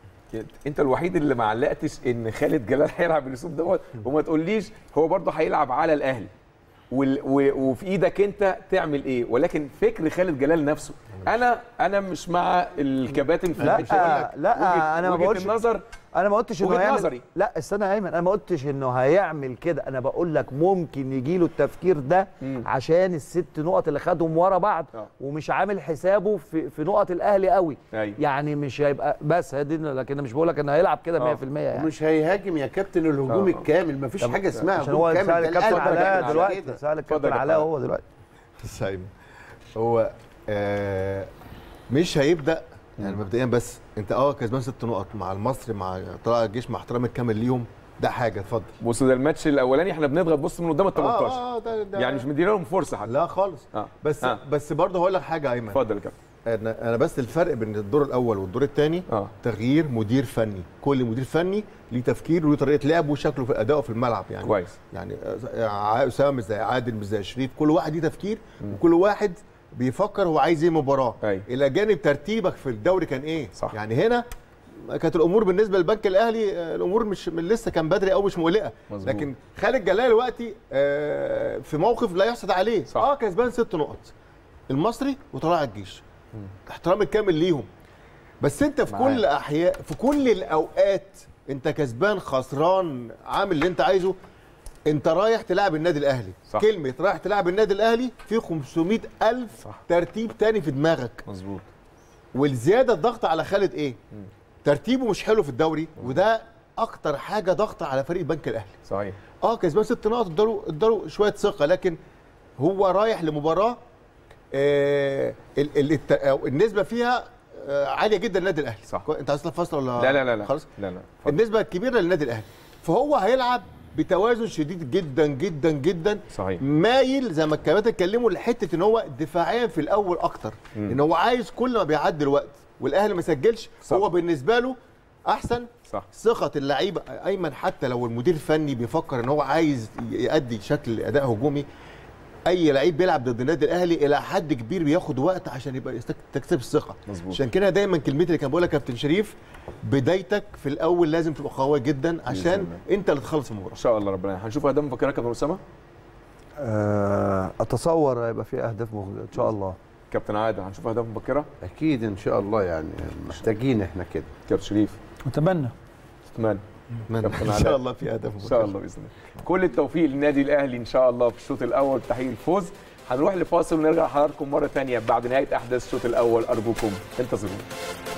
انت الوحيد اللي ما علقتش ان خالد جلال هيلعب بالاسلوب دوت وما تقوليش هو برضه هيلعب على الاهلي وال- و- وفي ايدك انت تعمل ايه ولكن فكر خالد جلال نفسه انا انا مش مع الكباتن في لا، مش هقول لك لا، وجهة- أنا ما وجهة بقولش- النظر انا ما قلتش انه وجهة هيعمل نظري. لا استنى يا ايمن انا ما قلتش انه هيعمل كده انا بقول لك ممكن يجي له التفكير ده مم. عشان الست نقط اللي خدهم ورا بعض آه. ومش عامل حسابه في في نقط الاهلي قوي أيوة. يعني مش هيبقى بس هي دي لكن أنا مش بقول لك انه هيلعب كده 100% يعني ومش هيهاجم يا كابتن الهجوم آه. الكامل مفيش طب- حاجه اسمها عشان هجوم هو كامل سأل ده الكابتن القلب علاء كده دلوقتي كده. سأل اتفضل الكابتن يا علاء كابتن هو دلوقتي سايمون هو آه مش هيبدا يعني مبدئيا بس انت اه كسبان ست نقط مع المصري مع طلائع الجيش مع احترامي الكامل ليهم ده حاجه اتفضل بص ده الماتش الاولاني احنا بنضغط بص من قدام ال 18 اه ده, ده يعني مش مدينا لهم فرصه حتى لا خالص اه بس آه. بس برضه هقول لك حاجه يا ايمن اتفضل يا كابتن انا انا بس الفرق بين الدور الاول والدور الثاني اه تغيير مدير فني كل مدير فني ليه تفكير وليه طريقه لعب وشكله في ادائه في الملعب يعني كويس يعني آه، اسامه مش زي عادل مش زي شريف كل واحد ليه تفكير وكل واحد بيفكر هو عايز ايه مباراه أيوة. الى جانب ترتيبك في الدوري كان ايه صح. يعني هنا كانت الامور بالنسبه للبنك الاهلي آه، الامور مش من لسه كان بدري او مش مقلقه مظبوط. لكن خالد جلال دلوقتي آه، في موقف لا يحسد عليه صح. اه كسبان ست نقط المصري وطلع الجيش احترام الكامل ليهم بس انت في معاك. كل احياء في كل الاوقات انت كسبان خسران عامل اللي انت عايزه انت رايح تلعب النادي الاهلي صح. كلمه رايح تلعب النادي الاهلي في 500 الف صح. ترتيب تاني في دماغك مظبوط والزياده الضغط على خالد ايه ترتيبه مش حلو في الدوري وده اكتر حاجه ضغط على فريق البنك الاهلي صحيح اه كسبان ست نقط اداله اداله شويه ثقه لكن هو رايح لمباراه آه ال- ال- الت- أو النسبه فيها آه عاليه جدا للنادي الاهلي صح. كو- انت عايز تطلع فاصل ولا لا لا لا لا خلاص لا لا اتفضل. النسبه الكبيره للنادي الاهلي فهو هيلعب بتوازن شديد جدا جدا جدا صحيح مايل زي ما الكباتن اتكلموا لحته ان هو دفاعيا في الاول اكتر مم. ان هو عايز كل ما بيعدي الوقت والاهلي ما سجلش صح. هو بالنسبه له احسن صح ثقه اللعيبه ايمن حتى لو المدير الفني بيفكر ان هو عايز يؤدي شكل اداء هجومي اي لعيب بيلعب ضد النادي الاهلي الى حد كبير بياخد وقت عشان يبقى يستك- تكسب الثقه مظبوط عشان كده دايما كلمتي اللي كان بقولها كابتن شريف بدايتك في الاول لازم تبقى قويه جدا عشان الله. انت اللي تخلص المباراه ان شاء الله ربنا هنشوف اهداف مفكره كابتن اسامه آه، اتصور هيبقى في اهداف مغ- ان شاء الله كابتن عادل هنشوف اهداف مبكره اكيد ان شاء الله يعني محتاجين احنا كده كابتن شريف اتمنى اتمنى كابتن ان علاء. شاء الله في هدف ان شاء الله باذن الله كل التوفيق للنادي الاهلي ان شاء الله في الشوط الاول تحقيق الفوز هنروح لفاصل ونرجع لحضراتكم مره ثانيه بعد نهايه احداث الشوط الاول ارجوكم انتظرونا